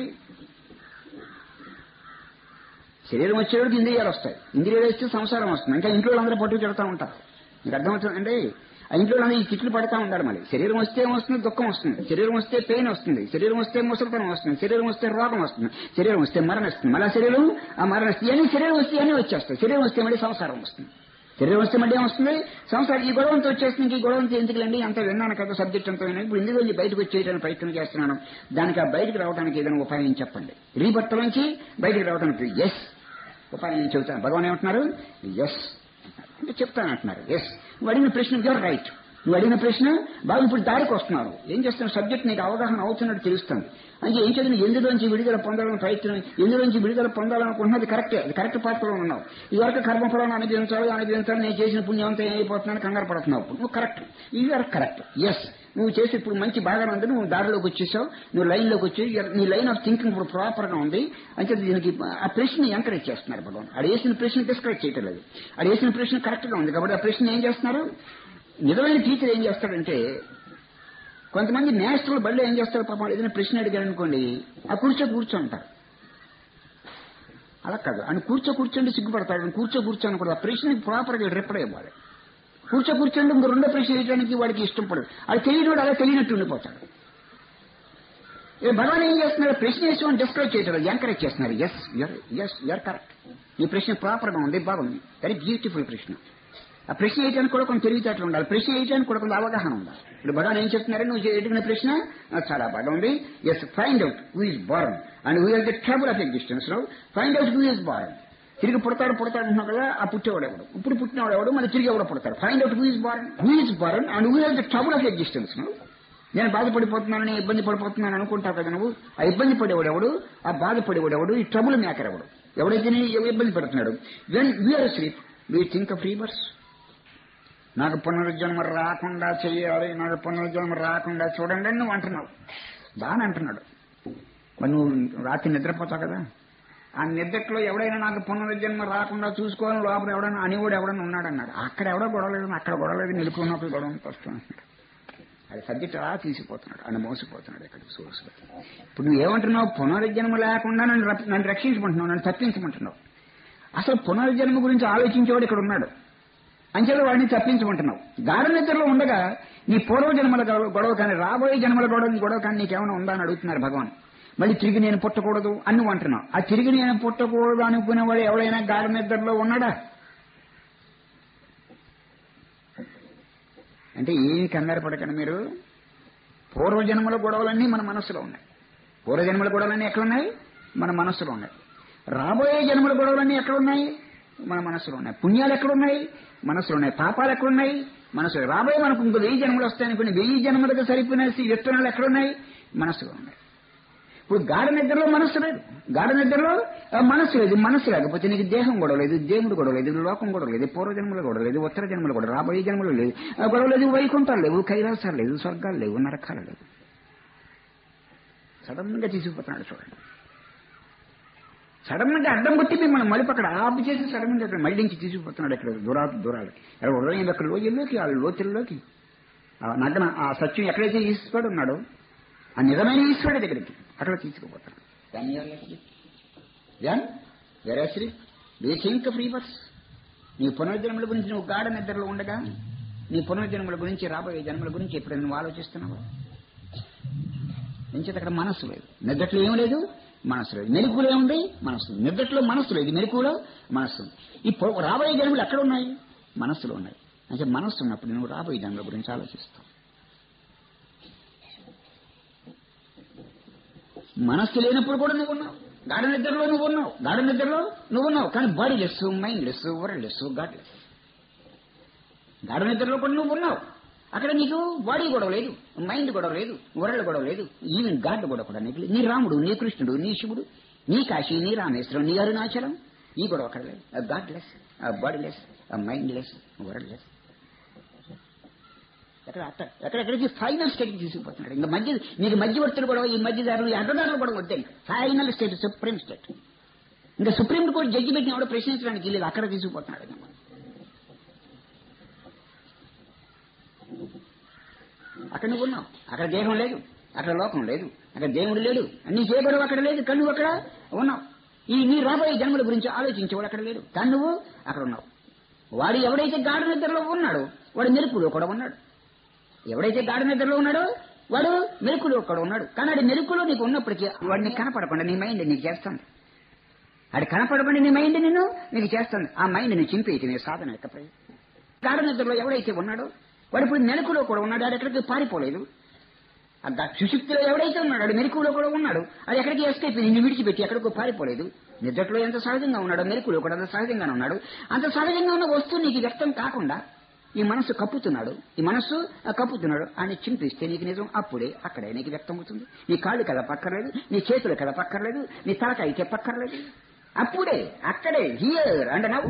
శరీరం వచ్చేవాడికి ఇంద్రియాలు వస్తాయి ఇంద్రియాలు వస్తే సంసారం వస్తుంది ఇంకా ఇంట్లో అందరూ పట్టుకు తిడతా ఉంటారు మీకు అర్థమవుతుందండి ఆ ఇంట్లో అందరూ ఈ తిట్లు పడతా ఉంటారు మళ్ళీ శరీరం వస్తే ఏమొస్తుంది దుఃఖం వస్తుంది శరీరం వస్తే పెయిన్ వస్తుంది శరీరం వస్తే ముసలితనం వస్తుంది శరీరం వస్తే రోగం వస్తుంది శరీరం వస్తే మరణం వస్తుంది మళ్ళీ ఆ శరీరం ఆ మరణం వస్తుంది ఇవన్నీ శరీరం వస్తే అన్నీ వచ్చేస్తాయి శరీరం వస్తే మళ్ళీ సంసారం వస్తుంది శరీరం వస్తే మళ్ళీ ఏమొస్తుంది సంసారం ఈ గొడవంతో వచ్చేస్తుంది ఈ గొడవంతో ఎందుకులండి అంత విన్నాను కదా సబ్జెక్ట్ అంతా విన్నాను ఇప్పుడు ఇందులో బయటకు వచ్చేయడానికి ప్రయత్నం చేస్తున్నాను దానికి ఆ బయటకు రావడానికి ఏదైనా ఉపాయం చెప్పండి రీబర్త్ నుంచి బయటకు రావడానికి ఎస్ ఉపాయం నేను చెబుతాను భగవాన్ ఏమంటున్నారు ఎస్ అంటే చెప్తాను అంటున్నారు ఎస్ నువ్వు అడిగిన ప్రశ్న యువర్ రైట్ నువ్వు అడిగిన ప్రశ్న బాగా ఇప్పుడు దారికి వస్తున్నారు ఏం చేస్తాను సబ్జెక్ట్ నీకు అవగాహన అవుతున్నట్టు తెలుస్తుంది అంటే ఏం చదివిన ఎందులోంచి విడుదల పొందాలని ప్రయత్నం ఎందులోంచి విడుదల పొందాలనుకుంటున్నది కరెక్టే అది కరెక్ట్ పాత్రలో ఉన్నావు ఇదివరకు కర్మఫలాన్ని అనుభవించాలి అనుభవించాలి నేను చేసిన పుణ్యం అంతా ఏమైపోతున్నాను కంగారు పడుతున్నావు ఇప్పుడు. నువ్వు కరెక్ట్ ఇది ఆర్ కరెక్ట్ ఎస్ నువ్వు చేసి ఇప్పుడు మంచి బాగానే ఉంది నువ్వు దారిలోకి వచ్చేసావు నువ్వు లైన్లోకి వచ్చి నీ లైన్ ఆఫ్ థింకింగ్ ఇప్పుడు ప్రాపర్ గా ఉంది అంటే దీనికి ఆ ప్రశ్న ఎంకరేజ్ చేస్తున్నారు భగవాన్ అది వేసిన ప్రశ్న డిస్కరేజ్ చేయటం లేదు అది వేసిన ప్రశ్న కరెక్ట్ గా ఉంది కాబట్టి ఆ ప్రశ్న ఏం చేస్తున్నారు నిజమైన టీచర్ ఏం చేస్తాడంటే కొంతమంది నేషనల్ బళ్ళు ఏం చేస్తారు పాపం ఏదైనా ప్రశ్న అడిగారు అనుకోండి ఆ కూర్చో కూర్చో అంటారు అలా కాదు ఆయన కూర్చో కూర్చోండి సిగ్గుపడతాడు ఆయన కూర్చో కూర్చోని కూడా ఆ ప్రశ్నకి ప్రాపర్ గా రిప్లై ఇవ్వాలి కూర్చో కూర్చోండి ఇంకో రెండో ప్రశ్న వేయడానికి వాడికి ఇష్టం పడదు అది తెలియని అలా తెలియనట్టు ఉండిపోతాడు ఏ భగవాన్ ఏం చేస్తున్నారు ప్రశ్న వేసి డిస్కరేజ్ చేయటం ఎంకరేజ్ చేస్తున్నారు ఎస్ ఎస్ యూఆర్ కరెక్ట్ ఈ ప్రశ్న ప్రాపర్ గా ఉంది బాగుంది వెరీ బ్యూటిఫుల్ ప్రశ్న ఆ ప్రశ్న వేయడానికి కూడా కొంచెం తెలివితేటలు ఉండాలి ప్రశ్న వేయడానికి కూడా కొంత అవగాహన ఉండాలి ఇప్పుడు భగవాన్ ఏం చెప్తున్నారు నువ్వు అడిగిన ప్రశ్న ఆ, చాలా బాగా ఉంది yes find out who is born and who has the trouble of existence no find out who is born తిరిగి పుడతాడు పుడతాడు అంటున్నావు కదా ఆ పుట్టేవాడు ఎవడు ఇప్పుడు పుట్టినవాడు ఎవడు మళ్ళీ తిరిగి ఎవడో పుడతాడు find out who is born who is born and who has the trouble of existence no నేను బాధపడిపోతున్నాను నేను ఇబ్బంది పడిపోతున్నాను అనుకుంటావు కదా నువ్వు ఆ ఇబ్బంది పడేవాడు ఎవడు ఆ బాధపడేవాడు ఎవడు ఈ ట్రబుల్ మేకర్ ఎవడు ఎవడైతే నీ ఇబ్బంది పడుతున్నాడు when we're sleep we think of రీవర్స్ నాకు పునరుజ్జన్మ రాకుండా చెయ్యాలి నాకు పునరుజ్జన్మ రాకుండా చూడండి అని నువ్వు అంటున్నావు బాగా అంటున్నాడు మరి నువ్వు రాత్రి నిద్రపోతావు కదా ఆ నిద్రలో ఎవడైనా నాకు పునరుజ్జన్మ రాకుండా చూసుకోవాలని లోపల ఎవడైనా అనివాడు ఎవడైనా ఉన్నాడన్నాడు అక్కడ ఎవడో గొడవలేదు అక్కడ గొడవలేదు నిలుపుకున్నప్పుడు గొడవ వస్తూ అంటున్నాడు అది సబ్జెక్ట్ అలా తీసిపోతున్నాడు అని మోసపోతున్నాడు ఇక్కడ సోర్స్ ఇప్పుడు నువ్వు ఏమంటున్నావు పునరుజ్జన్మ లేకుండా నన్ను రప్- నన్ను రక్షించమంటున్నావు నన్ను తప్పించమంటున్నావు అసలు పునరుజ్జన్మ గురించి ఆలోచించేవాడు ఇక్కడ ఉన్నాడు అంచెలు వాడిని తప్పించమంటున్నావు గాఢ నిద్రలో ఉండగా నీ పూర్వ జన్మల గొడవ- గొడవ కానీ రాబోయే జన్మల గొడవ గొడవ కానీ నీకేమైనా ఉందా అని అడుగుతున్నారు భగవాన్ మళ్ళీ తిరిగి నేను పుట్టకూడదు అని నువ్వు అంటున్నావు ఆ తిరిగి నేను పుట్టకూడదు అనుకునేవాడు ఎవడైనా గాఢ నిద్రలో ఉన్నాడా అంటే ఏమి కంగారు పడకండి మీరు పూర్వజన్మల గొడవలన్నీ మన మనస్సులో ఉన్నాయి పూర్వజన్మల గొడవలన్నీ ఎక్కడున్నాయి మన మనస్సులో ఉన్నాయి రాబోయే జన్మల గొడవలన్నీ ఎక్కడున్నాయి మన మనస్సులో ఉన్నాయి పుణ్యాలు ఎక్కడున్నాయి మనసులో ఉన్నాయి పాపాలు ఎక్కడున్నాయి మనసు రాబోయే మనకు ఇంకో వెయ్యి జన్మలు వస్తాయనుకుని వెయ్యి జన్మలకు సరిపోయిన విత్తనాలు ఎక్కడున్నాయి మనసులో ఉన్నాయి ఇప్పుడు గాఢ నిద్రలో మనస్సు లేదు గాఢ నిద్రలో ఆ, మనస్సు లేదు మనస్సు లేకపోతే నీకు దేహం గొడవ లేదు దేవుడు గొడవ లేదు లోకం గొడవ లేదు పూర్వ జన్మలు గొడవ లేదు ఉత్తర జన్మలు గొడవ రాబోయే జన్మలు లేదు ఆ, గొడవ లేదు వైకుంఠాలు లేవు కైలాసాలు లేదు స్వర్గాలు లేవు నరకాలు లేవు సడన్ గా తీసుకుపోతున్నాడు చూడండి సడన్ గా అడ్డం కొట్టి మిమ్మల్ని మళ్ళీ అక్కడ ఆపు చేసి సడన్ గా అక్కడ మళ్ళీ నుంచి తీసుకుపోతున్నాడు ఇక్కడ దూరా దూరాలు అక్కడ ఉదయం అక్కడ లోయల్లోకి ఆ లోతుల్లోకి ఆ నగ్న ఆ సత్యం ఎక్కడైతే ఈశ్వరుడు ఉన్నాడో ఆ నిజమైన ఈశ్వరుడి దగ్గరికి అక్కడ తీసుకుపోతాడు దెన్ వెరశ్రీ నీ థింక్ ఫ్రీ బస్ నీ పునర్జన్మల గురించి నువ్వు గాఢ నిద్రలో ఉండగా నీ పునర్జన్మల గురించి రాబోయే జన్మల గురించి ఎప్పుడు నువ్వు ఆలోచిస్తున్నావు ఎంచేత అక్కడ మనస్సు లేదు నిద్రట్లో ఏం లేదు మనస్సు లేదు మెలకులో ఏముంది మనస్సు ఉంది. నిద్రట్లో మనస్సు లేదు మెలకులో మనస్సు ఉంది. ఈ పొ- రాబోయే జన్మలు ఎక్కడ ఉన్నాయి మనస్సులో ఉన్నాయి అంటే మనస్సు ఉన్నప్పుడు నువ్వు రాబోయే జన్మల గురించి ఆలోచిస్తావు మనస్సు లేనప్పుడు కూడా నువ్వు ఉన్నావు గాఢ నిద్రలో నువ్వు ఉన్నావు గాఢ నిద్రలో నువ్వు ఉన్నావు కానీ bodyless mindless worldless godless గాఢ నిద్రలో కూడా నువ్వు ఉన్నావు అక్కడ నీకు బాడీ గొడవ లేదు మైండ్ గొడవ లేదు వరల్డ్ గొడవ లేదు ఈవెన్ గాడ్ గొడవ కూడా నీకు లేదు. నీ రాముడు నీ కృష్ణుడు నీ శివుడు నీ కాశీ నీ రామేశ్వరం నీ అరుణాచలం ఈ గొడవ అక్కడ లేదు godless bodyless mindless worldless ఎక్కడ అట్ట ఎక్కడెక్కడికి ఫైనల్ స్టేట్కి తీసుకుపోతున్నాడు ఇంకా మధ్య నీకు మధ్యవర్తులు కూడా ఈ మధ్యదారులు ఈ అడ్డదారులు కూడా వద్దే ఫైనల్ స్టేట్ సుప్రీం స్టేట్ ఇంకా సుప్రీం కోర్టు జడ్జి పెట్టిన ఎవడో ప్రశ్నించడానికి లేదు అక్కడ తీసుకుపోతున్నాడు ఇంకా. అక్కడ నువ్వు ఉన్నావు అక్కడ దేహం లేదు అక్కడ లోకం లేదు అక్కడ దేవుడు లేడు నీ చేయబడు అక్కడ లేదు కానీ నువ్వు అక్కడ ఉన్నావు ఈ నీ రాబోయే జన్మల గురించి ఆలోచించేవాడు అక్కడ లేడు కానీ నువ్వు అక్కడ ఉన్నావు వాడు ఎవడైతే గాఢ నిద్రలో ఉన్నాడో వాడు మెరుపులో కూడా ఉన్నాడు ఎవడైతే గాఢ నిద్రలో ఉన్నాడో వాడు మెరుకులో ఒక్కడ ఉన్నాడు కానీ అది మెరుకులో నీకు ఉన్నప్పటికీ వాడిని కనపడకుండా నీ మైండ్ నీకు చేస్తుంది అది కనపడకుండా నీ మైండ్ నిన్ను నీకు చేస్తుంది ఆ మైండ్ ని చింపేయటం నీ సాధన యొక్క ప్రయోజనం గాఢ నిద్రలో ఎవడైతే ఉన్నాడో వాడు ఇప్పుడు మెలకులో కూడా ఉన్నాడు అది ఎక్కడికి పారిపోలేదు ఆ గా- సుషుప్తిలో ఎవడైతే ఉన్నాడో అది మెలకులో కూడా ఉన్నాడు అది ఎక్కడికి ఎస్కేప్ నిన్ను విడిచిపెట్టి ఎక్కడికో పారిపోలేదు నిద్రలో ఎంత సహజంగా ఉన్నాడో మెలకులో కూడా అంత సహజంగానే ఉన్నాడు అంత సహజంగా ఉన్న వస్తువు నీకు వ్యక్తం కాకుండా ఈ మనస్సు కప్పుతున్నాడు ఈ మనస్సు ఆ కప్పుతున్నాడు అని చింపిస్తే నీకు నిజం అప్పుడే అక్కడే నీకు వ్యక్తం అవుతుంది నీ కాళ్ళు కదా పక్కర్లేదు నీ చేతులు కదా పక్కర్లేదు నీ తలకాయ చెప్పక్కర్లేదు అప్పుడే అక్కడే హియర్ అండ్ నవ్వు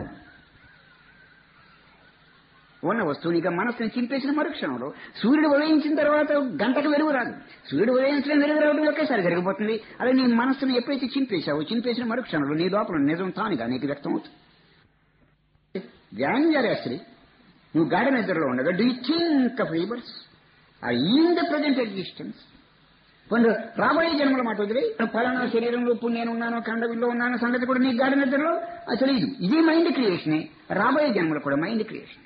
ఉన్న వస్తువుని ఇక మనస్సుని చింపేసిన మరుక్షణంలో సూర్యుడు ఉదయించిన తర్వాత గంటకు వెలుగు రాదు సూర్యుడు ఉదయించడం వెలుగు రావడం ఒకేసారి జరిగిపోతుంది అలా నీ మనస్సును ఎప్పుడైతే చింపేశావో చింపేసిన మరుక్షణంలో నీ లోపల నిజం తానుగా నీకు వ్యక్తం అవుతుంది వ్యాంజరేశ్రీ నువ్వు గాఢ నిద్రలో ఉండగా do you think of rebirth or in the present existence కొన్ని రాబోయే జన్మల మాట వదిలి ఫలానా శరీరంలో ఇప్పుడు నేను ఉన్నాను కండవిల్లో ఉన్నాను సంగతి కూడా నీకు గాఢ నిద్రలో అది తెలియదు ఇది మైండ్ క్రియేషనే రాబోయే జన్మలు కూడా మైండ్ క్రియేషన్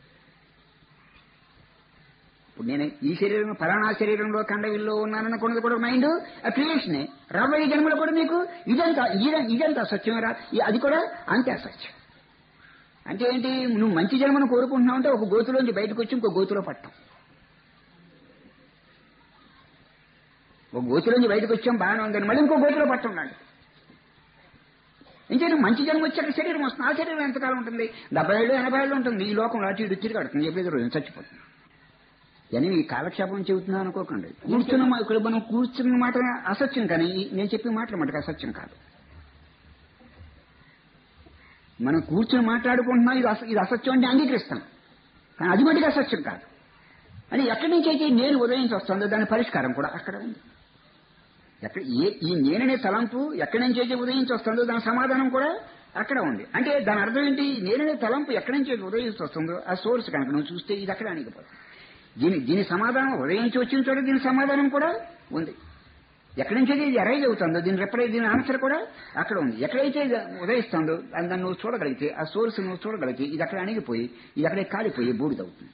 ఇప్పుడు నేను ఈ శరీరం ఫలానా శరీరంలో కండవిల్లో ఉన్నాననుకున్నది కూడా మైండ్ క్రియేషనే రాబోయే జన్మలో కూడా నీకు ఇదంతా ఇద- ఇదంతా సత్యమేరా ఇ- అది కూడా అంతే సత్యం అంటే ఏంటి నువ్వు మంచి జన్మను కోరుకుంటున్నావు అంటే ఒక గోతులోంచి బయటకు వచ్చి ఇంకో గోతులో పట్టం ఒక గోతులోంచి బయటకు వచ్చాం బాగానే ఉందని మళ్ళీ ఇంకో గోతులో పట్టున్నాడు ఇంకే నువ్వు మంచి జన్మ వచ్చాక శరీరం వస్తుంది ఆ శరీరం ఎంతకాలం ఉంటుంది డెబ్బై ఏళ్ళు ఎనభై ఏళ్ళు ఉంటుంది ఈ లోకంలో అటు ఇటు తిరిగాడుతుంది ఎప్పుడైతే రోజు చచ్చిపోతుంది అని ఈ కాలక్షేపం చెబుతున్నా అనుకోకండి కూర్చున్న మా- ఇక్కడ మనం కూర్చున్న మాట అసత్యం కానీ ఈ- నేను చెప్పే మాటలు మటుకు అసత్యం కాదు మనం కూర్చుని మాట్లాడుకుంటున్నాం ఇది అస- ఇది అసత్యం అంటే అంగీకరిస్తాం కానీ అది మటుకు అసత్యం కాదు అని ఎక్కడి నుంచి అయితే నేను ఉదయించి వస్తుందో దాని పరిష్కారం కూడా అక్కడ ఉంది ఎక్కడ ఏ ఈ నేననే తలంపు ఎక్కడి నుంచి అయితే ఉదయించి వస్తుందో దాని సమాధానం కూడా అక్కడ ఉంది అంటే దాని అర్థం ఏంటి నేననే తలంపు ఎక్కడి నుంచి అయితే ఉదయించి వస్తుందో ఆ సోర్స్ కనుక నువ్వు చూస్తే ఇది అక్కడ అణిగిపోతుంది దీని దీని సమాధానం ఉదయించి వచ్చిన చోట దీని సమాధానం కూడా ఉంది ఎక్కడి నుంచి అయితే ఇది అరైజ్ అవుతుందో దీని రిప్లై దీని ఆన్సర్ కూడా అక్కడ ఉంది ఎక్కడైతే ఇది ఉదయిస్తుందో అది దాన్ని నువ్వు చూడగలిగితే ఆ సోర్స్ నువ్వు చూడగలిగితే ఇది అక్కడ అణిగిపోయి ఇది అక్కడే కాలిపోయి బూడిదవుతుంది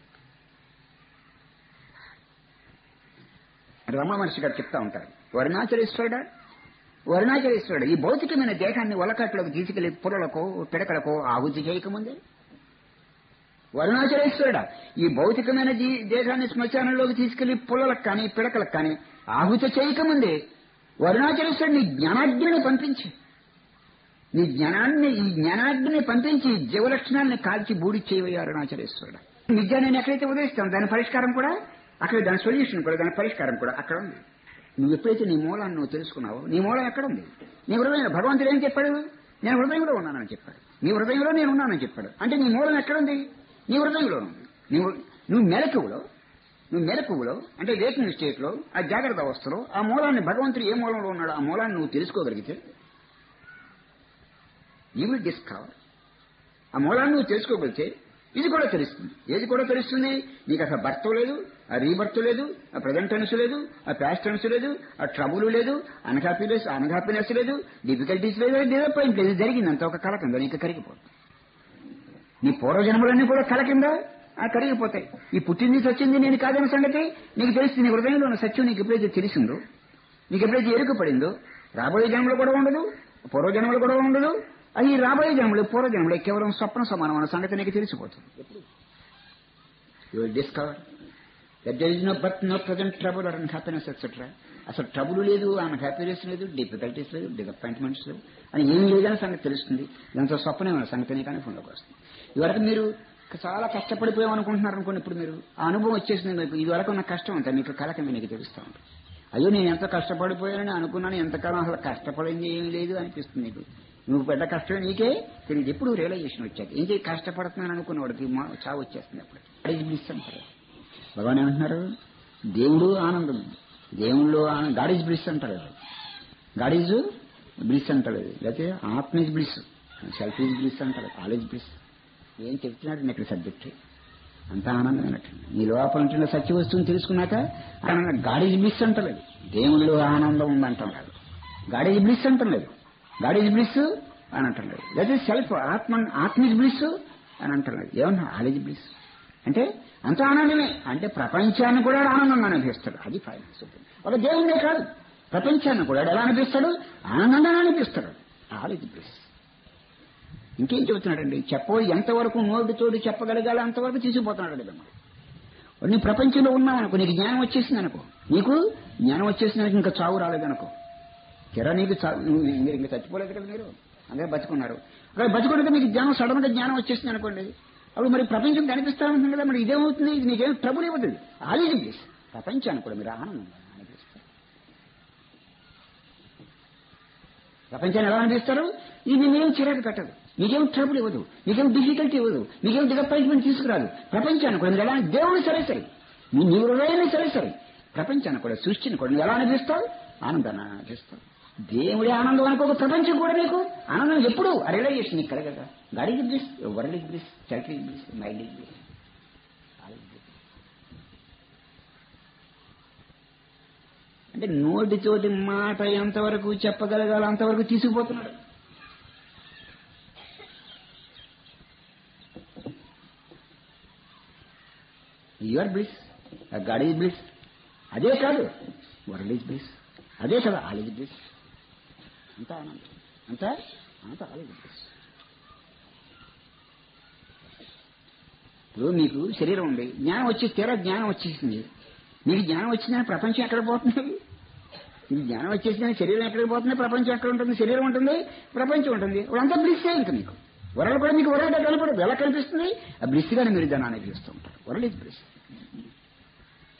రమ మహర్షి గారు చెప్తా ఉంటారు వరుణాచలేశ్వరుడా వరుణాచలేశ్వరుడు ఈ భౌతికమైన దేహాన్ని ఒలకట్లోకి తీసుకెళ్లి పురలకో పిడకలకో ఆహుతి చేయకముందే వరుణాచలేశ్వరుడా ఈ భౌతికమైన జీ- దేహాన్ని శ్మశానంలోకి తీసుకెళ్లి పుల్లలకు కానీ పిడకలకు కానీ ఆహుతి చేయకముందే వరుణాచలేశ్వరుడు నీ జ్ఞానాగ్నిని పంపించి నీ జ్ఞానాన్ని ఈ జ్ఞానాగ్నిని పంపించి జీవలక్షణాన్ని కాల్చి బూడి చేయవయ్యా అరుణాచలేశ్వరుడు విద్య నేను ఎక్కడైతే ఉదయిస్తాను దాని పరిష్కారం కూడా అక్కడ దాని సొల్యూషన్ కూడా దాని పరిష్కారం కూడా అక్కడ ఉంది నువ్వు ఎప్పుడైతే నీ మూలాన్ని నువ్వు తెలుసుకున్నావో నీ మూలం ఎక్కడ ఉంది నీ హృదయం భగవంతుడు ఏం చెప్పాడు నేను హృదయంలో ఉన్నానని చెప్పాడు నీ హృదయంలో నేను ఉన్నానని చెప్పాడు అంటే నీ మూలం ఎక్కడుంది నీ హృదయంలో ఉంది నీవు నువ్వు మెలకువలో నువ్వు మెలకువలో అంటే వేకింగ్ స్టేట్ లో ఆ జాగ్రత్త అవస్థలో ఆ మూలాన్ని భగవంతుడు ఏ మూలంలో ఉన్నాడో ఆ మూలాన్ని నువ్వు తెలుసుకోగలిగితే యూ విల్ డిస్కవర్ ఆ మూలాన్ని నువ్వు తెలుసుకోగలిగితే ఇది కూడా తెలుస్తుంది ఏది కూడా తెలుస్తుంది నీకు అసలు బర్త్ లేదు ఆ రీబర్త్ లేదు ఆ ప్రజెంట్ టెన్స్ లేదు ఆ పాస్ట్ టెన్స్ లేదు ఆ ట్రబుల్ లేదు అన్హ్యాపీనెస్ అన్హ్యాపీనెస్ లేదు డిఫికల్టీస్ లేదు డిసప్పాయింట్ లేదు జరిగింది అంత ఒక కళ కింద నీకు కరిగిపోతుంది నీ పూర్వజన్మలన్నీ కూడా కళ కింద ఆ కరిగిపోతాయి ఈ పుట్టింది సచ్చింది నేను కాదన్న సంగతి నీకు తెలుస్తుంది నీ హృదయంలో ఉన్న సత్యం నీకు ఎప్పుడైతే తెలిసిందో నీకు ఎప్పుడైతే ఎరుక పడిందో రాబోయే జన్మలు కూడా ఉండదు పూర్వజన్మలు కూడా ఉండదు అది ఈ రాబోయే జన్మలు పూర్వజన్మలు కేవలం స్వప్న సమానం అన్న సంగతి నీకు తెలిసిపోతుంది you will discover that there is no birth no present trouble or happiness etcetera అసలు ట్రబుల్ లేదు ఆమె హ్యాపీనెస్ లేదు డిఫికల్టీస్ లేదు డిసప్పాయింట్మెంట్స్ లేవు అని ఏం లేదనే సంగతి తెలుస్తుంది దాంతో స్వప్నమైన సంగతి నీకు అనుభవంలోకి వస్తుంది ఇవరకు మీరు చాలా కష్టపడిపోయాం అనుకుంటున్నారు అనుకోండి ఇప్పుడు మీరు ఆ అనుభవం వచ్చేసింది మీకు ఇది వరకు ఉన్న కష్టం అంతా మీకు కలకమే మీకు తెలుస్తూ ఉంటుంది అయ్యో నేను ఎంత కష్టపడిపోయానని అనుకున్నాను ఎంతకాలం అసలు కష్టపడింది ఏం లేదు అనిపిస్తుంది నీకు నువ్వు పెద్ద కష్టం నీకే తెలియదు ఎప్పుడు రియలైజేషన్ వచ్చాక ఏం చేయి కష్టపడుతున్నాను అనుకున్న వాడికి మా చావు వచ్చేస్తుంది అప్పుడు అది బ్లిస్ అంటారు భగవాన్ ఏమంటున్నారు దేవుడు ఆనందం దేవుళ్ళు గాడ్ ఈజ్ బ్లిస్ అంటారు గాడ్ ఈజ్ బ్లిస్ అంటాడు లేకపోతే atma is bliss self is bliss అంటారు ఆల్ ఈజ్ బ్లిస్ ఏం చెప్తున్నాడు ఇక్కడ సబ్జెక్ట్ అంత ఆనందం అన్నట్టు నీ లోపల ఉంటున్న సత్య వస్తువుని తెలుసుకున్నాక ఆనందం గాడీజ్ బ్లిస్ అంటలేదు దేవుళ్ళు ఆనందం ఉందంటాం కాదు గాడీజ్ బ్లిస్ అంటలేదు గాడీజ్ బ్లిస్ అని అంటలేదు లేదా సెల్ఫ్ ఆత్మ ఆత్మీజ్ బ్లిస్ అని అంటలేదు ఏమన్నా ఆలేజ్ బ్లిస్ అంటే అంత ఆనందమే అంటే ప్రపంచాన్ని కూడా ఆనందంగా అనిపిస్తాడు అది ఫైనాన్స్ ఒక దేవుడే కాదు ప్రపంచాన్ని కూడా ఎలా అనిపిస్తాడు ఆనందంగా అనిపిస్తాడు ఆలేజ్ బ్లిస్ ఇంకేం చెబుతున్నాడండి చెప్పో ఎంతవరకు నోటితోటి చెప్పగలగాలి అంతవరకు తీసుకుపోతున్నాడు మిమ్మల్ని నీ ప్రపంచంలో ఉన్నావు అనుకో నీకు జ్ఞానం వచ్చేసింది అనుకో నీకు జ్ఞానం వచ్చేసింది ఇంకా చావు రాలేదనుకో తెర నీకు చా- నువ్వు- మీరు ఇంకా చచ్చిపోలేదు కదా మీరు అందరూ బతుకున్నారు అక్కడ బతుకున్నాక మీకు జ్ఞానం సడన్ గా జ్ఞానం వచ్చేసింది అనుకోండి అప్పుడు మరి ప్రపంచం కనిపిస్తా ఉంటుంది కదా మరి ఇదేమవుతుంది ఇది నీకేం ట్రబుల్ ఇవ్వదు ఆలీజ్ ప్లీజ్ ప్రపంచాన్ని కూడా మీరు ఆనందంగా అనిపిస్తారు ప్రపంచాన్ని ఎలా అనిపిస్తారు ఇది మీకేం చిరాకు పెట్టదు మీకేం ట్రబుల్ ఇవ్వదు మీకేం డిఫికల్టీ ఇవ్వదు మీకేం డిసప్పాయింట్మెంట్ తీసుకురాదు ప్రపంచాన్ని కూడా మీరు ఎలా దేవుడు సరే సరే మీ నీ హృదయాన్ని సరే సరే ప్రపంచాన్ని కూడా సృష్టిని కూడా నువ్వు ఎలా అనిపిస్తావు ఆనందాన్ని అనిపిస్తావు దేవుడి ఆనందం అనుకోక ప్రపంచం కూడా నీకు ఆనందం ఎప్పుడు ఆ రియలైజేషన్ నీకు కలగదా God bliss world is bliss church is bliss mind is bliss అంటే నోటితోటి మాట ఎంతవరకు చెప్పగలగాలి అంతవరకు తీసుకుపోతున్నాడు your bliss God is bliss అదే కాదు వరల్డ్ ఈజ్ బ్లిస్ అదే కదా ఆల్ ఈజ్ బ్లిస్ అంతా ఆనందం అంతా అంతా ఆల్ ఈజ్ బ్లిస్ ఇప్పుడు మీకు శరీరం ఉంది జ్ఞానం వచ్చి తీరా జ్ఞానం వచ్చేసింది మీకు జ్ఞానం వచ్చిందని ప్రపంచం ఎక్కడ పోతుంది మీకు జ్ఞానం వచ్చేసిందని శరీరం ఎక్కడికి పోతుంది ప్రపంచం ఎక్కడ ఉంటుంది శరీరం ఉంటుంది ప్రపంచం ఉంటుంది అంతా బ్లిస్ ఇంకా మీకు వరలు కూడా మీకు వరల్గా కనపడదు ఎలా కనిపిస్తుంది ఆ బ్లిస్ గానే మీరు దాన్ని అనిపిస్తూ ఉంటారు వరల్డ్ ఇస్ బ్లిస్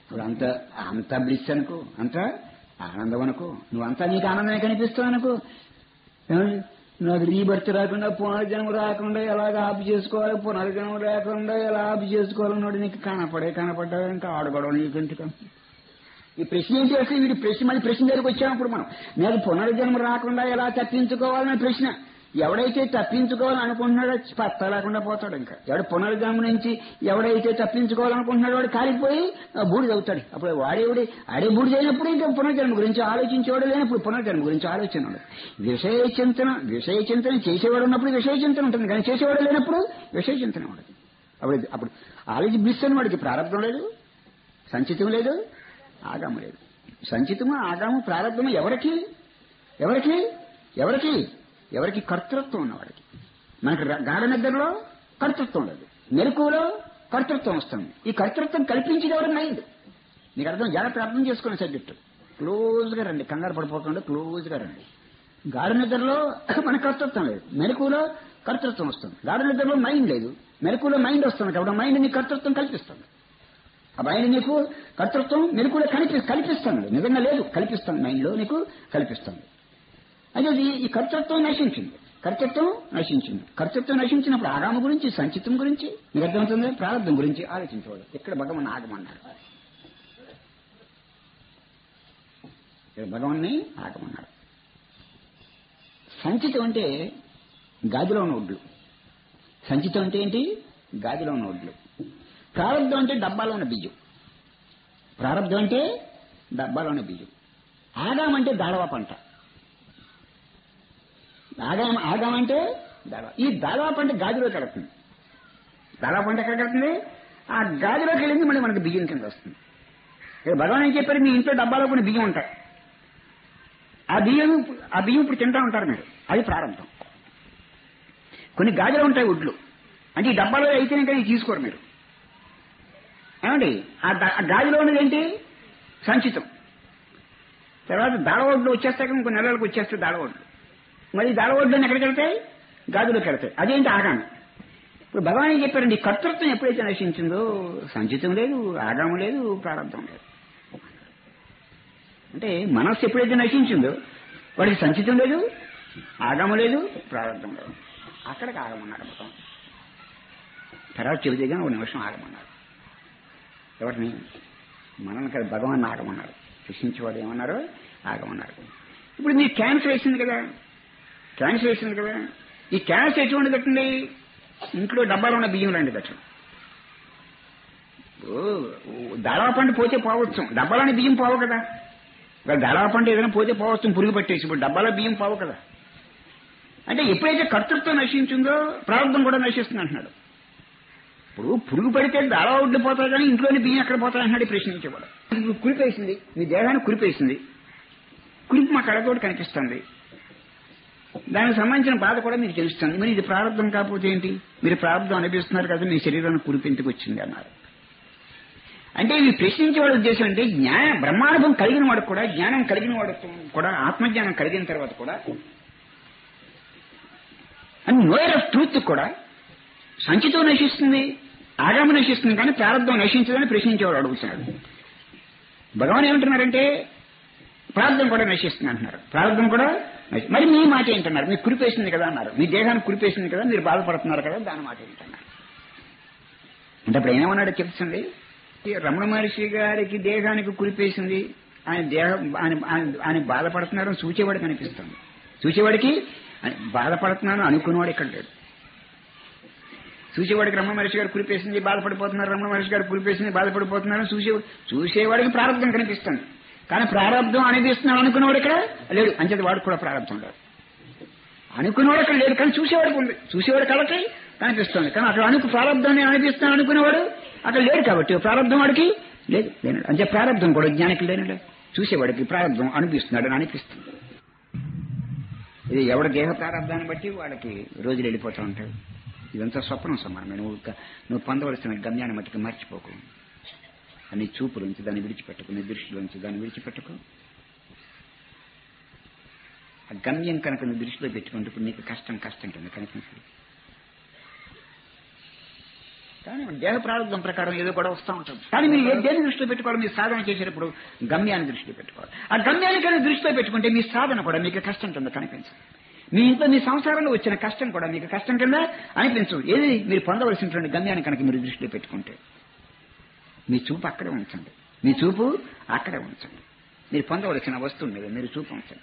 ఇప్పుడు అంత అంత బ్లిస్ అనుకో అంత ఆనందం అనుకో నువ్వంతా నీకు ఆనందమే కనిపిస్తావు అనుకో ఏమండి? నాకు రీబర్త్ రాకుండా పునర్జన్మ రాకుండా ఎలాగ ఆపు చేసుకోవాలి పునర్జన్మ రాకుండా ఎలా ఆపు చేసుకోవాలన్నాడు నీకు కనపడే కనపడ్డా ఇంకా ఆడుకోవడం నీకు ఎందుకు ఈ ప్రశ్న ఏంటి అసలు వీడి ప్రశ్న మళ్ళీ ప్రశ్న దగ్గరికి వచ్చామప్పుడు మనం నాకు పునర్జన్మ రాకుండా ఎలా తప్పించుకోవాలనే ప్రశ్న ఎవడైతే తప్పించుకోవాలని అనుకుంటున్నాడో పత్త లేకుండా పోతాడు ఇంకా ఎవడు పునర్జన్మ నుంచి ఎవడైతే తప్పించుకోవాలనుకుంటున్నాడో వాడు కాలిపోయి ఆ బూడిద అవుతాడు అప్పుడు వాడేవుడి ఆడే బూడిద అయినప్పుడు ఇంకా పునర్జన్మ గురించి ఆలోచించేవాడు లేనప్పుడు పునర్జన్మ గురించి ఆలోచన ఉండదు విషయ చింతన విషయ చింతన చేసేవాడు ఉన్నప్పుడు విషయ చింతన ఉంటుంది కానీ చేసేవాడు లేనప్పుడు విషయ చింతన ఉండదు అప్పుడు అప్పుడు ఆలోచి బ్లిస్ అని వాడికి ప్రారంభం లేదు సంచితం లేదు ఆగాము లేదు సంచితము ఆగాము ప్రారంభము ఎవరికి ఎవరికి ఎవరికి ఎవరికి కర్తృత్వం ఉన్నవాడికి మనకి ర- గాఢ నిద్రలో కర్తృత్వం లేదు మెలకువలో కర్తృత్వం వస్తుంది ఈ కర్తృత్వం కల్పించేది ఎవరి మైండ్ నీకు అర్థం జాగ్రత్త అర్థం చేసుకునే సబ్జెక్టు క్లోజ్ గా రండి కంగారు పడిపోకుండా క్లోజ్ గా రండి గాఢ నిద్రలో మన కర్తృత్వం లేదు మెలకువలో కర్తృత్వం వస్తుంది గాఢ నిద్రలో మైండ్ లేదు మెలకువలో మైండ్ వస్తుంది కాబట్టి మైండ్ నీ కర్తృత్వం కల్పిస్తుంది ఆ మైండ్ నీకు కర్తృత్వం మెలకువలో కల్పి కల్పిస్తుంది నిజంగా లేదు కల్పిస్తుంది మైండ్ లో నీకు కల్పిస్తుంది అయితే ఇది ఈ కర్తృత్వం నశించింది కర్తృత్వం నశించింది కర్తృత్వం నశించినప్పుడు ఆగామ గురించి సంచితం గురించి మీకు అర్థమవుతుంది ప్రారంభం గురించి ఆలోచించవాలి ఇక్కడ భగవాన్ ఆగమన్నారు ఇక్కడ భగవాన్ని ఆగమన్నారు సంచితం అంటే గాదిలో ఉన్న ఒడ్లు సంచితం అంటే ఏంటి గాదిలో ఉన్న ఒడ్లు ప్రారంభం అంటే డబ్బాలో ఉన్న బియ్యం ప్రారంభం అంటే డబ్బాలో ఉన్న బియ్యం ఆగాం అంటే దాడవ పంట ఆగాం ఆగాం అంటే దాడవ ఈ దాడవ పంట గాదిలోకి వెళుతుంది దాడవ పంట ఎక్కడికి వెళ్తుంది ఆ గాదిలోకి వెళ్ళింది మళ్ళీ మనకి బియ్యం కింద వస్తుంది ఇక్కడ భగవాన్ ఏం చెప్పారు మీ ఇంట్లో డబ్బాలో కొన్ని బియ్యం ఉంటాయి ఆ బియ్యం ఆ బియ్యం ఇప్పుడు తింటా ఉంటారు మీరు అది ప్రారంభం కొన్ని గాజులు ఉంటాయి ఒడ్లు అంటే ఈ డబ్బాలో అయితేనే కానీ తీసుకోరు మీరు ఏమండి ఆ ద- ఆ గాజులో ఉన్నది ఏంటి సంచితం తర్వాత దాడవడ్లు వచ్చేస్తాక ఇంకో నెలలకు వచ్చేస్తే దాడవడ్లు మరి దాడవడ్లు ఎక్కడికి వెళ్తాయి గాజులోకి వెళ్తాయి అదేంటి ఆగామి ఇప్పుడు భగవాన్ ఏం చెప్పారండి ఈ కర్తృత్వం ఎప్పుడైతే నశించిందో సంచితం లేదు ఆగాము లేదు ప్రారంభం లేదు అంటే మనస్సు ఎప్పుడైతే నశించిందో వాడికి సంచితం లేదు ఆగమ లేదు ప్రారంభం లేదు అక్కడికి ఆగమన్నాడు మొత్తం తర్వాత చెబితేగా ఒక నిమిషం ఆగమన్నాడు ఎవరిని మనల్ని కదా భగవాన్ ఆగమన్నాడు సృష్టించేవాడు ఏమన్నారు ఆగమన్నాడు ఇప్పుడు మీరు క్యాన్సర్ వేసింది కదా క్యాన్సర్ వేసింది కదా ఈ క్యాన్సర్ ఎటువంటి పెట్టండి ఇంట్లో డబ్బాలో ఉన్న బియ్యం లాంటి పెట్టండి దాళవ పండు పోతే పోవచ్చు డబ్బాలోని బియ్యం పోవు కదా ఇవాళ దాళవ పండు ఏదైనా పోతే పోవచ్చు పురుగు పట్టేసి ఇప్పుడు డబ్బాలో బియ్యం పోవు కదా అంటే ఎప్పుడైతే కర్తృత్వం నశించిందో ప్రారంభం కూడా నశిస్తుంది అంటున్నాడు ఇప్పుడు పురుగు పడితే దాళవ ఒడ్డు పోతాయి కానీ ఇంట్లోని బియ్యం ఎక్కడ పోతాయి అంటున్నాడు ఈ ప్రశ్నించేవాడు ఇప్పుడు కురిపేసింది మీ దేహాన్ని కురిపేసింది కురిపి మా కళ్ళతోటి కనిపిస్తుంది దానికి సంబంధించిన బాధ కూడా మీకు తెలుస్తుంది మరి ఇది ప్రారంభం కాకపోతే ఏంటి మీరు ప్రారంభం అనిపిస్తున్నారు కదా మీ శరీరాన్ని కురిపించుకు వచ్చింది అన్నారు అంటే ఇవి ప్రశ్నించే వాడి ఉద్దేశం అంటే జ్ఞాన బ్రహ్మానుభవం కలిగిన వాడు కూడా జ్ఞానం కలిగిన వాడు కూడా ఆత్మజ్ఞానం కలిగిన తర్వాత కూడా అండ్ నోయర్ ఆఫ్ ట్రూత్ కూడా సంచితం నశిస్తుంది ఆగామ నశిస్తుంది కానీ ప్రారంభం నశించదని ప్రశ్నించేవాడు అడుగుతున్నాడు భగవాన్ ఏమంటున్నారంటే ప్రారంభం కూడా నశిస్తుంది అంటున్నారు ప్రారంభం కూడా నశి- మరి మీ మాట ఏంటన్నారు మీకు కురిపేసింది కదా అన్నారు మీ దేహానికి కురిపేసింది కదా మీరు బాధపడుతున్నారు కదా దాని మాట ఏంటన్నారు అంటే అప్పుడు ఏమన్నాడో చెప్తుంది ఈ రమణ మహర్షి గారికి దేహానికి కురిపేసింది ఆయన దేహం ఆయన ఆయన- ఆయన బాధపడుతున్నారు అని చూచేవాడికి అనిపిస్తుంది చూచేవాడికి ఆయన బాధపడుతున్నాను అనుకునేవాడు ఇక్కడ లేడు చూసేవాడికి రమణ మహర్షి గారు కురిపేసింది బాధపడిపోతున్నారు రమణ మహర్షి గారు కురిపేసింది బాధపడిపోతున్నారు చూసే చూసేవాడికి ప్రారంభం కనిపిస్తుంది కానీ ప్రారంభం అనిపిస్తున్నాడు అనుకునేవాడు ఇక్కడ లేడు అంచేది వాడికి కూడా ప్రారంభం లేదు అనుకునేవాడు అక్కడ లేడు కానీ చూసేవాడికి ఉంది చూసేవాడు కళ్ళకి కనిపిస్తుంది కానీ అక్కడ అనుకు ప్రారంభాన్ని అనిపిస్తాను అనుకునేవాడు అక్కడ లేడు కాబట్టి ప్రారంభం వాడికి లేదు లేనాడు అంటే ప్రారంభం కూడా జ్ఞానికి లేనాడు చూసేవాడికి ప్రారంభం అనిపిస్తున్నాడు అని అనిపిస్తుంది ఇది ఎవడి దేహ ప్రారంభాన్ని బట్టి వాళ్ళకి రోజులు వెళ్ళిపోతూ ఉంటాయి ఇదంతా స్వప్నం సమానమే నువ్వు క- నువ్వు పొందవలసిన గమ్యాన్ని మట్టుకు మర్చిపోకు అని చూపులోంచి దాన్ని విడిచిపెట్టుకు నీ దృష్టిలోంచి దాన్ని విడిచిపెట్టుకో ఆ గమ్యం కనుక నువ్వు దృష్టిలో పెట్టుకుంటే ఇప్పుడు నీకు కష్టం కష్టం కింద కనిపించదు కానీ దేహ ప్రారంభం ప్రకారం ఏదో కూడా వస్తూ ఉంటుంది కానీ మీరు ఏ దేని దృష్టిలో పెట్టుకోవాలి మీరు సాధన చేసేటప్పుడు గమ్యాన్ని దృష్టిలో పెట్టుకోవాలి ఆ గమ్యాన్ని కానీ దృష్టిలో పెట్టుకుంటే మీ సాధన కూడా మీకు కష్టం కింద కనిపించదు మీ ఇంట్లో మీ సంసారంలో వచ్చిన కష్టం కూడా మీకు కష్టం కింద అనిపించదు ఏది మీరు పొందవలసినటువంటి గమ్యాన్ని కనుక మీరు దృష్టిలో పెట్టుకుంటే మీ చూపు అక్కడే ఉంచండి మీ చూపు అక్కడే ఉంచండి మీరు పొందవలసిన వస్తువు మీద మీరు చూపు ఉంచండి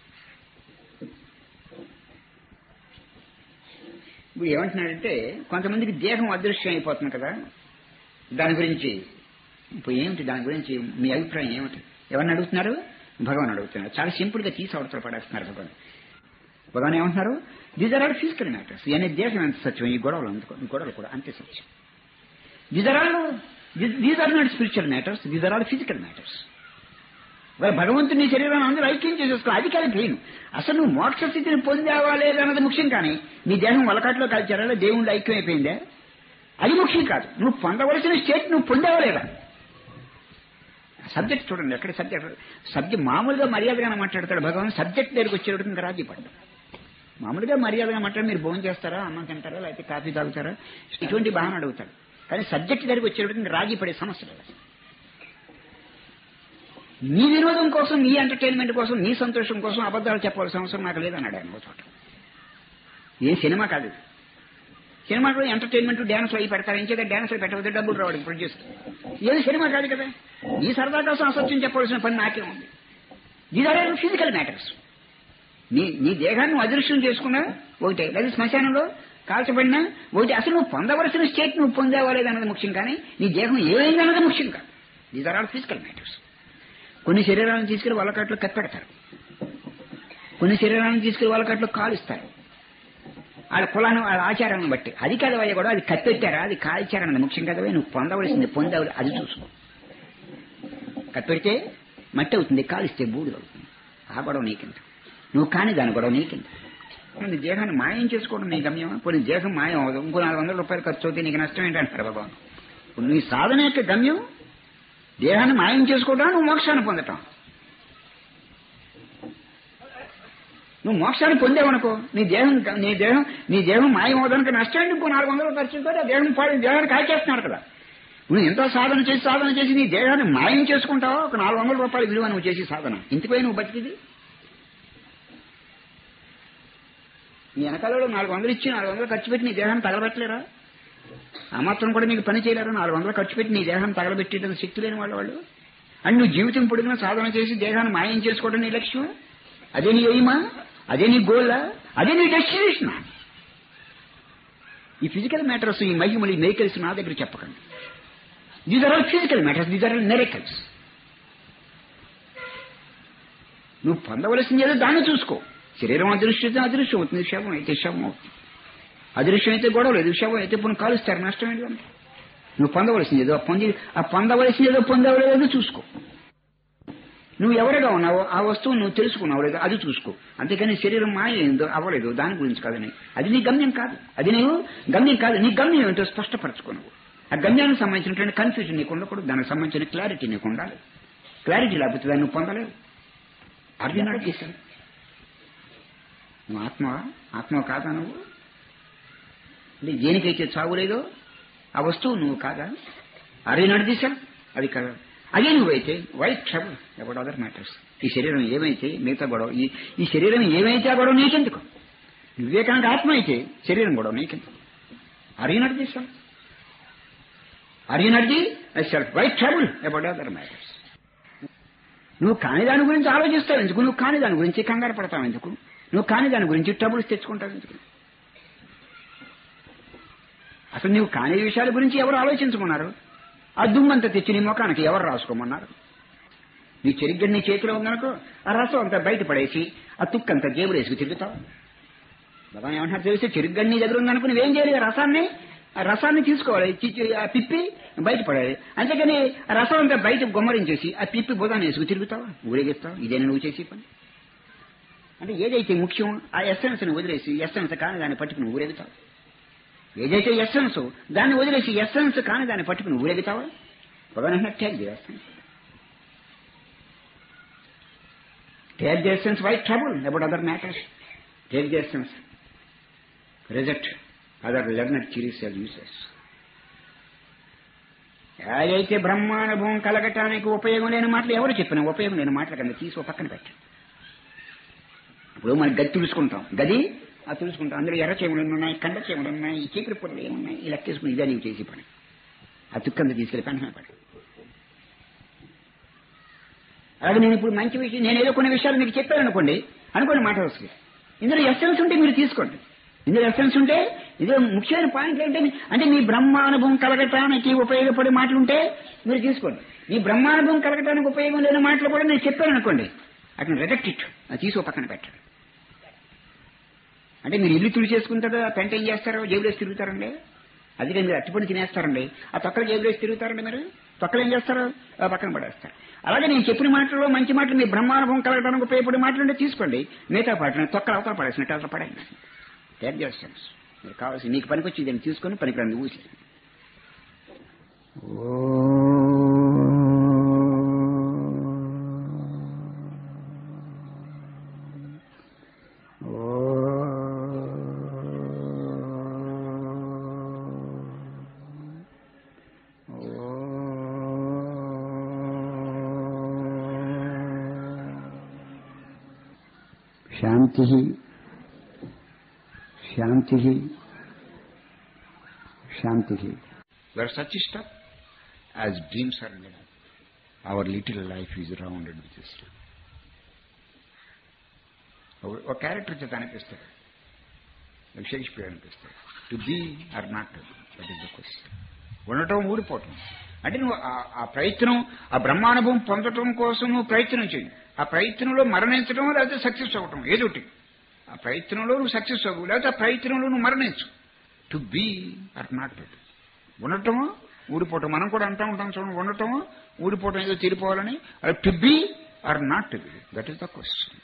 ఇప్పుడు ఏమంటున్నాడంటే కొంతమందికి దేహం అదృశ్యం అయిపోతుంది కదా దాని గురించి ఇప్పుడు ఏమిటి దాని గురించి మీ అభిప్రాయం ఏమిటి ఎవరిని అడుగుతున్నారు భగవాన్ అడుగుతున్నారు చాలా సింపుల్ గా తీసి అవతల పడేస్తున్నారు భగవాన్ భగవాన్ ఏమంటున్నారు these are all physical matters అనే దేశం ఎంత సత్యం ఈ గొడవలు అందుకో ఈ గొడవలు కూడా అంతే సత్యం these are all these are not spiritual matters these are all physical matters మరి భగవంతుని శరీరాన్ని అందరూ ఐక్యం చేసేసుకో అది కాదు పెయిన్ అసలు నువ్వు మోక్ష స్థితిని పొందావా లేదన్నది ముఖ్యం కానీ నీ దేహం వలకాట్లో కలిచారా దేవుళ్ళు ఐక్యం అయిపోయిందే అది ముఖ్యం కాదు నువ్వు పొందవలసిన స్టేట్ నువ్వు పొందావా లేదా సబ్జెక్ట్ చూడండి ఎక్కడ సబ్జెక్ట్ సబ్జెక్ట్ మామూలుగా మర్యాదగానే మాట్లాడతాడు భగవాన్ సబ్జెక్ట్ దగ్గరికి వచ్చేటప్పుడు ఇంకా రాజీ పడ్డా మామూలుగా మర్యాదగా మాట్లాడి మీరు భోజనం చేస్తారా అన్నం తింటారా లేకపోతే కాఫీ తాగుతారా ఇటువంటి బాగా అడుగుతాడు కానీ సబ్జెక్ట్ దగ్గరికి వచ్చేటప్పుడు ఇంకా రాజీ పడే సమస్య లేదు నీ వినోదం కోసం నీ ఎంటర్టైన్మెంట్ కోసం నీ సంతోషం కోసం అబద్ధాలు చెప్పాల్సిన అవసరం నాకు లేదన్నాడు ఆయన ఒక చోట ఏం సినిమా కాదు ఇది. సినిమాలో ఎంటర్టైన్మెంట్ డ్యాన్స్ అవి పెడతారు ఇంకేదా డ్యాన్స్ అవి పెట్టకపోతే డబ్బులు రావడం ప్రొడ్యూసర్ ఏది సినిమా కాదు కదా నీ సరదా కోసం అసత్యం చెప్పవలసిన పని నాకే ఉంది దీస్ ఆర్ ఫిజికల్ మ్యాటర్స్ నీ నీ దేహాన్ని నువ్వు అదృశ్యం చేసుకున్నా ఒకటే లేదా శ్మశానంలో కాల్చబడినా ఒకటి అసలు నువ్వు పొందవలసిన స్టేట్ నువ్వు పొందావా లేదన్నది ముఖ్యం కానీ నీ దేహం ఏమైందన్నది ముఖ్యం కాదు these are all physical matters కొన్ని శరీరాలను తీసుకెళ్లి వాళ్ళకట్లో కప్పెడతారు కొన్ని శరీరాలను తీసుకెళ్లి వాళ్ళకట్లో కాలుస్తారు వాళ్ళ కులాన్ని వాళ్ళ ఆచారాన్ని బట్టి అది కదవయ్య కూడా అది కప్పెట్టారా అది కాల్చారన్నది ముఖ్యం కదవే నువ్వు పొందవలసింది పొందవలసి అది చూసుకో కప్పెడితే మట్టి అవుతుంది కాలిస్తే బూడిద అవుతుంది ఆ గొడవ నీకింత నువ్వు కాని దాని గొడవ నీకింత నీ దేహాన్ని మాయం చేసుకోవడం నీ గమ్యం కొన్ని దేహం మాయం అవదు ఇంకో నాలుగు వందల రూపాయలు ఖర్చు అవుతే నీకు నష్టం ఏంటంటారు భగవాన్ ఇప్పుడు నీ సాధన యొక్క గమ్యం దేహాన్ని మాయం చేసుకోవడం నువ్వు మోక్షాన్ని పొందటం నువ్వు మోక్షాన్ని పొందేవనుకో నీ దేహం నీ దేహం నీ దేహం మాయం అవడానికి నష్టం ఏంటి ఇంకో నాలుగు వందలు ఖర్చు ఉంటే ఆ దేహం పాడి దేహాన్ని కాల్చేస్తున్నాడు కదా నువ్వు ఎంతో సాధన చేసి సాధన చేసి నీ దేహాన్ని మాయం చేసుకుంటావో ఒక నాలుగు వందల రూపాయల విలువ నువ్వు చేసి సాధన ఇంటిపై నువ్వు బతికిది నీ వెనకాలలో నాలుగు వందలు ఇచ్చి నాలుగు వందలు ఖర్చు పెట్టి నీ దేహాన్ని తగలబెట్టలేరా ఆ మాత్రం కూడా నీకు పని చేయలేరు నాలుగు వందలు ఖర్చు పెట్టి నీ దేహాన్ని తగలబెట్టేటందుకు శక్తి లేని వాళ్ళు వాళ్ళు అని నువ్వు జీవితం పొడిగిన సాధన చేసి దేహాన్ని మాయం చేసుకోవడం నీ లక్ష్యం అదే నీ ఎయిమా అదే నీ గోల్లా అదే నీ డెస్టినేషన్ ఈ ఫిజికల్ మ్యాటర్స్ ఈ మహిమలు ఈ మెరికల్స్ నా దగ్గర చెప్పకండి these are all physical matters these are all miracles నువ్వు పొందవలసింది ఏదో దాన్ని చూసుకో శరీరం అదృశ్యం అదృశ్యం అవుతుంది శవం అయితే శవం అవుతుంది అదృశ్యం అయితే గొడవ లేదు శవం అయితే ఇప్పుడు కాలుస్తారు నష్టం ఏంటి దానికి? నువ్వు పొందవలసింది ఏదో పొంది ఆ పొందవలసింది ఏదో పొందవలేదో చూసుకో నువ్వు ఎవరిగా ఉన్నావో ఆ వస్తువు నువ్వు తెలుసుకున్నావు లేదో అది చూసుకో అంతేకాని శరీరం మాయ ఏందో అవ్వలేదు దాని గురించి కాదని అది నీ గమ్యం కాదు అది నీవు గమ్యం కాదు నీ గమ్యం ఏంటో స్పష్టపరచుకో నువ్వు ఆ గమ్యానికి సంబంధించినటువంటి కన్ఫ్యూజన్ నీకు ఉండకూడదు దానికి సంబంధించిన క్లారిటీ నీకు ఉండాలి క్లారిటీ లేకపోతే దాన్ని నువ్వు పొందలేవు అర్జునాడు చేశాను నువ్వు ఆత్మ ఆత్మ కాదా నువ్వు అంటే దేనికైతే చావు లేదో ఆ వస్తువు నువ్వు కాదా అర్జునాడు తీశాను అది కదా అదే నువ్వైతే why trouble about other matters ఈ శరీరం ఏమైతే మిగతా గొడవ ఈ ఈ శరీరం ఏమైతే ఆ గొడవ నీకెందుకు నువ్వే కనుక ఆత్మ అయితే శరీరం గొడవ నీకెందుకు అర్జునాడు తీశాను అర్జునాడిది self why trouble about other matters నువ్వు కాని దాని గురించి ఆలోచిస్తావు ఎందుకు నువ్వు కాని దాని గురించి కంగారు పడతావు ఎందుకు నువ్వు కాని దాని గురించి ట్రబుల్స్ తెచ్చుకుంటావు ఎందుకు అసలు నువ్వు కాని విషయాల గురించి ఎవరు ఆలోచించుకున్నారు ఆ దుమ్మంతా తెచ్చి నీ ముఖానికి ఎవరు రాసుకోమన్నారు నీ చెరిగ్గడి నీ చేతిలో ఉందనుకో ఆ రసం అంతా బయట పడేసి ఆ తుక్కంతా జేబులు వేసుకు తిరుగుతావు బాబా ఏమంటారు తెలిసి చెరుగ్గడి నీ దగ్గర ఉందనుకో నువ్వేం చేయాలి ఆ రసాన్ని ఆ రసాన్ని తీసుకోవాలి చి- ఆ పిప్పి బయట పడాలి అంతేకాని ఆ రసం అంతా బయట గుమ్మరించేసి ఆ పిప్పి బుధాన్ని వేసుకు తిరుగుతావా ఊరేగిస్తావు ఇదేనా నువ్వు చేసే పని అంటే ఏదైతే ముఖ్యం ఆ ఎస్సెన్స్ ని వదిలేసి ఎస్సెన్స్ కాని దాన్ని పట్టుకుని ఊరేగుతావు ఏదైతే ఎస్సెన్స్ దాన్ని వదిలేసి ఎస్సెన్స్ కాని దాన్ని పట్టుకుని ఊరేగుతావా భగవాన్ take the essence take the essence why trouble about other matters take the essence reject other learner curious uses ఏదైతే బ్రహ్మానుభవం కలగటానికి ఉపయోగం లేని మాటలు ఎవరు చెప్పినా ఉపయోగం లేని మాటలు కింద తీసి ఓ పక్కన పెట్టండి ఇప్పుడు మనం గది తుడుచుకుంటాం గది ఆ తుడుచుకుంటాం అందులో ఎర్ర చెవులు ఉన్నాయి కండ చెవులు ఉన్నాయి ఈ చీకటి పొరలు ఏమున్నాయి ఈ లెక్కేసుకుని ఇదే నీవు చేసి పని ఆ తుక్కంత తీసుకెళ్ళి పెంటనే పడి అలాగే నేను ఇప్పుడు మంచి విషయం నేను ఏదో కొన్ని విషయాలు మీకు చెప్పాను అనుకోండి అనుకోండి మాట వస్తుంది ఇందులో ఎస్సెన్స్ ఉంటే మీరు తీసుకోండి ఇందులో ఎస్సెన్స్ ఉంటే ఇందులో ముఖ్యమైన పాయింట్ ఏంటంటే అంటే మీ బ్రహ్మానుభవం కలగటానికి ఉపయోగపడే మాటలు ఉంటే మీరు తీసుకోండి మీ బ్రహ్మానుభవం కలగటానికి ఉపయోగం లేని మాటలు కూడా నేను చెప్పాను అనుకోండి అక్కడ రిజెక్ట్ ఇట్ అది తీసి ఓ పక్కన పెట్టండి అంటే మీరు ఇల్లు తుడి చేసుకుంటారో ఆ పెంట ఏం చేస్తారో జేబులేసి తిరుగుతారండి అది మీరు అట్టుపడి తినేస్తారండి ఆ తొక్కలు జేబులేసి తిరుగుతారండి మీరు తొక్కలు ఏం చేస్తారు ఆ పక్కన పడేస్తారు అలాగే నేను చెప్పిన మాటల్లో మంచి మాటలు మీ బ్రహ్మానుభవం కలగడానికి ఉపయోగపడే మాటలు ఉంటే తీసుకోండి మిగతా పాటలు తొక్కలు అవతల పడేసినట్టు అవతల పడేయండి టేక్ చేస్తాను మీరు కావాల్సి మీకు పనికొచ్చి దాన్ని తీసుకొని పనికిరండి ఊసి శాంతి శాంతి శాంతి Where such stuff as dreams are made up, our little life is rounded with this stuff. ఒక క్యారెక్టర్ చేత అనిపిస్తాడు షేక్స్పియర్ అనిపిస్తాడు to be or not that is the question ఉండటం ఊడిపోవటం అంటే నువ్వు ఆ- ఆ ప్రయత్నం ఆ బ్రహ్మానుభవం పొందటం కోసం నువ్వు ప్రయత్నం చేయి ఆ ప్రయత్నంలో మరణించడం లేకపోతే సక్సెస్ అవ్వటం ఏదోటి ఆ ప్రయత్నంలో నువ్వు సక్సెస్ అవ్వు లేకపోతే ఆ ప్రయత్నంలో నువ్వు మరణించు టు బీ ఆర్ నాట్ ఉండటము ఊడిపోవటం మనం కూడా అంటూ ఉంటాం చూడండి ఉండటము ఊడిపోవటం ఏదో తీరిపోవాలని to be or not to be that is the question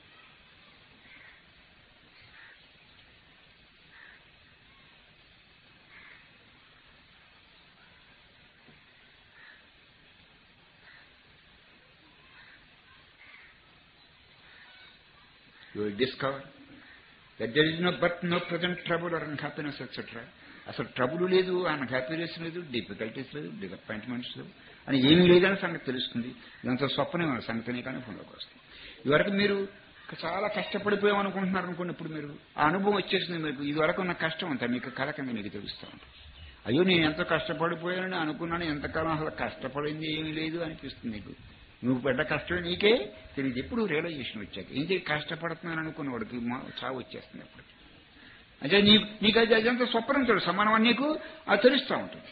you will discover that there is no birth, no present trouble or unhappiness, etc. అసలు ట్రబుల్ లేదు అన్హ్యాపీనెస్ లేదు డిఫికల్టీస్ లేదు డిసప్పాయింట్మెంట్స్ లేవు అని ఏమీ లేదని సంగతి తెలుస్తుంది ఇదంతా స్వప్నం అనే సంగతిని కానీ ఫోన్లోకి వస్తుంది ఇదివరకు మీరు చాలా కష్టపడిపోయాం అనుకుంటున్నారు అనుకోండి ఇప్పుడు మీరు ఆ అనుభవం వచ్చేసింది మీకు ఇదివరకు ఉన్న కష్టం అంతా మీకు కళ కింద మీకు తెలుస్తూ ఉంటుంది అయ్యో నేను ఎంత కష్టపడిపోయానని అనుకున్నాను ఎంతకాలం అసలు కష్టపడింది ఏమీ లేదు అనిపిస్తుంది నీకు నువ్వు పడ్డ కష్టమే నీకే తెలియదు ఎప్పుడు రియలైజేషన్ వచ్చాక ఇంకే కష్టపడుతున్నాను అనుకున్నవాడికి మా చావు వచ్చేస్తుంది అప్పుడు అంటే నీ నీకు అది అదంతా స్వప్నం తెలుసు సమానం అని నీకు అది తెలుస్తూ ఉంటుంది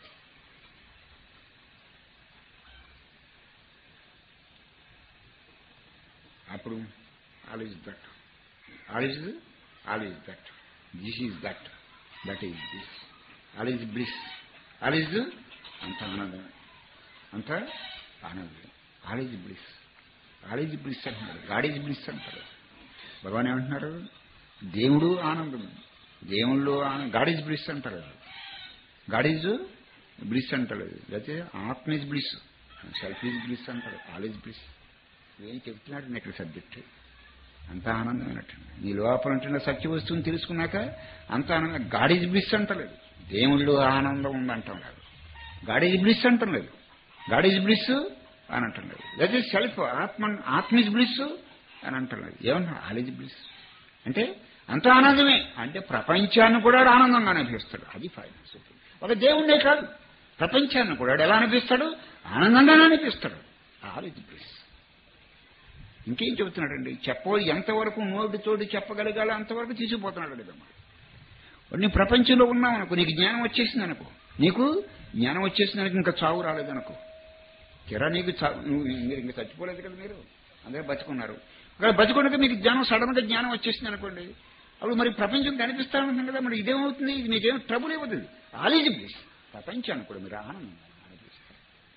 అప్పుడు all is that all is all is that this is that that is this all is bliss all is అంత ఆనందం అంత ఆనందం all is bliss all is bliss అంటున్నాడు గాడ్ ఈజ్ బ్లిస్ అంటారు భగవాన్ ఏమంటున్నారు దేవుడు ఆనందం దేవుళ్ళు గాడ్ ఈజ్ బ్లిస్ అంటారు గాడ్ ఈజ్ బ్లిస్ అంటాడు లేకపోతే atma is bliss self is bliss అంటాడు ఆల్ ఈజ్ బ్లిస్ ఏం చెప్తున్నాడు నెక్స్ట్ సబ్జెక్ట్ అంత ఆనందం అన్నట్టు నీ లోపల ఉంటున్న సత్య వస్తువుని తెలుసుకున్నాక అంత ఆనందం గాడ్ ఈజ్ బ్లిస్ అంటలేదు దేవుళ్ళు ఆనందం ఉందంటాం లేదు గాడ్ ఈజ్ బ్లిస్ అంటం లేదు గాడ్ ఈజ్ బ్లిస్ అని అంటం లేదు లేదా సెల్ఫ్ ఆత్మ ఆత్మ ఈజ్ బ్లిస్ అని అంటం లేదు ఏమన్నా ఆల్ ఈజ్ బ్లిస్ అంటే అంత ఆనందమే అంటే ప్రపంచాన్ని కూడా వాడు ఆనందంగా అనిపిస్తాడు అది ఫైనాన్స్ ఒక దేవుణ్ణే కాదు ప్రపంచాన్ని కూడా వాడు ఎలా అనిపిస్తాడు ఆనందంగానే అనిపిస్తాడు ఆల్ ఈజ్ బ్లిస్ ఇంకేం చెబుతున్నాడండి చెప్ప ఎంతవరకు నోటితోటి చెప్పగలగాలో అంతవరకు తీసుకుపోతున్నాడు లేదమ్మా నీ ప్రపంచంలో ఉన్నావు అనుకో నీకు జ్ఞానం వచ్చేసింది అనుకో నీకు జ్ఞానం వచ్చేసింది అనుకో ఇంకా చావు రాలేదనుకో తీరా నీకు చావు నువ్వు మీరు ఇంకా చచ్చిపోలేదు కదా మీరు అందరూ బతుకున్నారు అక్కడ బతుకున్నాక మీకు జ్ఞానం సడన్ గా జ్ఞానం వచ్చేసింది అనుకోండి అప్పుడు మరి ప్రపంచం కనిపిస్తా ఉంటుంది కదా మరి ఇదేమవుతుంది ఇది మీకేం ట్రబుల్ ఇవ్వదు ఆలేజ్ ప్లీజ్ ప్రపంచాన్ని కూడా మీరు ఆనందం అనిపిస్తారు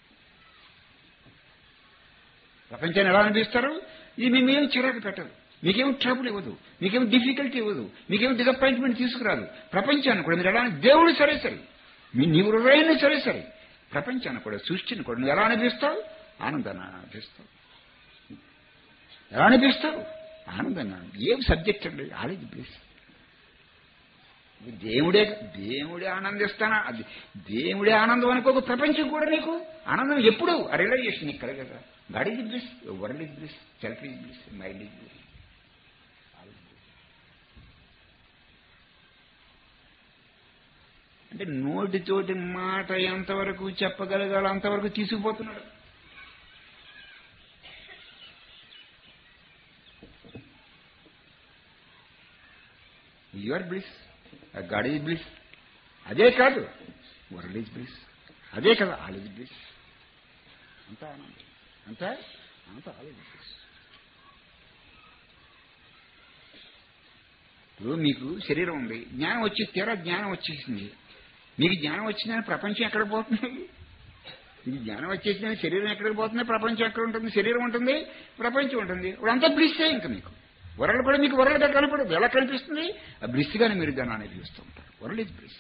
ప్రపంచాన్ని ఎలా అనిపిస్తారు ఇది మేమేం చిరాకు పెట్టదు మీకేం ట్రబుల్ ఇవ్వదు మీకేం డిఫికల్టీ ఇవ్వదు మీకేం డిసప్పాయింట్మెంట్ తీసుకురాదు ప్రపంచాన్ని కూడా మీరు ఎలా దేవుడు సరే సరే మీ నీ హృదయాన్ని సరే సరే ప్రపంచాన్ని కూడా సృష్టిని కూడా నువ్వు ఎలా అనిపిస్తావు ఆనందాన్ని అనిపిస్తావు ఎలా అనిపిస్తావు ఆనందాన్ని ఏం సబ్జెక్ట్ అండి ఆలేజ్ ప్లీజ్ దేవుడే దేవుడే ఆనందిస్తానా అది దేవుడే ఆనందం అనుకోక ప్రపంచం కూడా నీకు ఆనందం ఎప్పుడు ఆ రియలైజేషన్ నీకు కలగదా God is bliss world is bliss self is bliss mind is bliss అంటే నోటితోటి మాట ఎంతవరకు చెప్పగలగాలో అంతవరకు తీసుకుపోతున్నాడు your bliss God is bliss అదే కాదు వరల్డ్ ఈజ్ బ్లిస్ అదే కదా ఆల్ ఈజ్ బ్లిస్ అంతా ఆనందం అంతా అంతా ఆల్ ఈజ్ బ్లిస్ ఇప్పుడు మీకు శరీరం ఉంది జ్ఞానం వచ్చి తీరా జ్ఞానం వచ్చేసింది మీకు జ్ఞానం వచ్చిందని ప్రపంచం ఎక్కడ పోతుంది మీకు జ్ఞానం వచ్చేసిందని శరీరం ఎక్కడికి పోతుంది ప్రపంచం ఎక్కడ ఉంటుంది శరీరం ఉంటుంది ప్రపంచం ఉంటుంది ఇప్పుడంతా బ్లిస్సే ఇంకా మీకు వరల్డ్ కూడా మీకు వరల్డ్గా కనపడదు ఎలా కనిపిస్తుంది ఆ బ్లిస్గానే మీరు దాన్ని అనుభవిస్తూ ఉంటారు వరల్డ్ ఇస్ బ్లిస్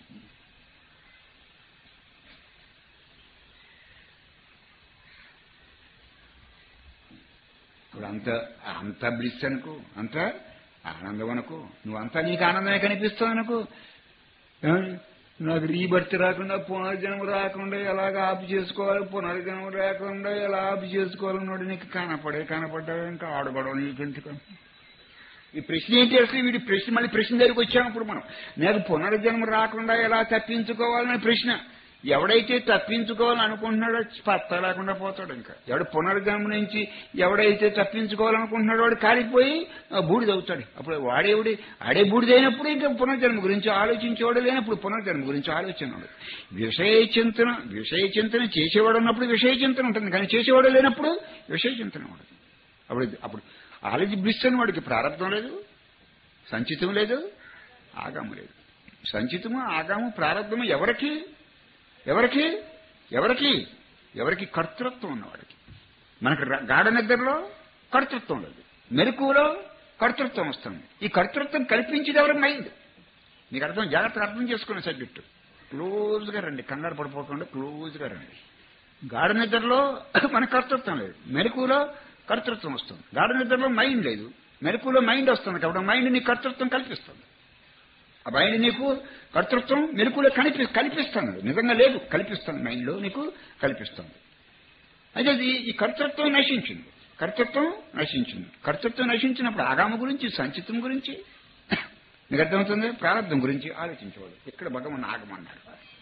ఇప్పుడు అంత అంత బ్లిస్ అనుకో అంత ఆనందం అనుకో నువ్వంతా నీకు ఆనందమే కనిపిస్తావు అనుకో ఏమండి? నాకు రీబర్త్ రాకుండా పునర్జన్మ రాకుండా ఎలాగ ఆపు చేసుకోవాలి పునర్జన్మ రాకుండా ఎలా ఆపు చేసుకోవాలన్నాడు నీకు కనపడే కనపడ్డా ఇంకా ఆడగొడవ నీకెందుకు ఈ ప్రశ్న ఏంటి అసలు వీడి ప్రశ్న మళ్ళీ ప్రశ్న దగ్గరికి వచ్చాము ఇప్పుడు మనం నాకు పునర్జన్మ రాకుండా ఎలా తప్పించుకోవాలనే ప్రశ్న ఎవడైతే తప్పించుకోవాలని అనుకుంటున్నాడో పత్త లేకుండా పోతాడు ఇంకా ఎవడు పునర్జన్మ నుంచి ఎవడైతే తప్పించుకోవాలనుకుంటున్నాడో వాడు కాలిపోయి ఆ, బూడిదవుతాడు అప్పుడు వాడేవుడి ఆడే బూడిదైనప్పుడు ఇంకా పునర్జన్మ గురించి ఆలోచించేవాడు లేనప్పుడు పునర్జన్మ గురించి ఆలోచన ఉండదు విషయ చింతన విషయ చింతన చేసేవాడు ఉన్నప్పుడు విషయ చింతన ఉంటుంది కానీ చేసేవాడు లేనప్పుడు విషయ చింతన ఉండదు అప్పుడు అప్పుడు ఆలోచి బ్లిస్ అని వాడికి ప్రారంభం లేదు సంచితం లేదు ఆగము లేదు సంచితము ఆగాము ప్రారంభము ఎవరికి ఎవరికి ఎవరికి ఎవరికి కర్తృత్వం ఉన్నవాడికి మనకు ర- గాఢ నిద్రలో కర్తృత్వం లేదు మెలకువలో కర్తృత్వం వస్తుంది ఈ కర్తృత్వం కల్పించేది ఎవరి మైండ్ మీకు అర్థం జాగ్రత్తగా అర్థం చేసుకునే సబ్జెక్టు క్లోజ్గా రండి కంగారు పడిపోకుండా క్లోజ్గా రండి గాఢ నిద్రలో మన కర్తృత్వం లేదు మెలకువలో కర్తృత్వం వస్తుంది గాఢ నిద్రలో మైండ్ లేదు మెలకువలో మైండ్ వస్తుంది కాబట్టి మైండ్ నీ కర్తృత్వం కల్పిస్తుంది ఆ మైండ్ నీకు కర్తృత్వం మెలకువలో కనిపి కల్పిస్తుంది నిజంగా లేదు కల్పిస్తుంది మైండ్లో నీకు కల్పిస్తుంది అయితే ఇది ఈ కర్తృత్వం నశించింది కర్తృత్వం నశించింది కర్తృత్వం నశించినప్పుడు ఆగామ గురించి సంచితం గురించి మీకు అర్థమవుతుంది ప్రారంభం గురించి ఆలోచించేవాడు ఇక్కడ భగవాన్ ఆగమన్నారు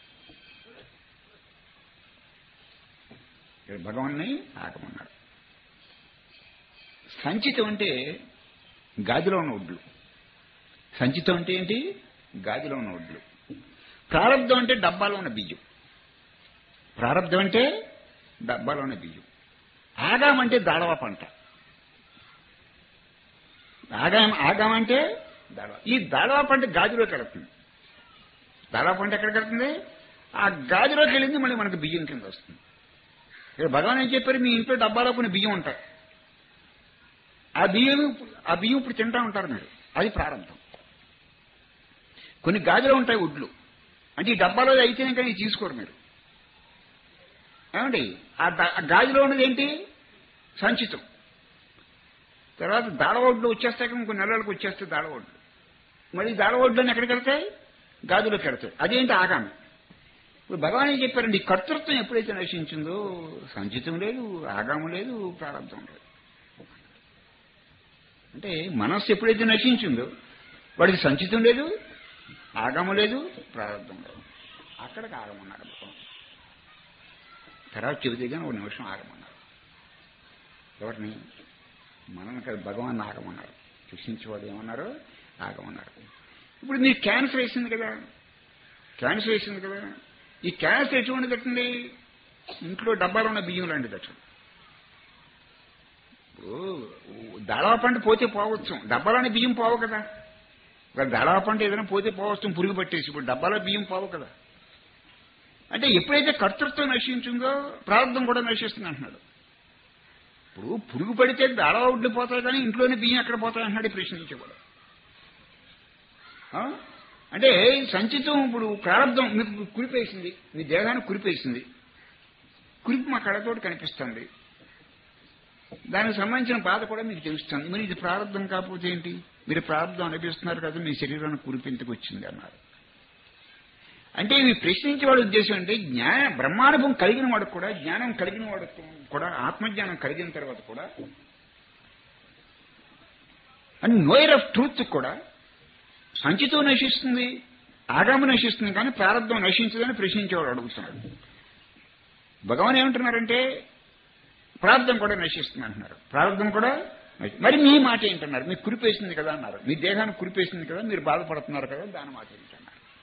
ఇక్కడ భగవాన్ని ఆగమన్నారు సంచితం అంటే గాదిలో ఉన్న ఒడ్లు సంచితం అంటే ఏంటి గాదిలో ఉన్న ఒడ్లు ప్రారంధం అంటే డబ్బాలో ఉన్న బియ్యం ప్రారంధం అంటే డబ్బాలో ఉన్న బియ్యం ఆగాం అంటే దాడవ పంట ఆగాం ఆగాం అంటే దాడవ ఈ దాడవ పంట గాజులోకి వెళుతుంది దాడవ పంట ఎక్కడికి వెళ్తుంది ఆ గాజులోకి వెళ్ళింది మళ్ళీ మనకు బియ్యం కింద వస్తుంది ఇక్కడ భగవాన్ ఏం చెప్పారు మీ ఇంట్లో డబ్బాలో కొన్ని బియ్యం ఉంటాయి ఆ బియ్యం ఆ బియ్యం ఇప్పుడు తింటా ఉంటారు మీరు అది ప్రారంభం కొన్ని గాజులు ఉంటాయి ఉడ్లు అంటే ఈ డబ్బాలో అయితేనే కానీ తీసుకోరు మీరు ఏమండి ఆ ద- ఆ గాజులో ఉన్నది ఏంటి సంచితం తర్వాత దాడవడ్లు వచ్చేస్తాయి కదా, ఇంకో నెలలకు వచ్చేస్తాయి దాడవడ్లు మరి ఈ దాడవడ్లు ఎక్కడికి వెళ్తాయి గాజులోకి వెళ్తాయి అదేంటి ఆగామి ఇప్పుడు భగవాన్ ఏం చెప్పారండి ఈ కర్తృత్వం ఎప్పుడైతే నశించిందో సంచితం లేదు ఆగాము లేదు ప్రారంభం లేదు అంటే మనస్సు ఎప్పుడైతే నశించిందో వాడికి సంచితం లేదు ఆగము లేదు ప్రారంభం లేదు అక్కడికి ఆగమన్నారు భగవాన్ తర్వాత చెబితే కానీ ఒక నిమిషం ఆగమన్నారు ఎవరిని మనం కదా భగవాన్ ఆగమన్నారు శిక్షించేవాడు ఏమన్నారు ఆగమన్నారు ఇప్పుడు మీకు క్యాన్సర్ వేసింది కదా క్యాన్సర్ వేసింది కదా ఈ క్యాన్సర్ ఎటువంటి కట్టింది ఇంట్లో డబ్బాలో ఉన్న బియ్యం లాంటిది అట్లా దళవ పంట పోతే పోవచ్చు డబ్బాలోని బియ్యం పోవు కదా ఒక దళవ పంట ఏదైనా పోతే పోవచ్చు పురుగు పట్టేసి ఇప్పుడు డబ్బాలో బియ్యం పోవు కదా అంటే ఎప్పుడైతే కర్తృత్వం నశించిందో ప్రారంభం కూడా నశిస్తుంది అంటున్నాడు ఇప్పుడు పురుగు పడితే దళవ ఉడ్లు పోతాయి కానీ ఇంట్లోనే బియ్యం ఎక్కడ పోతాయి అంటున్నాడు ఈ ప్రశ్నించేవాడు ఆ? అంటే సంచితం ఇప్పుడు ప్రారంభం మీకు కురిపేసింది మీ దేహానికి కురిపేసింది కురిపి మా కళ్ళతోటి కనిపిస్తుంది దానికి సంబంధించిన బాధ కూడా మీకు తెలుస్తుంది మరి ఇది ప్రారంభం కాకపోతే ఏంటి మీరు ప్రారంభం అనిపిస్తున్నారు కదా మీ శరీరాన్ని కురిపింతకు వచ్చింది అన్నారు అంటే ఇవి ప్రశ్నించే వాడి ఉద్దేశం అంటే జ్ఞాన బ్రహ్మానుభవం కలిగిన వాడు కూడా జ్ఞానం కలిగిన వాడు కూడా ఆత్మజ్ఞానం కలిగిన తర్వాత కూడా అండ్ నోయర్ ఆఫ్ ట్రూత్ కూడా సంచితో నశిస్తుంది ఆగామ నశిస్తుంది కానీ ప్రారంభం నశించదని ప్రశ్నించేవాడు అడుగుతున్నాడు భగవాన్ ఏమంటున్నారంటే ప్రారంభం కూడా నశిస్తుంది అంటున్నారు ప్రారంభం కూడా నశి- మరి మీ మాట ఏంటన్నారు మీకు కురిపేసింది కదా అన్నారు మీ దేహానికి కురిపేసింది కదా మీరు బాధపడుతున్నారు కదా దాని మాట ఏంటన్నారు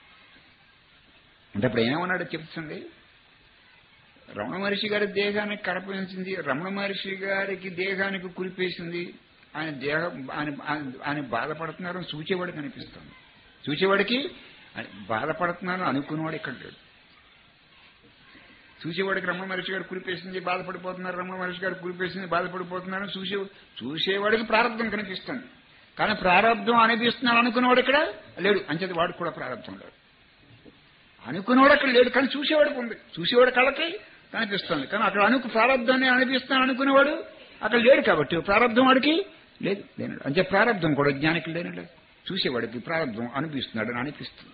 అంటే అప్పుడు ఏమన్నాడో చెప్తుంది రమణ మహర్షి గారి దేహానికి కడపేసింది రమణ మహర్షి గారికి దేహానికి కురిపేసింది ఆయన దేహం ఆయన ఆయన- ఆయన బాధపడుతున్నారు అని చూచేవాడికి అనిపిస్తుంది చూచేవాడికి ఆయన బాధపడుతున్నారు అనుకునేవాడు ఇక్కడ లేడు చూసేవాడికి రమణ మహర్షి గారు కురిపేసింది బాధపడిపోతున్నారు రమణ మహర్షి గారు కురిపేసింది బాధపడిపోతున్నారు అని చూసే చూసేవాడికి ప్రారంభం కనిపిస్తుంది కానీ ప్రారంభం అనిపిస్తున్నాడు అనుకునేవాడు ఇక్కడ లేడు అంచేది వాడికి కూడా ప్రారంభం లేడు అనుకునేవాడు అక్కడ లేడు కానీ చూసేవాడికి ఉంది చూసేవాడు కళ్ళకి కనిపిస్తుంది కానీ అక్కడ అనుకు ప్రారంభాన్ని అనిపిస్తాను అనుకునేవాడు అక్కడ లేడు కాబట్టి ప్రారంభం వాడికి లేదు లేనాడు అంటే ప్రారంభం కూడా జ్ఞానికి లేనడు చూసేవాడికి ప్రారంభం అనిపిస్తున్నాడు అని అనిపిస్తుంది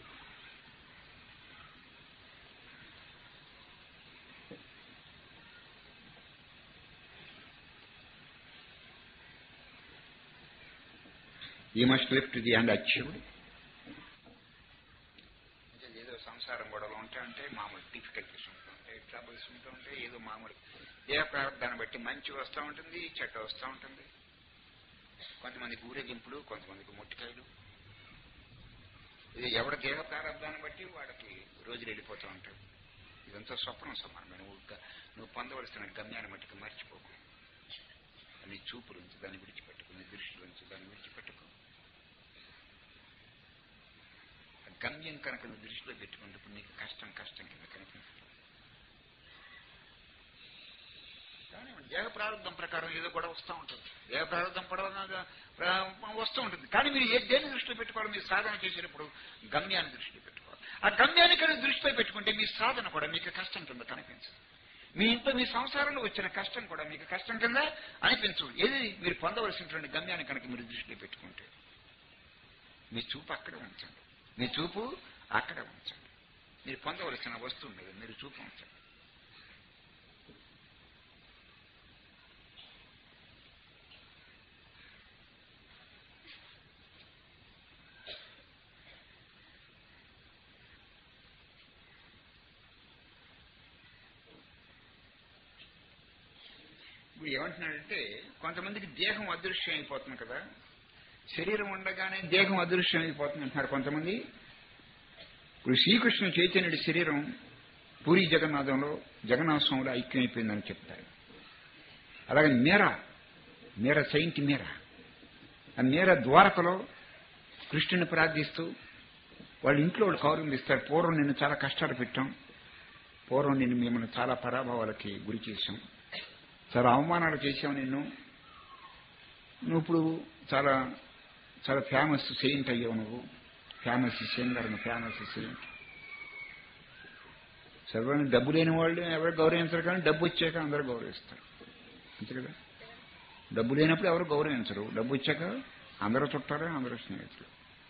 ఈ must lift the and achieved ఏదో సంసారం గొడవలు ఉంటాయంటే మామూలు డిఫికల్టీస్ ఉంటుంటాయి ట్రబుల్స్ ఉంటుంటాయి ఏదో మామూలు ఏ ప్రారంభాన్ని బట్టి మంచి వస్తూ ఉంటుంది చెడ్డ వస్తూ ఉంటుంది కొంతమందికి ఊరేగింపులు కొంతమందికి ముట్టికాయలు ఇది ఎవరి దేహ ప్రారంభాన్ని బట్టి వాడికి రోజులు వెళ్ళిపోతూ ఉంటాయి ఇదంతా స్వప్నం సమానమే నువ్వు గ- నువ్వు పొందవలసిన గమ్యాన్ని మట్టుకు మర్చిపోకు నీ చూపులు ఉంచి దాన్ని విడిచిపెట్టుకు నీ దృష్టిలో ఉంచి దాన్ని విడిచిపెట్టుకో ఆ గమ్యం కనుక నువ్వు దృష్టిలో పెట్టుకుంటే ఇప్పుడు నీకు కష్టం కష్టం కింద కనిపిస్తుంది కానీ దేహ ప్రారంభం ప్రకారం ఏదో కూడా వస్తూ ఉంటుంది దేహ ప్రారంభం పడవ వస్తూ ఉంటుంది కానీ మీరు ఏ దేని దృష్టిలో పెట్టుకోవాలి మీరు సాధన చేసేటప్పుడు గమ్యాన్ని దృష్టిలో పెట్టుకోవాలి ఆ గమ్యాన్ని కనుక దృష్టిలో పెట్టుకుంటే మీ సాధన కూడా మీకు కష్టం కింద కనిపించదు మీ ఇంట్లో మీ సంసారంలో వచ్చిన కష్టం కూడా మీకు కష్టం కింద అనిపించదు ఏది మీరు పొందవలసినటువంటి గమ్యాన్ని కనుక మీరు దృష్టిలో పెట్టుకుంటే మీ చూపు అక్కడే ఉంచండి మీ చూపు అక్కడే ఉంచండి మీరు పొందవలసిన వస్తువు మీద మీరు చూపు ఉంచండి ఇప్పుడు ఏమంటున్నాడంటే కొంతమందికి దేహం అదృశ్యం అయిపోతుంది కదా శరీరం ఉండగానే దేహం అదృశ్యం అయిపోతుంది అంటున్నారు కొంతమంది ఇప్పుడు శ్రీకృష్ణ చైతన్యుడి శరీరం పూరి జగన్నాథంలో జగన్నాథ స్వామిలో ఐక్యమైపోయిందని చెప్తారు అలాగే మీరా మీర సెయింట్ మీరా ఆ మీర ద్వారకలో కృష్ణుని ప్రార్థిస్తూ వాళ్ళ ఇంట్లో వాళ్ళు కౌరందిస్తారు పూర్వం నిన్ను చాలా కష్టాలు పెట్టాం పూర్వం నిన్ను మిమ్మల్ని చాలా పరాభవాలకి గురి చేశాం చాలా అవమానాలు చేశావు నిన్ను నువ్వు ఇప్పుడు చాలా చాలా ఫేమస్ సెయింట్ అయ్యావు నువ్వు ఫేమస్ సింగర్ ఫేమస్ సెయింట్ సర్వాన్ని డబ్బు లేని వాళ్ళు ఎవరు గౌరవించరు కానీ డబ్బు వచ్చాక అందరూ గౌరవిస్తారు అంతే కదా డబ్బు లేనప్పుడు ఎవరు గౌరవించరు డబ్బు వచ్చాక అందరూ చుట్టారు అందరూ స్నేహితులు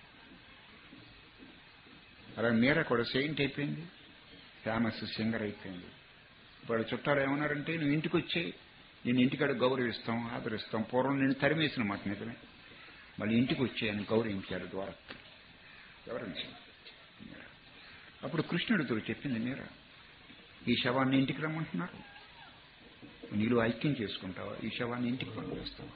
అలా మీరా కూడా సెయింట్ అయిపోయింది ఫేమస్ సింగర్ అయిపోయింది ఇప్పుడు చుట్టాలు ఏమన్నారంటే నువ్వు ఇంటికి వచ్చి నేను ఇంటికాడ గౌరవిస్తాం ఆదరిస్తాం పూర్వం నేను తరిమేసిన మాట నిజమే మళ్ళీ ఇంటికి వచ్చి ఆయన గౌరవించారు ద్వారా ఎవరండి మీరా. అప్పుడు కృష్ణుడితో చెప్పింది మీరా ఈ శవాన్ని ఇంటికి రమ్మంటున్నారు నీళ్ళు ఐక్యం చేసుకుంటావా ఈ శవాన్ని ఇంటికి పంపిస్తావా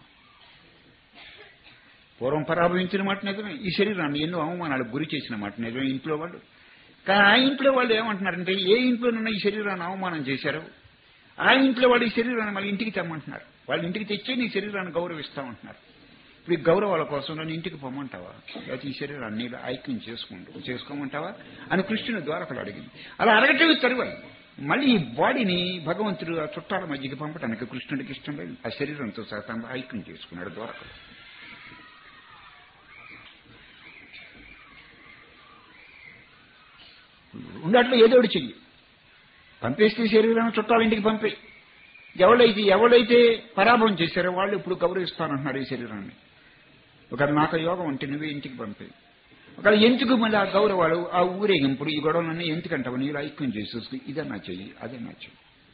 పూర్వం పరాభవించిన మాట నిజమే ఈ శరీరాన్ని ఎన్నో అవమానాలకు గురి చేసిన మాట నిజమే ఇంట్లో వాళ్ళు కానీ ఆ ఇంట్లో వాళ్ళు ఏమంటున్నారంటే ఏ ఇంట్లోనన్నా ఈ శరీరాన్ని అవమానం చేశారు ఆ ఇంట్లో వాళ్ళు ఈ శరీరాన్ని మళ్ళీ ఇంటికి తెమ్మంటున్నారు వాళ్ళ ఇంటికి తెచ్చే నీ శరీరాన్ని గౌరవిస్తామంటున్నారు ఇప్పుడు ఈ గౌరవాల కోసం నన్ను ఇంటికి పొమ్మంటావా లేకపోతే ఈ శరీరాన్ని నీలో ఐక్యం చేసుకుంటూ చేసుకోమంటావా అని కృష్ణుని ద్వారకలు అడిగింది అలా అడగటమే తరువాయి మళ్ళీ ఈ బాడీని భగవంతుడు ఆ చుట్టాల మధ్యకి పంపడానికి కృష్ణుడికి ఇష్టం లేదు ఆ శరీరంతో సహా ఐక్యం చేసుకున్నాడు ద్వారకలు ఉండట్లో ఏదో ఒకటి చెయ్యి పంపేస్తే శరీరం చుట్టాల ఇంటికి పంపే ఎవరైతే ఎవరైతే పరాభవం చేశారో వాళ్ళు ఇప్పుడు గౌరవిస్తానంటున్నారు ఈ శరీరాన్ని ఒక నాకు యోగం ఉంటే నువ్వే ఇంటికి పంపే ఒక ఎందుకు మళ్ళీ ఆ గౌరవాలు ఆ ఊరేగింపుడు ఈ గొడవలన్నీ ఎందుకంటావు నీళ్ళు ఐక్యం చేసేసి ఇదే నా చెయ్యి అదే నా చెయ్యి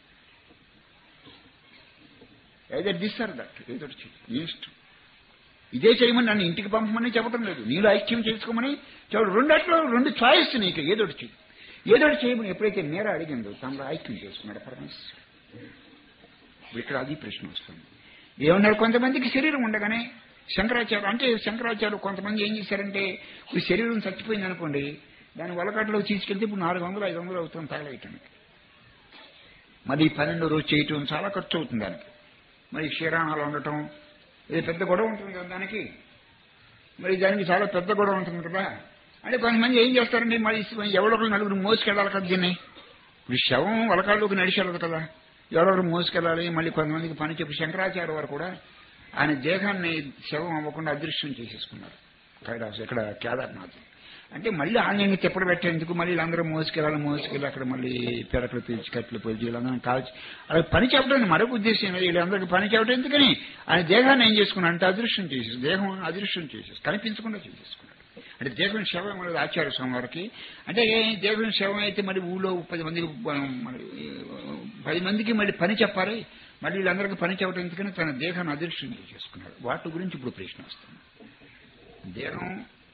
ఏదో దిస్ ఆర్ దట్ ఏదో చెయ్యి నీ ఇష్టం ఇదే చేయమని నన్ను ఇంటికి పంపమని చెప్పడం లేదు నీళ్ళు ఐక్యం చేసుకోమని చెప్పడం రెండట్లో రెండు చాయిస్ నీకు ఏదోటి చెయ్యి ఏదోటి చేయమని ఎప్పుడైతే నేర అడిగిందో తమలో ఐక్యం చేసుకున్నాడు పరమేశ్వరుడు ఇప్పుడు ఇక్కడ అది ప్రశ్న వస్తుంది ఏమన్నారు కొంతమందికి శరీరం ఉండగానే శంకరాచార్య అంటే శంకరాచార్య కొంతమంది ఏం చేశారంటే ఇప్పుడు శరీరం చచ్చిపోయింది అనుకోండి దాని వలకట్లో తీసుకెళ్తే ఇప్పుడు నాలుగు వందలు ఐదు వందలు అవుతుంది తగలయటానికి మరి ఈ పన్నెండు రోజు చేయటం చాలా ఖర్చు అవుతుంది దానికి మరి క్షీరాణాలు ఉండటం ఇది పెద్ద గొడవ ఉంటుంది కదా దానికి మరి దానికి చాలా పెద్ద గొడవ ఉంటుంది కదా అంటే కొంతమంది ఏం చేస్తారండి మరి ఎవడొకరు నలుగురు మోసుకెళ్ళాలి కదా దీన్ని ఇప్పుడు శవం వలకాళ్ళలోకి నడిచేళ్ళదు కదా ఎవరెవరు మోసుకెళ్ళాలి మళ్ళీ కొంతమందికి పని చెప్పి శంకరాచార్య వారు కూడా ఆయన దేహాన్ని శవం అవ్వకుండా అదృశ్యం చేసేసుకున్నారు కైలాస్ ఇక్కడ కేదార్నాథ్ అంటే మళ్ళీ ఆన్యంగా తిప్పలు పెట్టేందుకు మళ్ళీ వీళ్ళందరూ మోసుకెళ్ళాలి మోసుకెళ్ళి అక్కడ మళ్ళీ పిడకలు పీల్చి కట్లు పీల్చి వీళ్ళందరూ కాల్చి అలా పని చెప్పడానికి మరొక ఉద్దేశం లేదు వీళ్ళందరికీ పని చెప్పడం ఎందుకని ఆయన దేహాన్ని ఏం చేసుకున్నాడు అంటే అదృశ్యం చేసేసి దేహం అదృశ్యం చేసేసి కనిపించకుండా చేసేసుకున్నాడు అంటే దేహం శవం అనేది ఆచార్య స్వామి వారికి అంటే దేహం శవం అయితే మరి ఊళ్ళో పది మందికి మరి పది మందికి మళ్ళీ పని చెప్పాలి మళ్ళీ వీళ్ళందరికీ పని చెప్పడం ఎందుకని తన దేహాన్ని అదృశ్యం చేసుకున్నాడు వాటి గురించి ఇప్పుడు ప్రశ్న వస్తుంది దేహం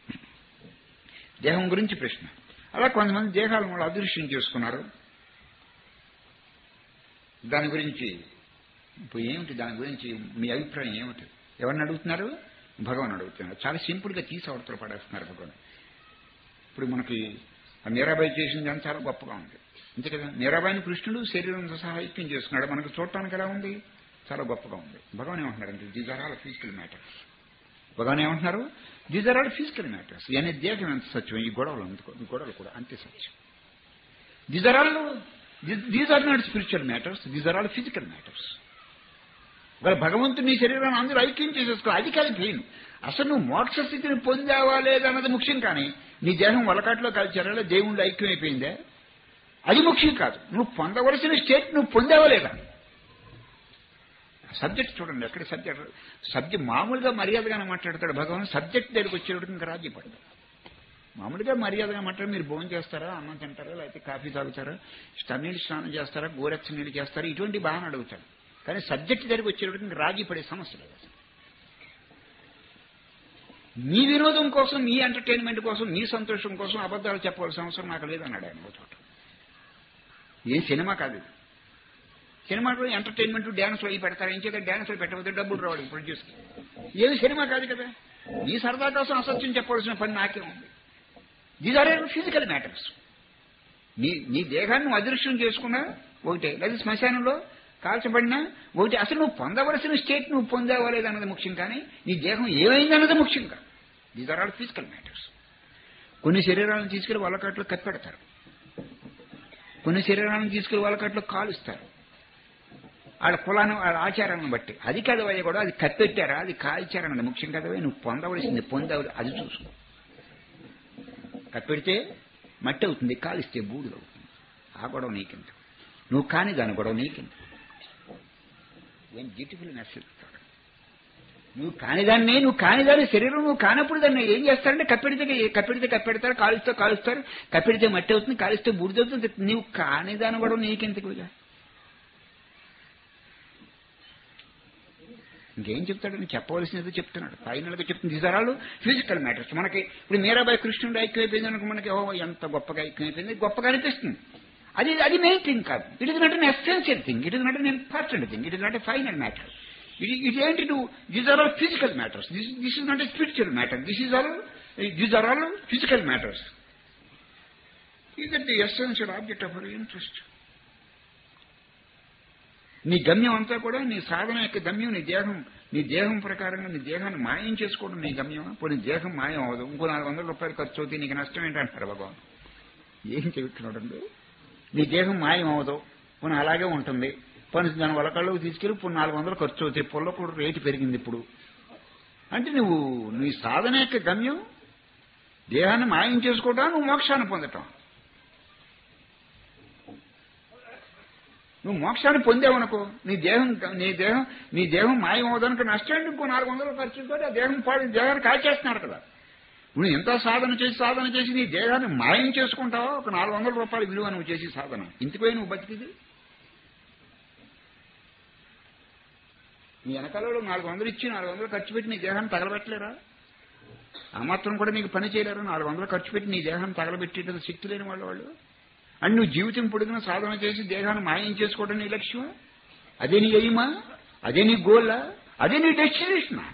దేహం గురించి ప్రశ్న అలా కొంతమంది దేహాలను వాళ్ళు అదృశ్యం చేసుకున్నారు దాని గురించి ఇప్పుడు ఏమిటి దాని గురించి మీ అభిప్రాయం ఏమిటి ఎవరిని అడుగుతున్నారు భగవాన్ అడుగుతున్నారు చాలా సింపుల్గా తీసి అవతల పడేస్తున్నారు భగవాన్ ఇప్పుడు మనకి ఆ మీరాబాయి చేసింది అని చాలా గొప్పగా ఉంది అంతే కదా మీరాబాయిని కృష్ణుడు శరీరంతో సహా ఐక్యం చేసుకున్నాడు మనకు చూడటానికి ఎలా ఉంది చాలా గొప్పగా ఉంది భగవాన్ ఏమంటున్నారంటే these are all physical matters Bhagavan ఏమంటున్నారు these are all physical matters అనే దేహం ఎంత సత్యం ఈ గొడవలు అందుకో ఈ గొడవలు కూడా అంతే సత్యం these are all these are not spiritual matters these are all physical matters ఒకవేళ భగవంతుడు నీ శరీరాన్ని అందరూ ఐక్యం చేసేసుకో అది కాదు పెయిన్ అసలు నువ్వు మోక్ష స్థితిని పొందావా లేదన్నది ముఖ్యం కానీ నీ దేహం వలకాట్లో కలిచారా దేవుళ్ళు ఐక్యం అయిపోయిందే అది ముఖ్యం కాదు నువ్వు పొందవలసిన స్టేట్ నువ్వు పొందావా లేదా సబ్జెక్ట్ చూడండి ఎక్కడ సబ్జెక్ట్ సబ్జెక్ట్ మామూలుగా మర్యాదగానే మాట్లాడతాడు భగవాన్ సబ్జెక్ట్ దగ్గరికి వచ్చేటప్పుడు ఇంకా రాజీ పడదు మామూలుగా మర్యాదగా మాట్లాడి మీరు భోజనం చేస్తారా అన్నం తింటారా లేకపోతే కాఫీ తాగుతారా నీళ్ళు స్నానం చేస్తారా గోరెచ్చ నీళ్ళు చేస్తారా ఇటువంటి బాగా అడుగుతాడు కానీ సబ్జెక్ట్ దగ్గరికి వచ్చేటప్పుడు ఇంకా రాజీ పడే సమస్య లేదు అసలు మీ వినోదం కోసం మీ ఎంటర్టైన్మెంట్ కోసం మీ సంతోషం కోసం అబద్ధాలు చెప్పవలసిన అవసరం నాకు లేదన్నాడు ఆయన ఒక చోట ఏ సినిమా కాదు ఇది సినిమాలో ఎంటర్టైన్మెంట్ డ్యాన్స్లో అవి పెడతారు ఏం చేత డ్యాన్స్లో పెట్టకపోతే డబ్బులు రావడం ప్రొడ్యూస్కి ఏమి సినిమా కాదు కదా నీ సరదా కోసం అసత్యం చెప్పవలసిన పని నాకే ఉంది దీస్ ఆర్ ఫిజికల్ మ్యాటర్స్ నీ నీ దేహాన్ని నువ్వు అదృశ్యం చేసుకున్నా ఒకటే లేదా శ్మశానంలో కాల్చబడినా ఒకటి అసలు నువ్వు పొందవలసిన స్టేట్ నువ్వు పొందావా లేదన్నది ముఖ్యం కానీ నీ దేహం ఏమైందన్నది ముఖ్యం కాదు these are all physical matters కొన్ని శరీరాలను తీసుకెళ్లి వాళ్ళకట్లో కప్పెడతారు కొన్ని శరీరాలను తీసుకెళ్లి వాళ్ళకట్లో కాలుస్తారు వాళ్ళ కులాన్ని వాళ్ళ ఆచారాన్ని బట్టి అది కదవయ్య కూడా అది కప్పెట్టారా అది కాల్చారన్నది ముఖ్యం కదవే నువ్వు పొందవలసింది పొందవలి అది చూసుకో కప్పెడితే మట్టి అవుతుంది కాలిస్తే బూడిద అవుతుంది ఆ గొడవ నీకింత నువ్వు కాని దాని గొడవ నీకింత ఏం బ్యూటిఫుల్ మెసేజ్ నువ్వు కానిదాన్ని నువ్వు కానిదాన్ని శరీరం నువ్వు కానప్పుడు దాన్ని ఏం చేస్తారంటే కప్పెడితే కప్పెడితే కప్పెడతారు కాలుస్తే కాలుస్తారు కప్పెడితే మట్టి అవుతుంది కాలిస్తే బూడిద అవుతుంది నువ్వు కానిదాని గొడవ నీకెందుకుగా ఇంకేం చెప్తాడని చెప్పవలసినది చెప్తున్నాడు ఫైనల్ గా చెప్తుంది తీసారాలు ఫిజికల్ మ్యాటర్స్ మనకి ఇప్పుడు మీరాబాయి కృష్ణుడు ఐక్యమైపోయింది అనుకో మనకి ఓ ఎంత గొప్పగా ఐక్యమైపోయింది గొప్పగా అనిపిస్తుంది అది అది మెయిన్ థింగ్ కాదు it is not an essential thing it is not an important thing it is not a final matter ఇది ఇది ఏంటి నువ్వు these are all physical matters this this is not a spiritual matter this is all these are all physical matters is the essential object of our interest నీ గమ్యం అంతా కూడా నీ సాధన యొక్క గమ్యం నీ దేహం నీ దేహం ప్రకారంగా నీ దేహాన్ని మాయం చేసుకోవడం నీ గమ్యం పోనీ దేహం మాయం అవ్వదు ఇంకో నాలుగు వందల రూపాయలు ఖర్చు అవుతాయి నీకు నష్టం ఏంటంటారు భగవాన్ ఏం చెబుతున్నాడండి నీ దేహం మాయం అవ్వదు పోనీ అలాగే ఉంటుంది పోనీ దాని వలకళ్ళకు తీసుకెళ్ళి ఇప్పుడు నాలుగు వందలు ఖర్చు అవుతాయి పుల్ల కూడా రేటు పెరిగింది ఇప్పుడు అంటే నువ్వు నీ సాధన యొక్క గమ్యం దేహాన్ని మాయం చేసుకోవడం నువ్వు మోక్షాన్ని పొందటం నువ్వు మోక్షాన్ని పొందావనుకో నీ దేహం నీ దేహం నీ దేహం మాయం అవడానికి నష్టం ఏంటి? ఇంకో నాలుగు వందల ఖర్చుతో ఆ దేహం పాడు దేహాన్ని కాల్చేస్తున్నారు కదా నువ్వు ఎంత సాధన చేసి సాధన చేసి నీ దేహాన్ని మాయం చేసుకుంటావో ఒక నాలుగు వందల రూపాయల విలువ నువ్వు చేసి సాధన ఇంటిపోయి నువ్వు బతికిది నీ వెనకాలలో నాలుగు వందలు ఇచ్చి నాలుగు వందలు ఖర్చు పెట్టి నీ దేహాన్ని తగలబెట్టలేరా ఆ మాత్రం కూడా నీకు పని చేయలేరు నాలుగు వందలు ఖర్చు పెట్టి నీ దేహాన్ని తగలబెట్టేట శక్తి లేని వాళ్ళు వాళ్ళు అండ్ నువ్వు జీవితం పొడిగిన సాధన చేసి దేహాన్ని మాయం చేసుకోవడం నీ లక్ష్యం అదే నీ ఎయిమా అదే నీ గోలా అదే నీ డెస్టినేషన్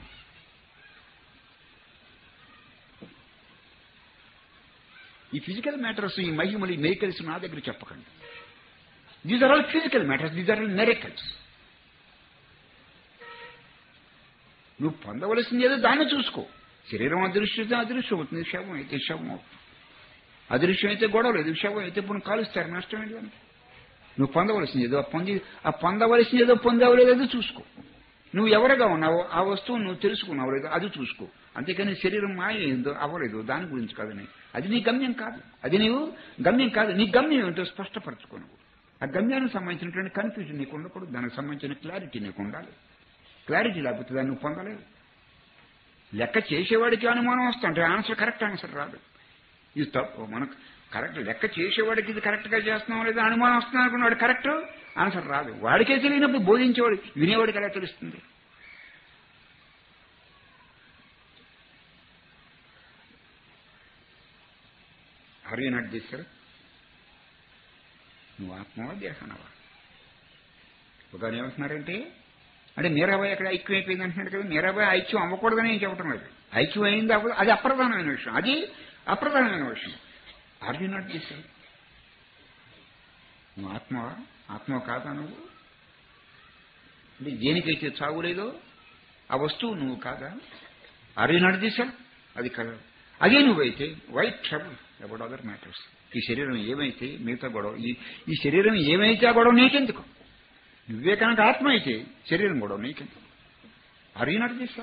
ఈ ఫిజికల్ మ్యాటర్స్ ఈ మహిమలు ఈ మెరికల్స్ నా దగ్గర చెప్పకండి these are all physical matters these are all miracles నువ్వు పొందవలసింది ఏదో దాన్ని చూసుకో శరీరం అదృశ్యత అదృశ్యం అవుతుంది శవం అయితే శవం అవుతుంది అదృశ్యం అయితే గొడవ లేదు శవం అయితే ఇప్పుడు కాలుస్తారు నష్టం ఏంటి దానికి నువ్వు పొందవలసింది ఏదో ఆ పొంది ఆ పొందవలసింది ఏదో పొందవలేదో చూసుకో నువ్వు ఎవరుగా ఉన్నావో ఆ వస్తువు నువ్వు తెలుసుకున్నావు లేదో అది చూసుకో అంతేకాని శరీరం మాయ ఏందో అవ్వలేదు దాని గురించి కాదని అది నీ గమ్యం కాదు అది నీవు గమ్యం కాదు నీ గమ్యం ఏంటో స్పష్టపరచుకో నువ్వు ఆ గమ్యానికి సంబంధించినటువంటి కన్ఫ్యూజన్ నీకు ఉండకూడదు దానికి సంబంధించిన క్లారిటీ నీకు ఉండాలి క్లారిటీ లేకపోతే దాన్ని నువ్వు పొందలేవు లెక్క చేసేవాడికి అనుమానం వస్తుంటే ఆన్సర్ కరెక్ట్ ఆన్సర్ రాదు ఇది తప్పు మనకు కరెక్ట్ లెక్క చేసేవాడికి ఇది కరెక్ట్గా చేస్తున్నాం లేదా అనుమానం వస్తుంది అనుకున్నాడు కరెక్ట్ ఆన్సర్ రాదు వాడికే తెలియనప్పుడు బోధించేవాడు వినేవాడికి ఎలా తెలుస్తుంది ఆర్ యూ నాట్ దిస్ నువ్వు ఆత్మవా దేహనవా ఒక ఏమంటున్నారంటే అంటే మీరాబాయి అక్కడ ఐక్యం అయిపోయింది అంటున్నాడు కదా మీరాబాయి ఐక్యం అవ్వకూడదని ఏం చెప్పడం లేదు ఐక్యం అయింది అవ్వదు అది అప్రధానమైన విషయం అది అప్రధానమైన విషయం ఆర్ యూ నాట్ దిస్ నువ్వు ఆత్మవా ఆత్మ కాదా నువ్వు అంటే దేనికైతే చావు లేదో ఆ వస్తువు నువ్వు కాదా ఆర్ యూ నాట్ దిస్ అది కదా అదే నువ్వైతే why trouble about other matters ఈ శరీరం ఏమైతే మిగతా గొడవ ఈ ఈ శరీరం ఏమైతే ఆ గొడవ నీకెందుకు నువ్వే కనుక ఆత్మ అయితే శరీరం గొడవ నీకెందుకు are you not this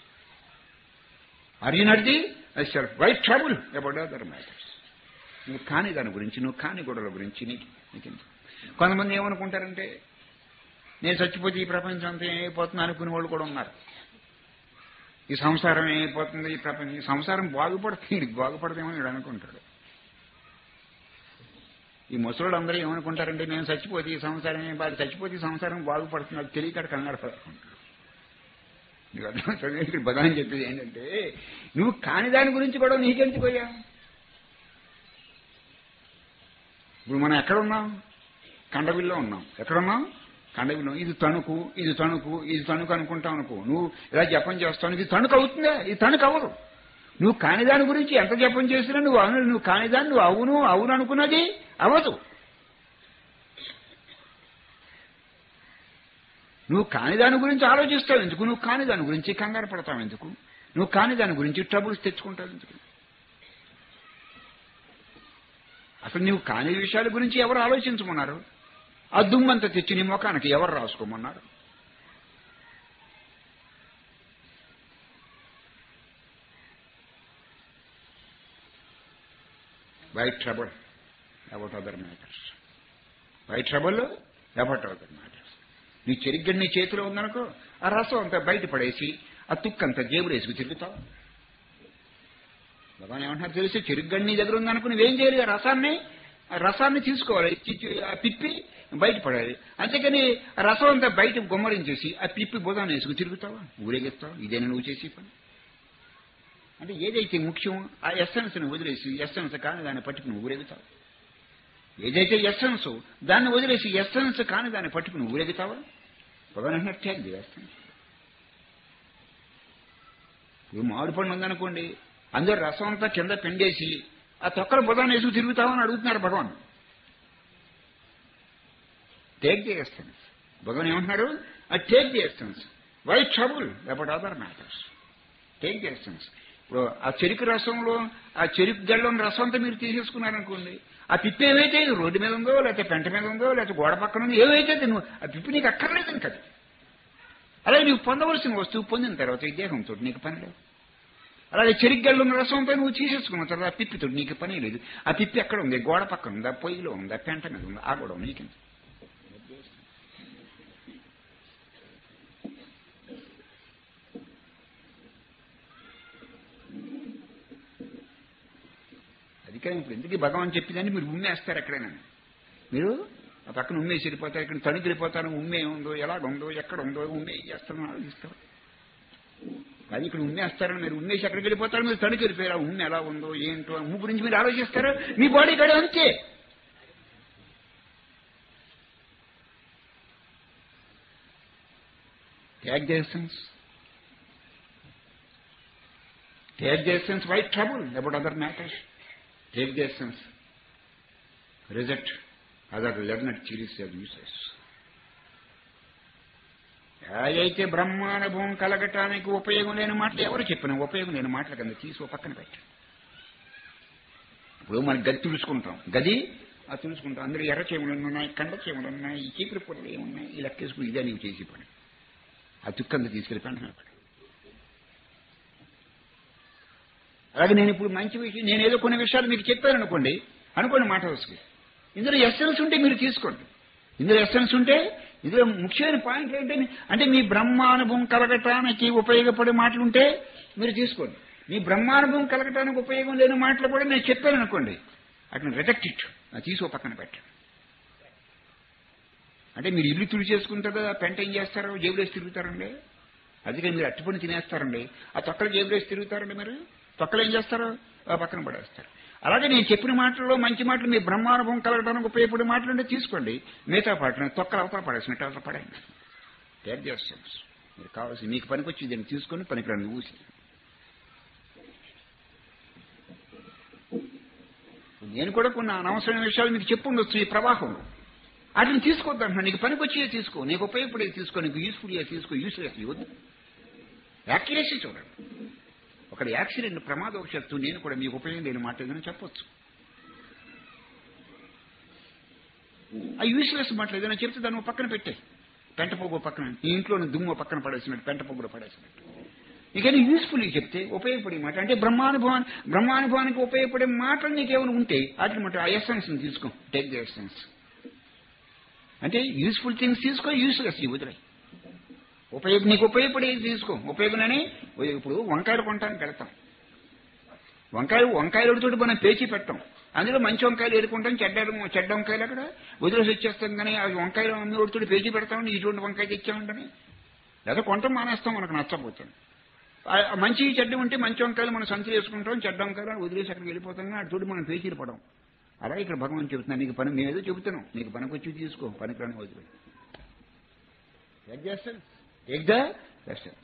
are you not the self why trouble about other matters నువ్వు కాని దాని గురించి నువ్వు కాని గొడవల గురించి నీకు నీకెందుకు కొంతమంది ఏమనుకుంటారంటే నేను చచ్చిపోతే ఈ ప్రపంచం అంతా ఏమైపోతుంది అనుకునే వాళ్ళు కూడా ఉన్నారు ఈ సంసారం ఏమైపోతుంది ఈ ప్రపంచం ఈ సంసారం బాగుపడుతుంది వీడికి బాగుపడదేమో వీడు అనుకుంటాడు ఈ ముసలోళ్ళు అందరూ ఏమనుకుంటారంటే నేను చచ్చిపోతే ఈ సంసారం ఏం బాగా చచ్చిపోతే ఈ సంసారం బాగుపడుతుంది అది తెలియక కంగారు పడుతుంటాడు నీకు అర్థమవుతుంది బదాన్ని చెప్పేది ఏంటంటే నువ్వు కాని దాని గురించి కూడా నీకెందుకోయా ఇప్పుడు మనం ఎక్కడ ఉన్నాం కండవిల్లో ఉన్నాం ఎక్కడున్నాం కండవిలో ఇది తణుకు ఇది తణుకు ఇది తణుకు అనుకుంటావు అనుకో నువ్వు ఇలా జపం చేస్తావు ఇది తణుకు అవుతుందా ఇది తణుకు అవ్వదు నువ్వు కాని దాని గురించి ఎంత జపం చేసినా నువ్వు అవును నువ్వు కాని దాన్ని నువ్వు అవును అవును అనుకున్నది అవ్వదు నువ్వు కాని దాని గురించి ఆలోచిస్తావు ఎందుకు నువ్వు కాని దాని గురించి కంగారు పడతావు ఎందుకు నువ్వు కాని దాని గురించి ట్రబుల్స్ తెచ్చుకుంటావు ఎందుకు అసలు నువ్వు కాని విషయాల గురించి ఎవరు ఆలోచించమన్నారు ఆ దుమ్మంతా తెచ్చి నీ ముఖానికి ఎవరు రాసుకోమన్నారు why trouble about other matters why trouble about other matters నీ చెరిగ్గడి నీ చేతిలో ఉందనుకో ఆ రసం అంతా బయట పడేసి ఆ తుక్కంతా జేబులు వేసుకు తిరుగుతావు భగవాన్ ఏమంటున్నారు తెలిసి చెరుగ్గడి నీ దగ్గర ఉందనుకో నువ్వేం చేయాలి ఆ రసాన్ని ఆ రసాన్ని తీసుకోవాలి ఆ పిప్పి బయటపడాలి అంతేకాని ఆ రసం అంతా బయట గుమ్మరించేసి ఆ పిప్పి బుధాన్ని వేసుకు తిరుగుతావా ఊరేగిస్తావా ఇదేనా నువ్వు చేసే పని అంటే ఏదైతే ముఖ్యం ఆ ఎస్సెన్స్ని వదిలేసి ఎస్సెన్స్ కాని దాన్ని పట్టుకుని ఊరేగుతావు ఏదైతే ఎస్సెన్స్ దాన్ని వదిలేసి ఎస్సెన్స్ కాని దాన్ని పట్టుకుని ఊరేగుతావా భగవాన్ టేక్ ది ఎస్సెన్స్ ఇప్పుడు మామిడి పండు ఉందనుకోండి అందరూ రసం అంతా కింద పిండేసి ఆ తొక్కల బుధాన్ని వేసుకు తిరుగుతామని అడుగుతున్నారు భగవాన్ టేక్ ది ఎస్సెన్స్ భగవాన్ ఏమంటున్నారు ఆ take the essence why trouble about other matters take the essence ఇప్పుడు ఆ చెరుకు రసంలో ఆ చెరుకు గళ్ళలోని రసం అంతా మీరు తీసేసుకున్నారనుకోండి ఆ పిప్పి ఏమైతే రోడ్డు మీద ఉందో లేకపోతే పెంట మీద ఉందో లేకపోతే గోడ పక్కన ఉందో ఏమైతే నువ్వు ఆ పిప్పి నీకు అక్కర్లేదు ఇంకా అలాగే నువ్వు పొందవలసిన వస్తువు పొందిన తర్వాత ఈ దేహంతో నీకు పని లేదు అలాగే చెరిగ్గళ్ళు ఉన్న రసంతో నువ్వు తీసేసుకున్న తర్వాత ఆ పిప్పితో నీకు పని లేదు ఆ పిప్పి ఎక్కడ ఉంది గోడ పక్కన ఉందా పొయ్యిలో ఉందా పెంట మీద ఉందా ఆ గొడవ నీకెంత అందుకని ఇప్పుడు ఎందుకు ఈ భగవాన్ చెప్పిందని మీరు ఉమ్మేస్తారు ఎక్కడైనా మీరు ఆ పక్కన ఉమ్మేసి వెళ్ళిపోతారు ఇక్కడ తణుకు వెళ్ళిపోతారు ఉమ్మే ఉందో ఎలాగ ఉందో ఎక్కడ ఉందో ఉమ్మే చేస్తారని ఆలోచిస్తారు అది ఇక్కడ ఉమ్మేస్తారని మీరు ఉమ్మేసి ఎక్కడికి వెళ్ళిపోతారు మీరు తణుకు వెళ్ళిపోయారు ఆ ఉమ్మె ఎలా ఉందో ఏంటో ఉమ్ము గురించి మీరు ఆలోచిస్తారు మీ బాడీ కూడా అంతే Take the essence. Take the essence, why trouble about other matters? Take the essence. Reject other learned theories of useless. ఏదైతే బ్రహ్మానుభవం కలగటానికి ఉపయోగం లేని మాటలు ఎవరు చెప్పిన ఉపయోగం లేని మాటల కింద తీసి ఓ పక్కన పెట్టి ఇప్పుడు మనం గది తుడుచుకుంటాం గది ఆ తుడుచుకుంటాం అందులో ఎర్ర చెవులు ఉన్నాయి కండ చెవులు ఉన్నాయి ఈ చీపురు పొరలు ఏమున్నాయి ఈ లెక్కేసుకుని ఇదే నీవు చేసి పని ఆ తుక్కంత తీసుకెళ్ళి పెంటనే పడి అలాగే నేను ఇప్పుడు మంచి విషయం నేను ఏదో కొన్ని విషయాలు మీకు చెప్పాను అనుకోండి అనుకోండి మాట వస్తుంది ఇందులో ఎస్సెన్స్ ఉంటే మీరు తీసుకోండి ఇందులో ఎస్సెన్స్ ఉంటే ఇందులో ముఖ్యమైన పాయింట్ ఏంటంటే అంటే మీ బ్రహ్మానుభవం కలగటానికి ఉపయోగపడే మాటలు ఉంటే మీరు తీసుకోండి మీ బ్రహ్మానుభవం కలగటానికి ఉపయోగం లేని మాటలు కూడా నేను చెప్పాను అనుకోండి అట్లా రిజెక్ట్ ఇట్ అది తీసి ఓ పక్కన పెట్టండి అంటే మీరు ఇల్లు తుడి చేసుకుంటారు కదా పెంట ఏం చేస్తారు జేబులేసి తిరుగుతారండి అందుకని మీరు అట్టుపని తినేస్తారండి ఆ తొక్కలు జేబులేసి తిరుగుతారండి మీరు తొక్కలు ఏం చేస్తారు ఆ పక్కన పడేస్తారు అలాగే నేను చెప్పిన మాటల్లో మంచి మాటలు మీ బ్రహ్మానుభవం కలగడానికి ఉపయోగపడే మాటలు అంటే తీసుకోండి మిగతా పాటలు తొక్కలు అవతల పడేసినట్టు అవతల పడేయండి టేక్ చేస్తాం మీరు కావాల్సి మీకు పనికొచ్చి దీన్ని తీసుకొని పనికిరాని ఊసి నేను కూడా కొన్ని అనవసరమైన విషయాలు మీకు చెప్పుండొచ్చు ఈ ప్రవాహంలో వాటిని తీసుకోవద్దంటున్నా నీకు పనికొచ్చే తీసుకో నీకు ఉపయోగపడేది తీసుకో నీకు యూస్ఫుల్ తీసుకో యూస్లెస్ ఇవ్వద్దు యాక్యురేసీ చూడండి ఒక యాక్సిడెంట్ ప్రమాదవశాత్తు నేను కూడా మీకు ఉపయోగం లేని మాట ఏదైనా చెప్పొచ్చు ఆ యూస్లెస్ మాటలు ఏదైనా చెప్తే దాన్ని ఓ పక్కన పెట్టే పెంట పొగ్గు పక్కన ఈ ఇంట్లో దుమ్ము పక్కన పడేసినట్టు పెంట పొగ్గులో పడేసినట్టు నీకైనా యూస్ఫుల్ చెప్తే ఉపయోగపడే మాట అంటే బ్రహ్మానుభవాన్ని బ్రహ్మానుభవానికి ఉపయోగపడే మాటలు నీకేమైనా ఉంటే వాటిని మాట ఆ ఎస్సెన్స్ తీసుకో టేక్ ది ఎస్సెన్స్ అంటే యూస్ఫుల్ థింగ్స్ తీసుకో యూస్లెస్ వదిలే ఉపయోగం నీకు ఉపయోగపడేది తీసుకో ఉపయోగమని ఇప్పుడు వంకాయలు కొనడానికి వెళ్తాం వంకాయలు వంకాయలతో మనం పేచి పెట్టాం అందులో మంచి వంకాయలు ఏరుకుంటాం చెడ్డ చెడ్డ వంకాయలు అక్కడ వదిలేసి వచ్చేస్తాం కానీ అవి వంకాయలు అమ్మి ఒకటితో పేచి పెడతామని ఇటువంటి వంకాయ తెచ్చామంటని లేదా కొంటాం మానేస్తాం మనకు నచ్చపోతుంది ఆ మంచి చెడ్డ ఉంటే మంచి వంకాయలు మనం సంచి వేసుకుంటాం చెడ్డ వంకాయలు వదిలేసి అక్కడికి వెళ్ళిపోతాం కానీ అటు మనం పేచీలు పడం అలాగే ఇక్కడ భగవాన్ చెబుతున్నా నీకు పని మేమేదో చెబుతున్నాం నీకు పనికి వచ్చి తీసుకో పనికిరాని వదిలే టేక్ ద లెసన్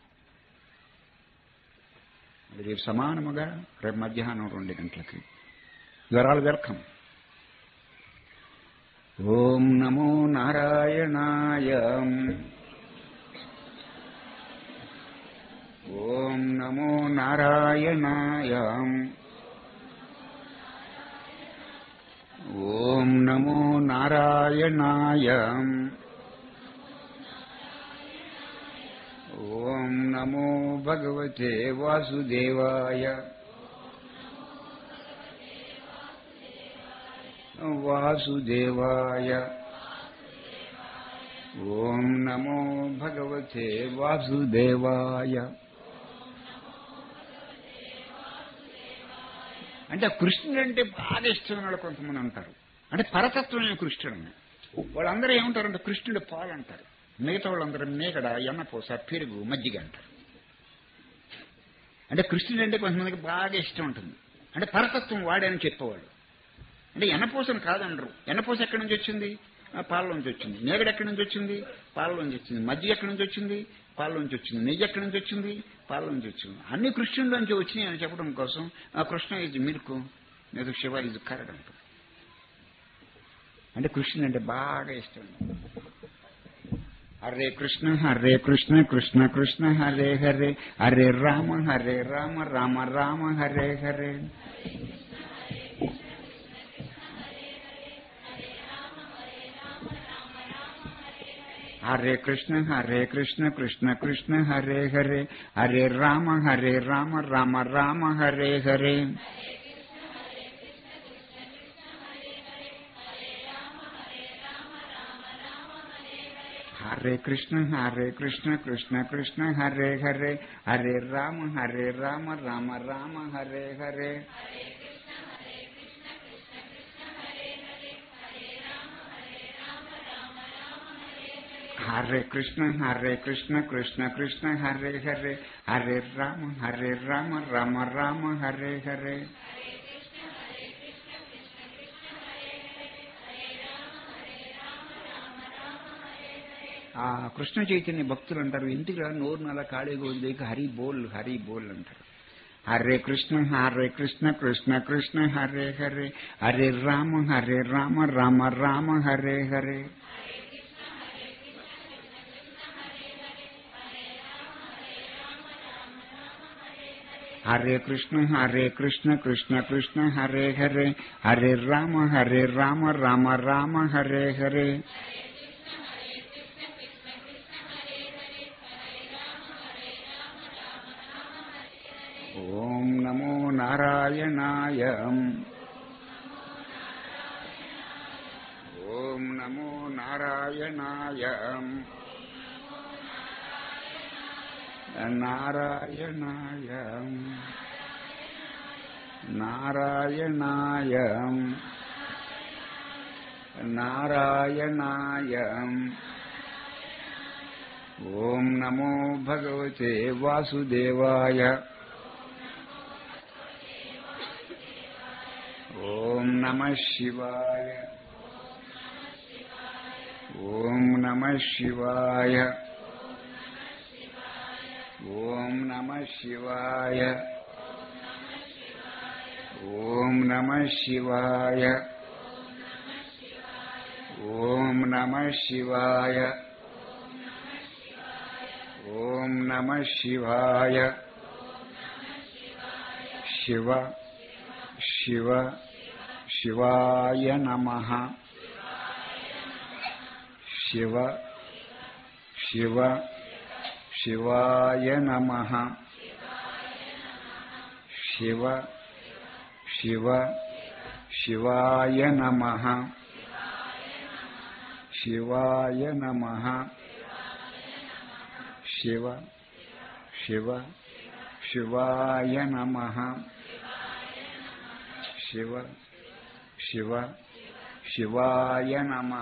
రేపు సమానముగా రేపు మధ్యాహ్నం రెండు గంటలకి యువర్ ఆల్ వెల్కమ్ ఓం నమో నారాయణాయ ఓం నమో నారాయణాయ ఓం నమో నారాయణాయ ఓం నమో భగవతే వాసుదేవాయ వాసుదేవాయ ఓం నమో భగవతే వాసుదేవాయ అంటే కృష్ణుడు అంటే బాగా ఇష్టమైన వాళ్ళు కొంతమంది అంటారు అంటే పరతత్వమే కృష్ణుడు వాళ్ళందరూ ఏమంటారంటే కృష్ణుడు పాలు అంటారు మిగతా వాళ్ళందరూ మేకడ ఎన్నపూస పెరుగు మజ్జిగ అంటారు అంటే కృష్ణుడు అంటే కొంతమందికి బాగా ఇష్టం ఉంటుంది అంటే పరతత్వం వాడని చెప్పేవాళ్ళు అంటే ఎన్నపూసను కాదనరు ఎన్నపూస ఎక్కడి నుంచి వచ్చింది పాల నుంచి వచ్చింది మేగడ ఎక్కడి నుంచి వచ్చింది పాల నుంచి వచ్చింది మజ్జిగ ఎక్కడి నుంచి వచ్చింది పాల నుంచి వచ్చింది నెయ్యి ఎక్కడి నుంచి వచ్చింది పాల నుంచి వచ్చింది అన్ని కృష్ణుడిలోంచి వచ్చినాయి అని చెప్పడం కోసం ఆ కృష్ణ ఇది మిల్క్ లేదా శివ ఇది కరడ్ అంటారు అంటే కృష్ణుడు అంటే బాగా ఇష్టం హరే కృష్ణ హరే కృష్ణ కృష్ణ కృష్ణ హరే హరే హరే రామ హరే రామ రామ రామ హరే హరే హరే కృష్ణ హరే కృష్ణ కృష్ణ కృష్ణ హరే హరే హరే రామ హరే రామ రామ రామ హరే హరే హరే కృష్ణ హరే కృష్ణ కృష్ణ కృష్ణ హరే హరే హరే రామ హరే రామ రామ రామ హరే హరే హరే కృష్ణ హరే కృష్ణ కృష్ణ కృష్ణ హరే హరే హరే రామ హరే రామ రామ రామ హరే హరే ఆ కృష్ణ చైతన్య భక్తులు అంటారు ఎందుకు నోరు నల ఖాళీగా ఉంది హరి బోల్ హరి బోల్ అంటారు హరే కృష్ణ హరే కృష్ణ కృష్ణ కృష్ణ హరే హరే హరే రామ హరే రామ రామ రామ హరే హరే హరే కృష్ణ హరే కృష్ణ కృష్ణ కృష్ణ హరే హరే హరే రామ హరే రామ రామ రామ హరే హరే ఓం నమో నారాయణాయ ఓం నమో నారాయణాయ నారాయణాయ నారాయణాయ నారాయణాయ ఓం నమో భగవతే వాసుదేవాయ ఓం నమ శివాయ ఓం నమ శివాయ ఓం నమ శివాయ ఓం నమ శివాయ ఓం నమ శివాయ ఓం నమ శివాయ శివ శివ శివాయ నమ శివ శివ శివాయ నమ శివ శివ శివాయ నమ శివాయ నమ శివ శివ శివాయ నమ శివ శివ శివాయ నమ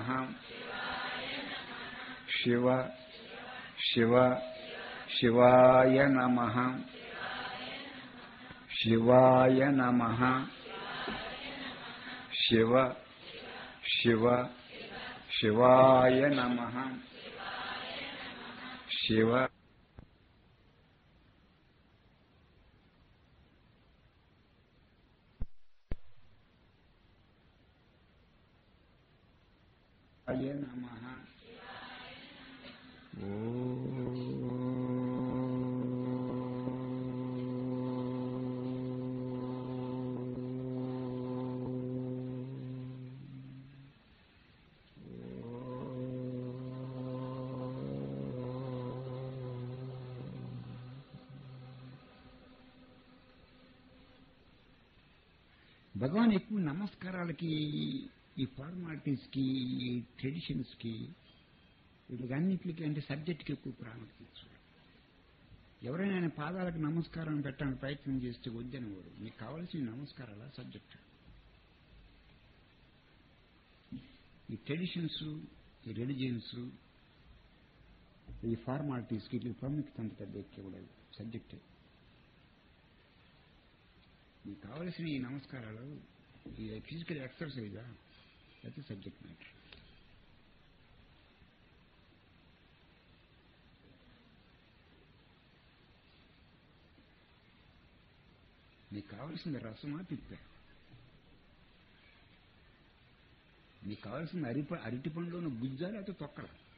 శివ శివ శివాయ నమ శివాయ నమ శివ శివ శివాయ నమ శివ అయ నమ భగవాన్ ఎక్కువ నమస్కారాలకి ఈ ఫార్మాలిటీస్కి ఈ ట్రెడిషన్స్కి వీటికి అన్నింటికి అంటే సబ్జెక్ట్కి ఎక్కువ ప్రాముఖ్యత ఇచ్చాడు ఎవరైనా ఆయన పాదాలకు నమస్కారం పెట్టడానికి ప్రయత్నం చేస్తే వద్దనేవాడు మీకు కావాల్సిన నమస్కారాల సబ్జెక్ట్ ఈ ట్రెడిషన్స్ ఈ రిలిజియన్స్ ఈ ఫార్మాలిటీస్కి వీటికి ప్రాముఖ్యత అంత పెద్ద ఎక్కేవాడు సబ్జెక్టే మీకు కావలసిన ఈ నమస్కారాలు ఈ ఫిజికల్ ఎక్సర్సైజా అయితే సబ్జెక్ట్ మ్యాటర్ మీకు కావలసింది రసమా పిప్ప మీకు కావలసింది అరిప అరటి పండులోని గుజ్జా లేకపోతే తొక్కల